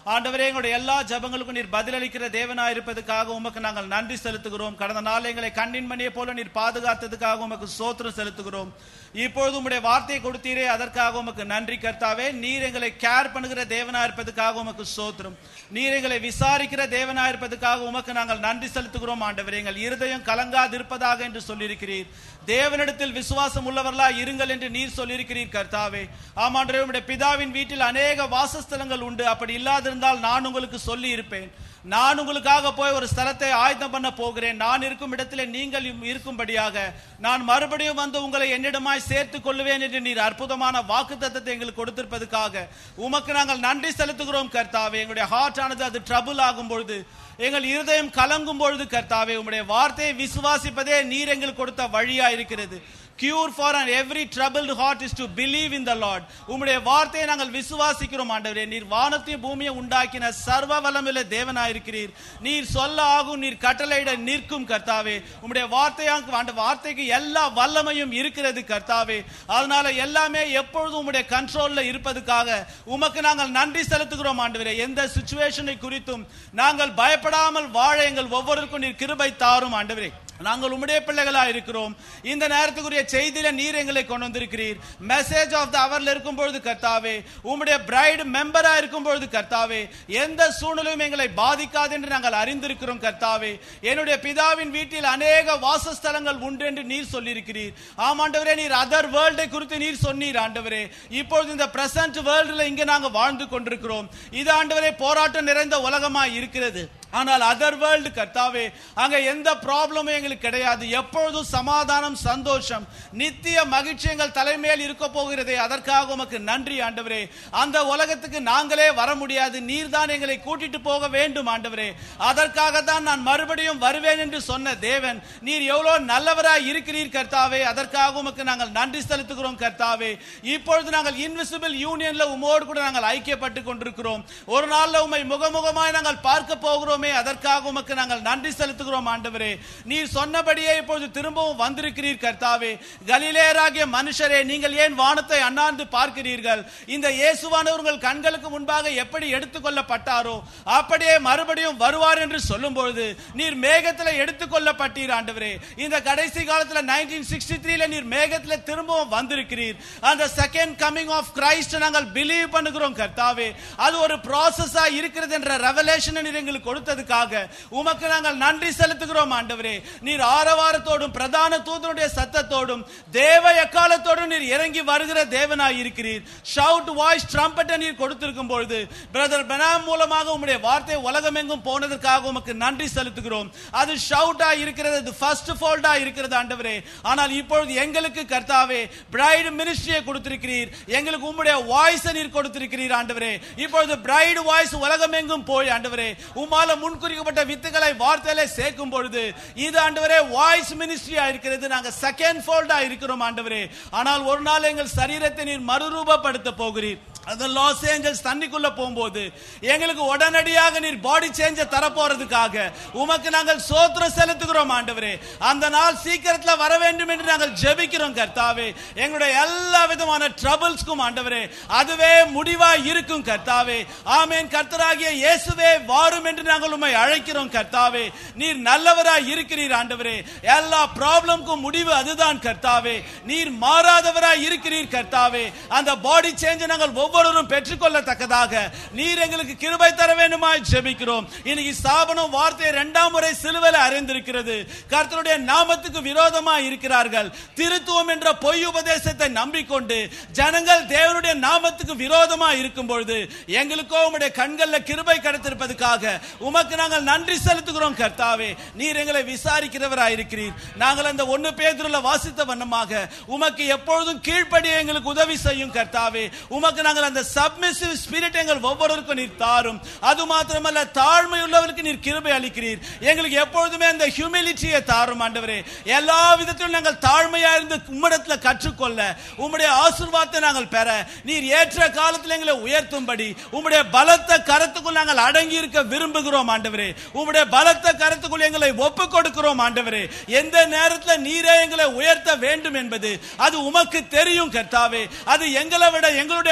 ஆண்டவரே எங்களுடைய எல்லா ஜபங்களுக்கும் நீர் பதிலளிக்கிற தேவனா இருப்பதற்காக உமக்கு நாங்கள் நன்றி செலுத்துகிறோம் கடந்த நாள் எங்களை கண்ணின் மணியை போல நீர் பாதுகாத்ததுக்காக உமக்கு சோத்திரம் செலுத்துகிறோம் இப்பொழுது உம்முடைய வார்த்தை கொடுத்தீரே அதற்காக உமக்கு நன்றி கர்த்தாவே நீர் எங்களை கேர் பண்ணுகிற தேவனா இருப்பதற்காக உமக்கு சோத்திரம் நீர் எங்களை விசாரிக்கிற தேவனா இருப்பதற்காக உமக்கு நாங்கள் நன்றி செலுத்துகிறோம் ஆண்டவரே எங்கள் இருதயம் கலங்காதிருப்பதாக என்று சொல்லியிருக்கிறீர் தேவனிடத்தில் விசுவாசம் உள்ளவர்களா இருங்கள் என்று நீர் சொல்லியிருக்கிறீர் கர்த்தாவே ஆமாண்டவரே உம்முடைய பிதாவின் வீட்டில் அநேக வாசஸ்தலங்கள் உண்டு அப்படி இல்லாதிருந்தால் நான் உங்களுக்கு சொல்லி இருப்பேன் நான் உங்களுக்காக போய் ஒரு ஸ்தலத்தை ஆயத்தம் பண்ண போகிறேன் நான் இருக்கும் இடத்திலே நீங்கள் இருக்கும்படியாக நான் மறுபடியும் வந்து உங்களை என்னிடமாய் சேர்த்துக் கொள்ளுவேன் என்று நீர் அற்புதமான வாக்கு தத்தத்தை எங்களுக்கு கொடுத்திருப்பதற்காக உமக்கு நாங்கள் நன்றி செலுத்துகிறோம் கர்த்தாவே எங்களுடைய ஹார்ட் ஆனது அது ட்ரபுள் ஆகும் பொழுது எங்கள் இருதயம் கலங்கும் பொழுது கர்த்தாவே உம்முடைய வார்த்தையை விசுவாசிப்பதே நீர் எங்களுக்கு கொடுத்த வழியா இருக்கிறது cure for and every troubled heart is to believe in the lord உம்முடைய வார்த்தையை நாங்கள் விசுவாசிக்கிறோம் ஆண்டவரே நீர் வானத்தையும் பூமியை உண்டாக்கின சர்வ வல்லமுள்ள தேவனாயிருக்கிறீர் நீர் சொல்ல ஆகும் நீர் கட்டளையிட நிற்கும் கர்த்தாவே உம்முடைய வார்த்தையாக அந்த வார்த்தைக்கு எல்லா வல்லமையும் இருக்கிறது கர்த்தாவே அதனால எல்லாமே எப்பொழுதும் உம்முடைய கண்ட்ரோல்ல இருப்பதுக்காக உமக்கு நாங்கள் நன்றி செலுத்துகிறோம் ஆண்டவரே எந்த சுச்சுவேஷனை குறித்தும் நாங்கள் பயப்படாமல் வாழ எங்கள் ஒவ்வொருக்கும் நீர் கிருபை தாரும் ஆண்டவரே நாங்கள் உம்முடைய பிள்ளைகளா இருக்கிறோம் இந்த நேரத்துக்குரிய செய்தியில நீர் எங்களை கொண்டு வந்திருக்கிறீர் மெசேஜ் ஆஃப் த அவர்ல இருக்கும் பொழுது கர்த்தாவே உம்முடைய பிரைடு மெம்பரா இருக்கும் பொழுது கர்த்தாவே எந்த சூழ்நிலையும் எங்களை பாதிக்காது என்று நாங்கள் அறிந்திருக்கிறோம் கர்த்தாவே என்னுடைய பிதாவின் வீட்டில் அநேக வாசஸ்தலங்கள் உண்டு என்று நீர் சொல்லியிருக்கிறீர் ஆமாண்டவரே நீர் அதர் வேர்ல்டை குறித்து நீர் சொன்னீர் ஆண்டவரே இப்பொழுது இந்த பிரசன்ட் வேர்ல்டுல இங்க நாங்க வாழ்ந்து கொண்டிருக்கிறோம் இது ஆண்டவரே போராட்டம் நிறைந்த உலகமா இருக்கிறது ஆனால் அதர் வேர்ல்டு கர்த்தாவே அங்க எந்த ப்ராப்ளமும் எங்களுக்கு கிடையாது எப்பொழுதும் சமாதானம் சந்தோஷம் நித்திய மகிழ்ச்சி எங்கள் தலைமையில் இருக்க போகிறதே அதற்காக உமக்கு நன்றி ஆண்டவரே அந்த உலகத்துக்கு நாங்களே வர முடியாது நீர் தான் எங்களை கூட்டிட்டு போக வேண்டும் ஆண்டவரே அதற்காக தான் நான் மறுபடியும் வருவேன் என்று சொன்ன தேவன் நீர் எவ்வளவு நல்லவராய் இருக்கிறீர் கர்த்தாவே அதற்காக உமக்கு நாங்கள் நன்றி செலுத்துகிறோம் கர்த்தாவே இப்பொழுது நாங்கள் இன்விசிபிள் யூனியன்ல உமோடு கூட நாங்கள் ஐக்கியப்பட்டு கொண்டிருக்கிறோம் ஒரு நாள்ல உம்மை முகமுகமாய் நாங்கள் பார்க்க போகிறோமே அதற்காக உமக்கு நாங்கள் நன்றி செலுத்துகிறோம் ஆண்டவரே நீர் சொன்னபடியே இப்பொழுது திரும்பவும் வந்திருக்கிறீர் கர்த்தாவே கலிலேயராகிய மனுஷரே நீங்கள் ஏன் வானத்தை அண்ணாந்து பார்க்கிறீர்கள் இந்த இயேசுவானவர்கள் கண்களுக்கு முன்பாக எப்படி எடுத்துக்கொள்ளப்பட்டாரோ அப்படியே மறுபடியும் வருவார் என்று சொல்லும் பொழுது நீர் மேகத்துல எடுத்துக்கொள்ளப்பட்டீர் ஆண்டவரே இந்த கடைசி காலத்துல நைன்டீன் சிக்ஸ்டி த்ரீல நீர் மேகத்துல திரும்பவும் வந்திருக்கிறீர் அந்த செகண்ட் கமிங் ஆஃப் கிரைஸ்ட் நாங்கள் பிலீவ் பண்ணுகிறோம் கர்த்தாவே அது ஒரு ப்ராசஸா இருக்கிறது என்ற ரெவலேஷன் நீர் எங்களுக்கு கொடுத்ததுக்காக உமக்கு நாங்கள் நன்றி செலுத்துகிறோம் ஆண்டவரே நீர் ஆரவாரத்தோடும் பிரதான தூதனுடைய சத்தத்தோடும் தேவ எக்காலத்தோடும் நீர் இறங்கி வருகிற தேவனாய் இருக்கிறீர் ஷவுட் வாய்ஸ் ட்ரம்பட்டை நீர் கொடுத்திருக்கும் பொழுது பிரதர் பெனாம் மூலமாக உம்முடைய வார்த்தை உலகமெங்கும் போனதற்காக உமக்கு நன்றி செலுத்துகிறோம் அது ஷவுட்டா இருக்கிறது அது ஃபர்ஸ்ட் ஃபோல்டா இருக்கிறது ஆண்டவரே ஆனால் இப்பொழுது எங்களுக்கு கர்த்தாவே பிரைடு மினிஸ்ட்ரியை கொடுத்திருக்கிறீர் எங்களுக்கு உம்முடைய வாய்ஸ் நீர் கொடுத்திருக்கிறீர் ஆண்டவரே இப்பொழுது பிரைடு வாய்ஸ் உலகமெங்கும் போய் ஆண்டவரே உமால முன்குறிக்கப்பட்ட வித்துக்களை வார்த்தையில சேர்க்கும் பொழுது இது ஆண்டவரே வாய்ஸ் மினிஸ்ட்ரியா இருக்கிறது நாங்க செகண்ட் ஃபோல்டா இருக்கிறோம் ஆண்டவரே ஆனால் ஒரு நாள் எங்கள் சரீரத்தை நீர் மறுரூபப்படுத்த போகிறீர் அந்த லாஸ் ஏஞ்சல்ஸ் தண்ணிக்குள்ள போகும்போது எங்களுக்கு உடனடியாக நீர் பாடி சேஞ்ச தரப்போறதுக்காக உமக்கு நாங்கள் சோத்திரம் செலுத்துகிறோம் ஆண்டவரே அந்த நாள் சீக்கிரத்துல வர வேண்டும் என்று நாங்கள் ஜெபிக்கிறோம் கர்த்தாவே எங்களுடைய எல்லா விதமான ட்ரபிள்ஸ்க்கும் ஆண்டவரே அதுவே முடிவா இருக்கும் கர்த்தாவே ஆமேன் கர்த்தராகிய இயேசுவே வாரும் என்று நாங்கள் உம்மை அழைக்கிறோம் கர்த்தாவே நீர் நல்லவராய் இருக்கிறீர் ஆண்டவரே எல்லா ப்ராப்ளம்க்கும் முடிவு அதுதான் கர்த்தாவே நீர் மாறாதவராய் இருக்கிறீர் கர்த்தாவே அந்த பாடி சேஞ்சை நாங்கள் ஒவ்வொருவரும் பெற்றுக்கொள்ளத்தக்கதாக நீர் எங்களுக்கு கிருபை தர வேண்டுமாய் ஜெபிக்கிறோம் இன்னைக்கு ஸ்தாபனம் வார்த்தை இரண்டாம் முறை சிலுவையில் அறிந்திருக்கிறது கர்த்தருடைய நாமத்துக்கு விரோதமாய் இருக்கிறார்கள் திருத்துவம் என்ற பொய் உபதேசத்தை நம்பிக்கொண்டு ஜனங்கள் தேவனுடைய நாமத்துக்கு விரோதமாய் இருக்கும் பொழுது எங்களுக்கோ உம்முடைய கண்கள்ல கிருபை கிடைத்திருப்பதற்காக உமக்கு நாங்கள் நன்றி செலுத்துகிறோம் கர்த்தாவே நீர் எங்களை விசாரிக்கிறவராய் இருக்கிறீர் நாங்கள் அந்த ஒன்னு பேதுருல வாசித்த வண்ணமாக உமக்கு எப்பொழுதும் கீழ்ப்படிய எங்களுக்கு உதவி செய்யும் கர்த்தாவே உமக்கு நாங்கள் அந்த சப்மிசிவ் ஸ்பிரிட் எங்கள் ஒவ்வொருவருக்கும் நீர் தாரும் அது மாத்திரமல்ல தாழ்மை உள்ளவருக்கு நீர் கிருபை அளிக்கிறீர் எங்களுக்கு எப்பொழுதுமே அந்த ஹியூமிலிட்டியை தாரும் ஆண்டவரே எல்லா விதத்திலும் நாங்கள் தாழ்மையா இருந்து உம்மிடத்துல கற்றுக்கொள்ள உம்முடைய ஆசீர்வாதத்தை நாங்கள் பெற நீர் ஏற்ற காலத்தில் எங்களை உயர்த்தும்படி உம்முடைய பலத்த கரத்துக்குள் நாங்கள் அடங்கி இருக்க விரும்புகிறோம் ஆண்டவரே உம்முடைய பலத்த கரத்துக்குள் எங்களை ஒப்பு கொடுக்கிறோம் ஆண்டவரே எந்த நேரத்தில் நீரே எங்களை உயர்த்த வேண்டும் என்பது அது உமக்கு தெரியும் கர்த்தாவே அது எங்களை விட எங்களுடைய நாலேஜ்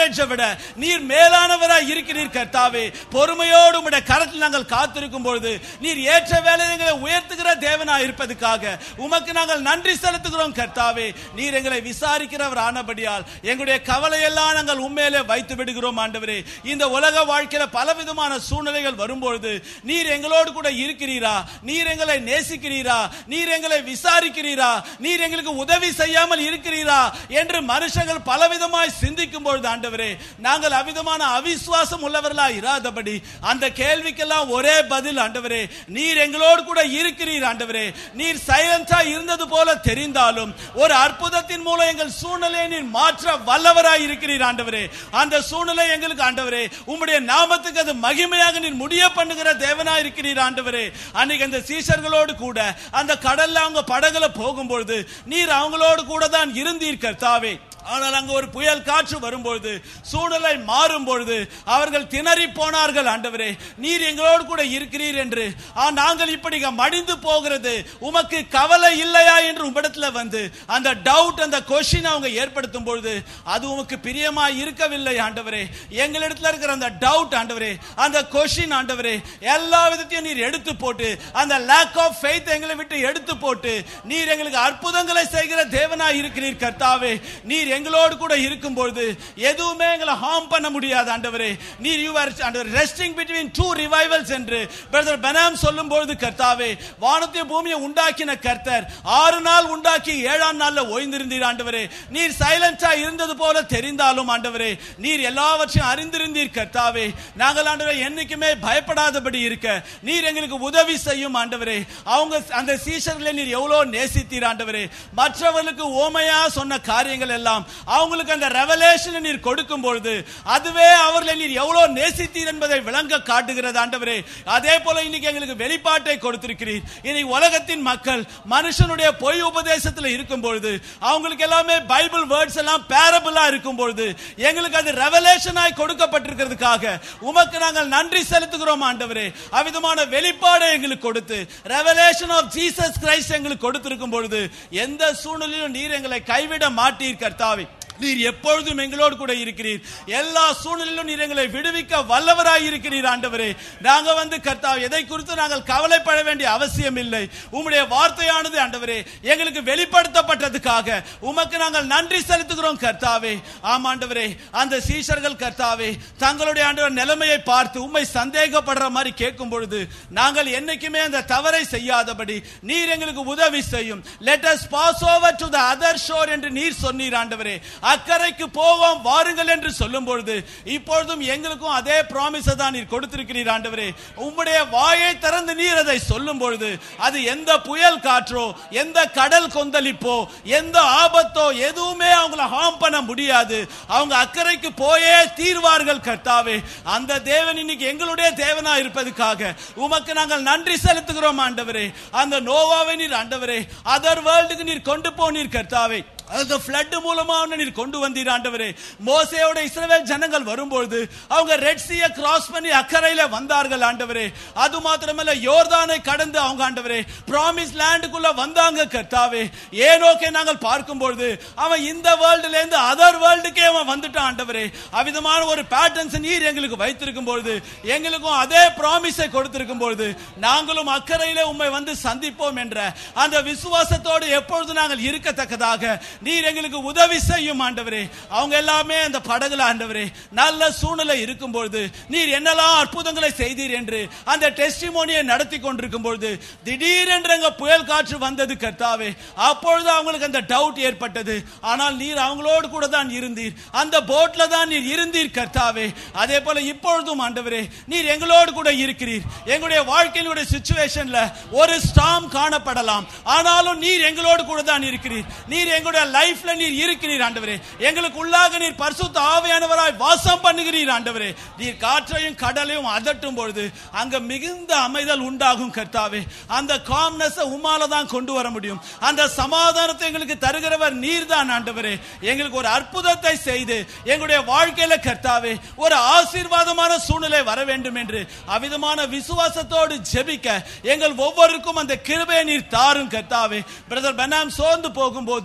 ஆவரேஜை விட நீர் மேலானவராய் இருக்கிறீர் கர்த்தாவே பொறுமையோடு உம்முடைய கரத்தில் நாங்கள் காத்திருக்கும் பொழுது நீர் ஏற்ற வேலை எங்களை உயர்த்துகிற தேவனாய் இருப்பதுக்காக உமக்கு நாங்கள் நன்றி செலுத்துகிறோம் கர்த்தாவே நீர் எங்களை விசாரிக்கிறவர் ஆனபடியால் எங்களுடைய கவலையெல்லாம் நாங்கள் உண்மையிலே வைத்து விடுகிறோம் ஆண்டவரே இந்த உலக வாழ்க்கையில பலவிதமான சூழ்நிலைகள் வரும்பொழுது நீர் எங்களோடு கூட இருக்கிறீரா நீர் எங்களை நேசிக்கிறீரா நீர் எங்களை விசாரிக்கிறீரா நீர் எங்களுக்கு உதவி செய்யாமல் இருக்கிறீரா என்று மனுஷங்கள் பலவிதமாய் சிந்திக்கும் பொழுது ஆண்டவரே நாங்கள் அவிதமான அவிசுவாசம் உள்ளவர்களாய் இராதபடி அந்த கேள்விக்கெல்லாம் ஒரே பதில் ஆண்டவரே நீர் எங்களோடு கூட இருக்கிறீர் ஆண்டவரே நீர் சைலன்ஸா இருந்தது போல தெரிந்தாலும் ஒரு அற்புதத்தின் மூலம் எங்கள் சூழ்நிலையை நீர் மாற்ற வல்லவராய் இருக்கிறீர் ஆண்டவரே அந்த சூழ்நிலை எங்களுக்கு ஆண்டவரே உம்முடைய நாமத்துக்கு அது மகிமையாக நீர் முடிய பண்ணுகிற தேவனா இருக்கிறீர் ஆண்டவரே அன்னைக்கு அந்த சீஷர்களோடு கூட அந்த கடல்ல அவங்க படகுல போகும்பொழுது நீர் அவங்களோடு கூட தான் இருந்தீர் கர்த்தாவே ஆனால் அங்கு ஒரு புயல் காற்று வரும்பொழுது சூழ்நிலை மாறும் பொழுது அவர்கள் திணறி போனார்கள் ஆண்டவரே நீர் எங்களோடு கூட இருக்கிறீர் என்று ஆ, நாங்கள் இப்படி மடிந்து போகிறது உமக்கு கவலை இல்லையா என்று உம்மிடத்துல வந்து அந்த டவுட் அந்த கொஸ்டின் அவங்க ஏற்படுத்தும் பொழுது அது உமக்கு பிரியமா இருக்கவில்லை ஆண்டவரே எங்களிடத்துல இருக்கிற அந்த டவுட் ஆண்டவரே அந்த கொஸ்டின் ஆண்டவரே எல்லா விதத்தையும் நீர் எடுத்து போட்டு அந்த லேக் ஆஃப் ஃபெய்த் எங்களை விட்டு எடுத்து போட்டு நீர் எங்களுக்கு அற்புதங்களை செய்கிற தேவனாய் இருக்கிறீர் கர்த்தாவே நீர் எங்களோடு கூட இருக்கும் பொழுது எதுவுமே எங்களை ஹார்ம் பண்ண முடியாது ஆண்டவரே நீர் you are resting between two revivals என்று பிரதர் பெனாம் சொல்லும் பொழுது கர்த்தாவே வானத்தையும் பூமியை உண்டாக்கின கர்த்தர் ஆறு நாள் உண்டாக்கி ஏழாம் நாள்ல ஓய்ந்திருந்தீர் ஆண்டவரே நீர் சைலன்ஸா இருந்தது போல தெரிந்தாலும் ஆண்டவரே நீர் எல்லாவற்றையும் அறிந்திருந்தீர் கர்த்தாவே நாங்கள் ஆண்டவரே என்னைக்குமே பயப்படாதபடி இருக்க நீர் எங்களுக்கு உதவி செய்யும் ஆண்டவரே அவங்க அந்த சீஷர்களை நீர் எவ்வளவு நேசித்தீர் ஆண்டவரே மற்றவர்களுக்கு ஓமையா சொன்ன காரியங்கள் எல்லாம் அவங்களுக்கு அந்த ரெவலேஷன் நீர் கொடுக்கும் பொழுது அதுவே அவர்களை நீர் எவ்வளவு நேசித்தீர் என்பதை விளங்க காட்டுகிறது ஆண்டவரே அதே போல இன்னைக்கு எங்களுக்கு வெளிப்பாட்டை கொடுத்திருக்கிறீர் இனி உலகத்தின் மக்கள் மனுஷனுடைய பொய் உபதேசத்தில் இருக்கும் பொழுது அவங்களுக்கு எல்லாமே பைபிள் வேர்ட்ஸ் எல்லாம் பேரபிளா இருக்கும் பொழுது எங்களுக்கு அது ரெவலேஷனாய் கொடுக்கப்பட்டிருக்கிறதுக்காக உமக்கு நாங்கள் நன்றி செலுத்துகிறோம் ஆண்டவரே அவிதமான வெளிப்பாடை எங்களுக்கு கொடுத்து ரெவலேஷன் ஆஃப் ஜீசஸ் கிரைஸ்ட் எங்களுக்கு கொடுத்திருக்கும் பொழுது எந்த சூழ்நிலையிலும் நீர் எங்களை கைவிட மாட்டீர் கர்த்தாவே நீர் எப்பொழுதும் எங்களோடு கூட இருக்கிறீர் எல்லா சூழ்நிலையிலும் நீர் எங்களை விடுவிக்க வல்லவராய் இருக்கிறீர் ஆண்டவரே நாங்க வந்து கர்த்தா எதை குறித்து நாங்கள் கவலைப்பட வேண்டிய அவசியம் இல்லை உம்முடைய வார்த்தையானது ஆண்டவரே எங்களுக்கு வெளிப்படுத்தப்பட்டதுக்காக உமக்கு நாங்கள் நன்றி செலுத்துகிறோம் கர்த்தாவே ஆம் ஆண்டவரே அந்த சீஷர்கள் கர்த்தாவே தங்களுடைய ஆண்டவர் நிலைமையை பார்த்து உம்மை சந்தேகப்படுற மாதிரி கேட்கும் பொழுது நாங்கள் என்னைக்குமே அந்த தவறை செய்யாதபடி நீர் எங்களுக்கு உதவி செய்யும் let us pass over to the other shore என்று நீர் சொன்னீர் ஆண்டவரே அக்கறைக்கு போவோம் வாருங்கள் என்று சொல்லும் பொழுது இப்பொழுதும் எங்களுக்கும் அதே ப்ராமிஸ் தான் நீர் கொடுத்திருக்கிறீர் ஆண்டவரே உம்முடைய வாயை திறந்து நீர் அதை சொல்லும் பொழுது அது எந்த புயல் காற்றோ எந்த கடல் கொந்தளிப்போ எந்த ஆபத்தோ எதுவுமே அவங்கள ஹார்ம் பண்ண முடியாது அவங்க அக்கறைக்கு போயே தீர்வார்கள் கர்த்தாவே அந்த தேவன் இன்னைக்கு எங்களுடைய தேவனா இருப்பதுக்காக உமக்கு நாங்கள் நன்றி செலுத்துகிறோம் ஆண்டவரே அந்த நோவாவை நீர் ஆண்டவரே அதர் வேர்ல்டுக்கு நீர் கொண்டு போனீர் கர்த்தாவே அந்த ஃப்ளட் மூலமா நீர் கொண்டு வந்தீர் ஆண்டவரே மோசையோட இஸ்ரவேல் ஜனங்கள் வரும்பொழுது அவங்க ரெட் சீயை கிராஸ் பண்ணி அக்கறையில வந்தார்கள் ஆண்டவரே அது மாத்திரமல்ல யோர்தானை கடந்து அவங்க ஆண்டவரே ப்ராமிஸ் லேண்டுக்குள்ள வந்தாங்க கர்த்தாவே ஏனோக்கே நாங்கள் பார்க்கும்பொழுது அவன் இந்த வேர்ல்டுல இருந்து அதர் வேர்ல்டுக்கே அவன் வந்துட்டான் ஆண்டவரே அவ்விதமான ஒரு பேட்டர்ன்ஸ் நீர் எங்களுக்கு வைத்திருக்கும் பொழுது எங்களுக்கும் அதே ப்ராமிஸை கொடுத்திருக்கும் பொழுது நாங்களும் அக்கறையிலே உம்மை வந்து சந்திப்போம் என்ற அந்த விசுவாசத்தோடு எப்பொழுது நாங்கள் இருக்கத்தக்கதாக நீர் எங்களுக்கு உதவி செய்யும் ஆண்டவரே அவங்க எல்லாமே அந்த படகுல ஆண்டவரே நல்ல சூழ்நிலை இருக்கும் பொழுது நீர் என்னெல்லாம் அற்புதங்களை செய்தீர் என்று அந்த டெஸ்டிமோனியை நடத்தி கொண்டிருக்கும் பொழுது திடீரென்று அங்க புயல் காற்று வந்தது கர்த்தாவே அப்பொழுது அவங்களுக்கு அந்த டவுட் ஏற்பட்டது ஆனால் நீர் அவங்களோடு கூட தான் இருந்தீர் அந்த போட்ல தான் நீர் இருந்தீர் கர்த்தாவே அதே போல இப்பொழுதும் ஆண்டவரே நீர் எங்களோடு கூட இருக்கிறீர் எங்களுடைய வாழ்க்கையினுடைய சுச்சுவேஷன்ல ஒரு ஸ்டாம் காணப்படலாம் ஆனாலும் நீர் எங்களோடு கூட தான் இருக்கிறீர் நீர் எங்களுடைய லைஃப்ல நீர் இருக்கிறீர் ஆண்டவரே எங்களுக்கு உள்ளாக நீர் பரிசுத்த ஆவியானவராய் வாசம் பண்ணுகிறீர் ஆண்டவரே நீர் காற்றையும் கடலையும் அதட்டும் பொழுது அங்க மிகுந்த அமைதல் உண்டாகும் கர்த்தாவே அந்த காம்னஸ் உமால தான் கொண்டு வர முடியும் அந்த சமாதானத்தை எங்களுக்கு தருகிறவர் நீர் தான் ஆண்டவரே எங்களுக்கு ஒரு அற்புதத்தை செய்து எங்களுடைய வாழ்க்கையில கர்த்தாவே ஒரு ஆசீர்வாதமான சூழ்நிலை வர வேண்டும் என்று அவிதமான விசுவாசத்தோடு ஜெபிக்க எங்கள் ஒவ்வொருக்கும் அந்த கிருபையை நீர் தாரும் கர்த்தாவே பிரதர் பெனாம் சோர்ந்து போகும்போது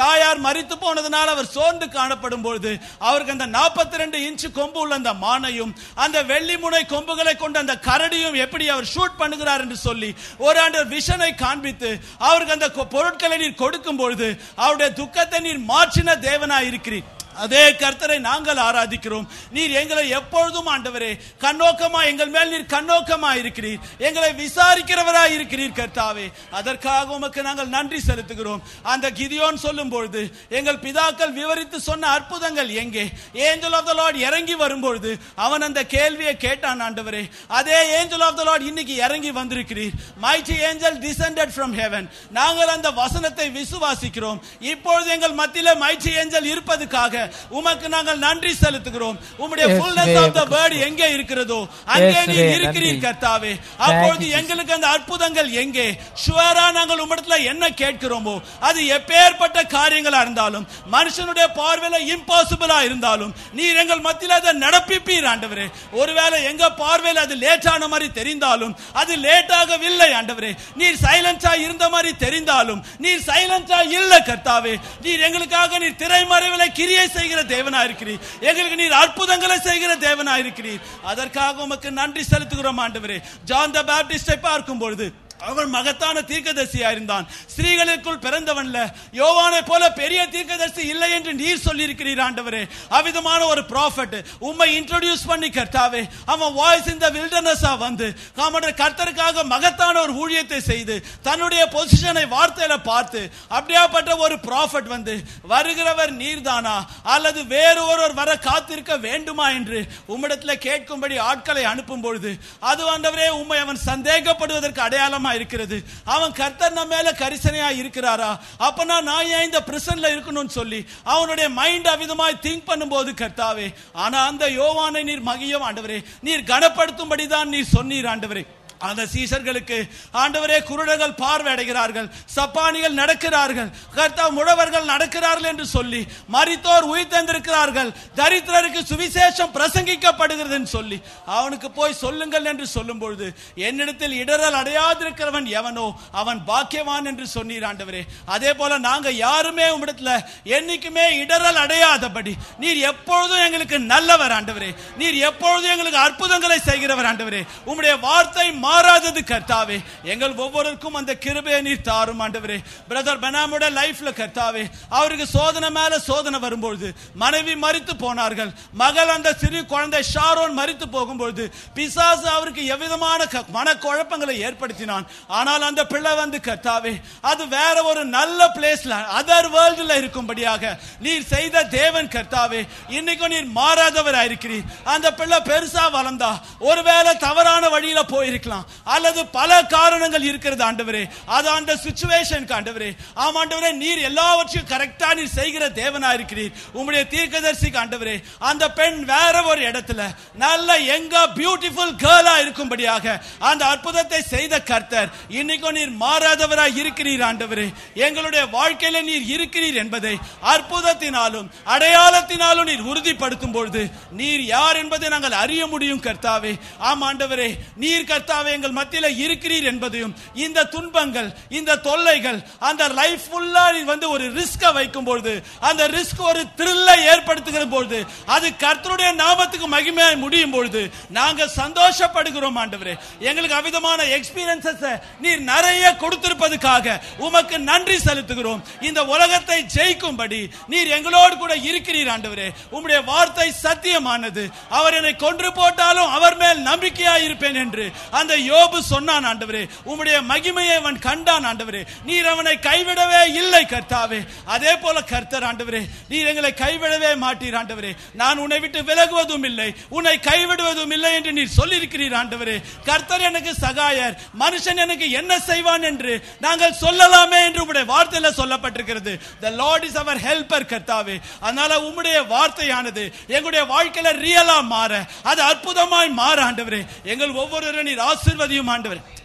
தாயார் மரித்து போனதுனால அவர் சோர்ந்து காணப்படும் பொழுது அவருக்கு அந்த 42 ரெண்டு இன்ச்சு கொம்பு உள்ள அந்த மானையும் அந்த வெள்ளி முனை கொம்புகளை கொண்ட அந்த கரடியும் எப்படி அவர் ஷூட் பண்ணுகிறார் என்று சொல்லி ஒரு ஆண்டு விஷனை காண்பித்து அவருக்கு அந்த கொ- பொருட்களை நீர் கொடுக்கும் பொழுது அவருடைய துக்கத்தை நீர் மாற்றின தேவனாய் இருக்கிறீர் அதே கர்த்தரை நாங்கள் ஆராதிக்கிறோம் நீர் எங்களை எப்பொழுதும் ஆண்டவரே கண்ணோக்கமா எங்கள் மேல் நீர் கண்ணோக்கமா இருக்கிறீர் எங்களை விசாரிக்கிறவராய் இருக்கிறீர் கர்த்தாவே அதற்காக உமக்கு நாங்கள் நன்றி செலுத்துகிறோம் அந்த கிதியோன் சொல்லும் பொழுது எங்கள் பிதாக்கள் விவரித்து சொன்ன அற்புதங்கள் எங்கே ஏஞ்சல் ஆஃப் த லார்ட் இறங்கி வரும்பொழுது அவன் அந்த கேள்வியை கேட்டான் ஆண்டவரே அதே ஏஞ்சல் ஆஃப் த லார்ட் இன்னைக்கு இறங்கி வந்திருக்கிறீர் mighty angel descended from heaven நாங்கள் அந்த வசனத்தை விசுவாசிக்கிறோம் இப்பொழுது எங்கள் மத்தியில மைட்டி ஏஞ்சல் இருப்பதுக்காக உமக்கு நாங்கள் நன்றி செலுத்துகிறோம் உம்முடைய Yes, fullness of the Lord. Word எங்கே இருக்கிறதோ அங்கே Yes, நீர் Lord. இருக்கிறீர் நன்றி. கர்த்தாவே Thank அப்பொழுது you, Jesus. எங்களுக்கு அந்த அற்புதங்கள் எங்கே ஷுவரா நாங்கள் உம்மிடத்துல என்ன கேட்கிறோமோ அது எப்பேற்பட்ட காரியங்களா இருந்தாலும் மனுஷனுடைய பார்வையில இம்பாசிபிளா இருந்தாலும் நீர் எங்கள் மத்தியில அதை நடப்பிப்பீர் ஆண்டவரே ஒருவேளை எங்க பார்வையில அது லேட்டான மாதிரி தெரிந்தாலும் அது லேட்டாகவில்லை ஆண்டவரே நீர் சைலன்ஸா இருந்த மாதிரி தெரிந்தாலும் நீர் சைலன்ஸா இல்ல கர்த்தாவே நீர் எங்களுக்காக நீர் திரைமறைவில கிரியை செய்கிற தேவனா இருக்கிறீர் எங்களுக்கு நீர் அற்புதங்களை செய்கிற தேவனா இருக்கிறீர் அதற்காக உமக்கு நன்றி செலுத்துகிறோம் ஆண்டவரே ஜான் த பேப்டிஸ்டை பார்க்கும் பொழுது அவன் மகத்தான தீர்க்கதரிசியா இருந்தான் ஸ்திரீகளுக்குள் பிறந்தவன்ல யோவானை போல பெரிய தீர்க்கதரிசி இல்லை என்று நீர் சொல்லியிருக்கிறீர் ஆண்டவரே அவிதமான ஒரு ப்ராஃபட் உம்மை இன்ட்ரோடியூஸ் பண்ணி கர்த்தாவே அவன் வாய்ஸ் இந்த வில்டர்னஸா வந்து அவனுடைய கர்த்தருக்காக மகத்தான ஒரு ஊழியத்தை செய்து தன்னுடைய பொசிஷனை வார்த்தையில பார்த்து அப்படியாப்பட்ட ஒரு ப்ராஃபட் வந்து வருகிறவர் நீர்தானா அல்லது வேறு ஒருவர் வர காத்திருக்க வேண்டுமா என்று உம்மிடத்துல கேட்கும்படி ஆட்களை அனுப்பும் பொழுது அது ஆண்டவரே உம்மை அவன் சந்தேகப்படுவதற்கு அடையாளமா இருக்கிறது அவன் கர்த்தர் நம்ம மேல கரிசனையா இருக்கிறாரா அப்பனா நான் ஏன் இந்த பிரசன்ல இருக்கணும்னு சொல்லி அவனுடைய மைண்ட் அவிதமாய் திங்க் பண்ணும்போது கர்த்தாவே ஆனா அந்த யோவானை நீர் மகியம் ஆண்டவரே நீர் கனப்படுத்தும்படி தான் நீர் சொன்னீர் ஆண்டவரே அந்த சீசர்களுக்கு ஆண்டவரே குருடர்கள் பார்வை அடைகிறார்கள் சப்பானிகள் நடக்கிறார்கள் கர்த்தா முழவர்கள் நடக்கிறார்கள் என்று சொல்லி மரித்தோர் உயிர்த்தெந்திருக்கிறார்கள் தரித்திரருக்கு சுவிசேஷம் பிரசங்கிக்கப்படுகிறது என்று சொல்லி அவனுக்கு போய் சொல்லுங்கள் என்று சொல்லும் பொழுது என்னிடத்தில் இடரல் அடையாதிருக்கிறவன் எவனோ அவன் பாக்கியவான் என்று சொன்னீர் ஆண்டவரே அதே போல நாங்க யாருமே உம்மிடத்துல என்னைக்குமே இடரல் அடையாதபடி நீர் எப்பொழுதும் எங்களுக்கு நல்லவர் ஆண்டவரே நீர் எப்பொழுதும் எங்களுக்கு அற்புதங்களை செய்கிறவர் ஆண்டவரே உம்முடைய வார்த்தை மாறாதது கர்த்தாவே எங்கள் ஒவ்வொருக்கும் அந்த கிருபையை நீர் தாரும் ஆண்டவரே பிரதர் பெனாமுடைய லைஃப்ல கர்த்தாவே அவருக்கு சோதனை மேல சோதனை வரும்பொழுது மனைவி மரித்து போனார்கள் மகள் அந்த சிறு குழந்தை ஷாரோன் மரித்து போகும்பொழுது பிசாசு அவருக்கு எவ்விதமான க- மனக்குழப்பங்களை ஏற்படுத்தினான் ஆனால் அந்த பிள்ளை வந்து கர்த்தாவே அது வேற ஒரு நல்ல பிளேஸ்ல அதர் வேர்ல்டுல இருக்கும்படியாக நீர் செய்த தேவன் கர்த்தாவே இன்னைக்கும் நீர் மாறாதவர் இருக்கிறீர் அந்த பிள்ளை பெருசா வளர்ந்தா ஒருவேளை தவறான வழியில போயிருக்கலாம் அல்லது பல காரணங்கள் இருக்கிறது ஆண்டவரே அது அந்த சுச்சுவேஷன் ஆண்டவரே ஆம் ஆண்டவரே நீர் எல்லாவற்றையும் கரெக்டா நீர் செய்கிற தேவனா இருக்கிறீர் உம்முடைய தீர்க்கதரிசி ஆண்டவரே அந்த பெண் வேற ஒரு இடத்துல நல்ல எங்க பியூட்டிஃபுல் கேர்லா இருக்கும்படியாக அந்த அற்புதத்தை செய்த கர்த்தர் இன்னைக்கும் நீர் மாறாதவராய் இருக்கிறீர் ஆண்டவரே எங்களுடைய வாழ்க்கையில நீர் இருக்கிறீர் என்பதை அற்புதத்தினாலும் அடையாளத்தினாலும் நீர் உறுதிப்படுத்தும் பொழுது நீர் யார் என்பதை நாங்கள் அறிய முடியும் கர்த்தாவே ஆம் ஆண்டவரே நீர் கர்த்தாவே எங்கள் மத்தியில இருக்கிறீர் என்பதையும் இந்த துன்பங்கள் இந்த தொல்லைகள் அந்த லைஃப் ஃபுல்லா நீர் வந்து ஒரு ரிஸ்க வைக்கும் பொழுது அந்த ரிஸ்க் ஒரு த்ரில்லை ஏற்படுத்துகிற பொழுது அது கர்த்தருடைய நாமத்துக்கு மகிமையாய் முடியும் பொழுது நாங்க சந்தோஷப்படுகிறோம் ஆண்டவரே எங்களுக்கு அவிதமான எக்ஸ்பீரியன்சஸ் நீர் நிறைய கொடுத்திருப்பதுக்காக உமக்கு நன்றி செலுத்துகிறோம் இந்த உலகத்தை ஜெயிக்கும்படி நீர் எங்களோடு கூட இருக்கிறீர் ஆண்டவரே உம்முடைய வார்த்தை சத்தியமானது அவர் என்னை கொன்று போட்டாலும் அவர் மேல் நம்பிக்கையா இருப்பேன் என்று அந்த யோபு சொன்னான் ஆண்டவரே உம்முடைய மகிமையை அவன் கண்டான் ஆண்டவரே நீர் அவனை கைவிடவே இல்லை கர்த்தாவே அதே போல கர்த்தர் ஆண்டவரே நீர் எங்களை கைவிடவே மாட்டீர் ஆண்டவரே நான் உன்னை விட்டு விலகுவதும் இல்லை உன்னை கைவிடுவதும் இல்லை என்று நீர் சொல்லியிருக்கிறீர் ஆண்டவரே கர்த்தர் எனக்கு சகாயர் மனுஷன் எனக்கு என்ன செய்வான் என்று நாங்கள் சொல்லலாமே என்று உம்முடைய வார்த்தையில சொல்லப்பட்டிருக்கிறது the lord is our helper கர்த்தாவே அதனால உம்முடைய வார்த்தையானது எங்களுடைய வாழ்க்கையில ரியலா மாற அது அற்புதமாய் மாற ஆண்டவரே எங்கள் ஒவ்வொருவரும் நீர் ஆசீர்வதியும் ஆண்டவரே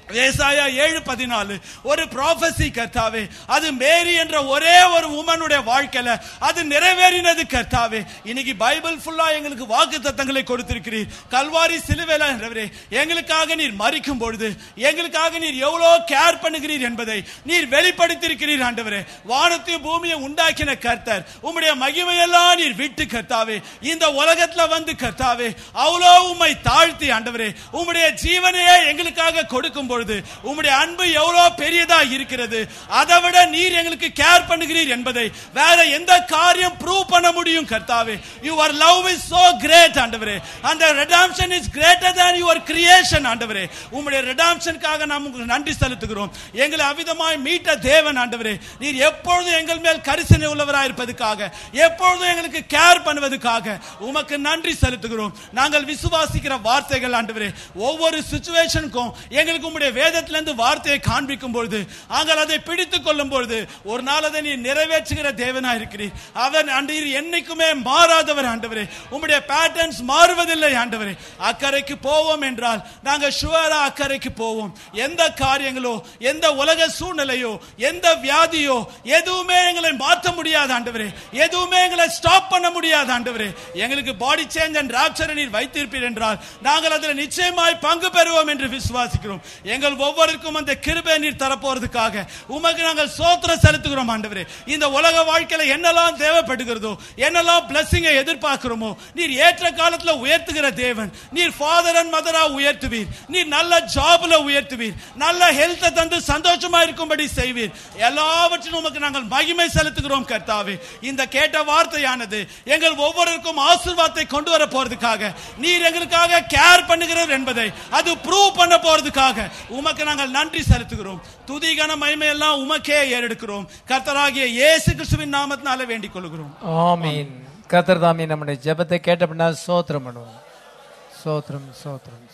ஏசாயா ஏழு பதினாலு ஒரு ப்ராஃபசி கர்த்தாவே அது மேரி என்ற ஒரே ஒரு உமனுடைய வாழ்க்கையில அது நிறைவேறினது கர்த்தாவே இன்னைக்கு பைபிள் ஃபுல்லா எங்களுக்கு வாக்கு தத்தங்களை கொடுத்திருக்கிறீர் கல்வாரி சிலுவையில என்றவரே எங்களுக்காக நீர் மறிக்கும் பொழுது எங்களுக்காக நீர் எவ்வளோ கேர் பண்ணுகிறீர் என்பதை நீர் வெளிப்படுத்தியிருக்கிறீர் ஆண்டவரே வானத்தையும் பூமியை உண்டாக்கின கர்த்தர் உம்முடைய மகிமையெல்லாம் நீர் விட்டு கர்த்தாவே இந்த உலகத்துல வந்து கர்த்தாவே அவ்வளோ உம்மை தாழ்த்தி ஆண்டவரே உம்முடைய ஜீவனையே எங்களுக்காக கொடுக்கும் பொழுது உம்முடைய அன்பு எவ்வளவு பெரியதா இருக்கிறது அதை விட நீர் எங்களுக்கு கேர் பண்ணுகிறீர் என்பதை வேற எந்த காரியம் ப்ரூவ் பண்ண முடியும் கர்த்தாவே your love is so great ஆண்டவரே அந்த redemption is greater than your creation ஆண்டவரே உம்முடைய ரெடாம்ஷனுக்காக நாம் உங்களுக்கு நன்றி செலுத்துகிறோம் எங்களை அவிதமாய் மீட்ட தேவன் ஆண்டவரே நீர் எப்பொழுதும் எங்கள் மேல் கரிசனை உள்ளவராய் இருப்பதுக்காக எப்பொழுதும் எங்களுக்கு கேர் பண்ணுவதற்காக உமக்கு நன்றி செலுத்துகிறோம் நாங்கள் விசுவாசிக்கிற வார்த்தைகள் ஆண்டவரே ஒவ்வொரு சுச்சுவேஷனுக்கும் எங்களுக்கு உம்முடைய வேதத்திலிருந்து வார்த்தையை காண்பிக்கும் பொழுது நாங்கள் அதை பிடித்துக் கொள்ளும் பொழுது ஒரு நாள் அதை நீ நிறைவேற்றுகிற தேவனா இருக்கிறீர் அவன் அன்றீர் என்னைக்குமே மாறாதவர் ஆண்டவரே உம்முடைய பேட்டர்ன்ஸ் மாறுவதில்லை ஆண்டவரே அக்கறைக்கு போவோம் என்றால் நாங்கள் ஷுவரா அக்கறைக்கு போவோம் எந்த காரியங்களோ எந்த உலக சூழ்நிலையோ எந்த வியாதியோ எதுவுமே எங்களை மாற்ற முடியாது ஆண்டவரே எதுவுமே எங்களை ஸ்டாப் பண்ண முடியாது ஆண்டவரே எங்களுக்கு பாடி சேஞ்ச் அண்ட் ராப்சரை நீர் வைத்திருப்பீர் என்றால் நாங்கள் அதில் நிச்சயமாய் பங்கு பெறுவோம் என்று விசுவாசிக்கிறோம் எங்கள் ஒவ்வொருக்கும் அந்த கிருபை நீர் தரப்போறதுக்காக உமக்கு நாங்கள் சோத்திர செலுத்துகிறோம் ஆண்டவரே இந்த உலக வாழ்க்கையில என்னெல்லாம் தேவைப்படுகிறதோ என்னெல்லாம் பிளஸிங்கை எதிர்பார்க்கிறோமோ நீர் ஏற்ற காலத்துல உயர்த்துகிற தேவன் நீர் ஃபாதர் அண்ட் மதரா உயர்த்துவீர் நீர் நல்ல ஜாப்ல உயர்த்துவீர் நல்ல ஹெல்த் தந்து சந்தோஷமா இருக்கும்படி செய்வீர் எல்லாவற்றிலும் உமக்கு நாங்கள் மகிமை செலுத்துகிறோம் கர்த்தாவே இந்த கேட்ட வார்த்தையானது எங்கள் ஒவ்வொருவருக்கும் ஆசீர்வாதத்தை கொண்டு வர போறதுக்காக நீர் எங்களுக்காக கேர் பண்ணுகிறவர் என்பதை அது ப்ரூவ் பண்ண போறதுக்காக உமக்கு நாங்கள் நன்றி செலுத்துகிறோம் துதிகன மகிமை எல்லாம் உமக்கே ஏறெடுக்கிறோம் கர்த்தராகிய இயேசு கிறிஸ்துவின் நாமத்தினால வேண்டிக் கொள்கிறோம் ஆமீன் கத்தர் தாமி நம்முடைய ஜெபத்தை கேட்டப்படினா சோத்திரம் பண்ணுவோம் சோத்திரம் சோத்திரம்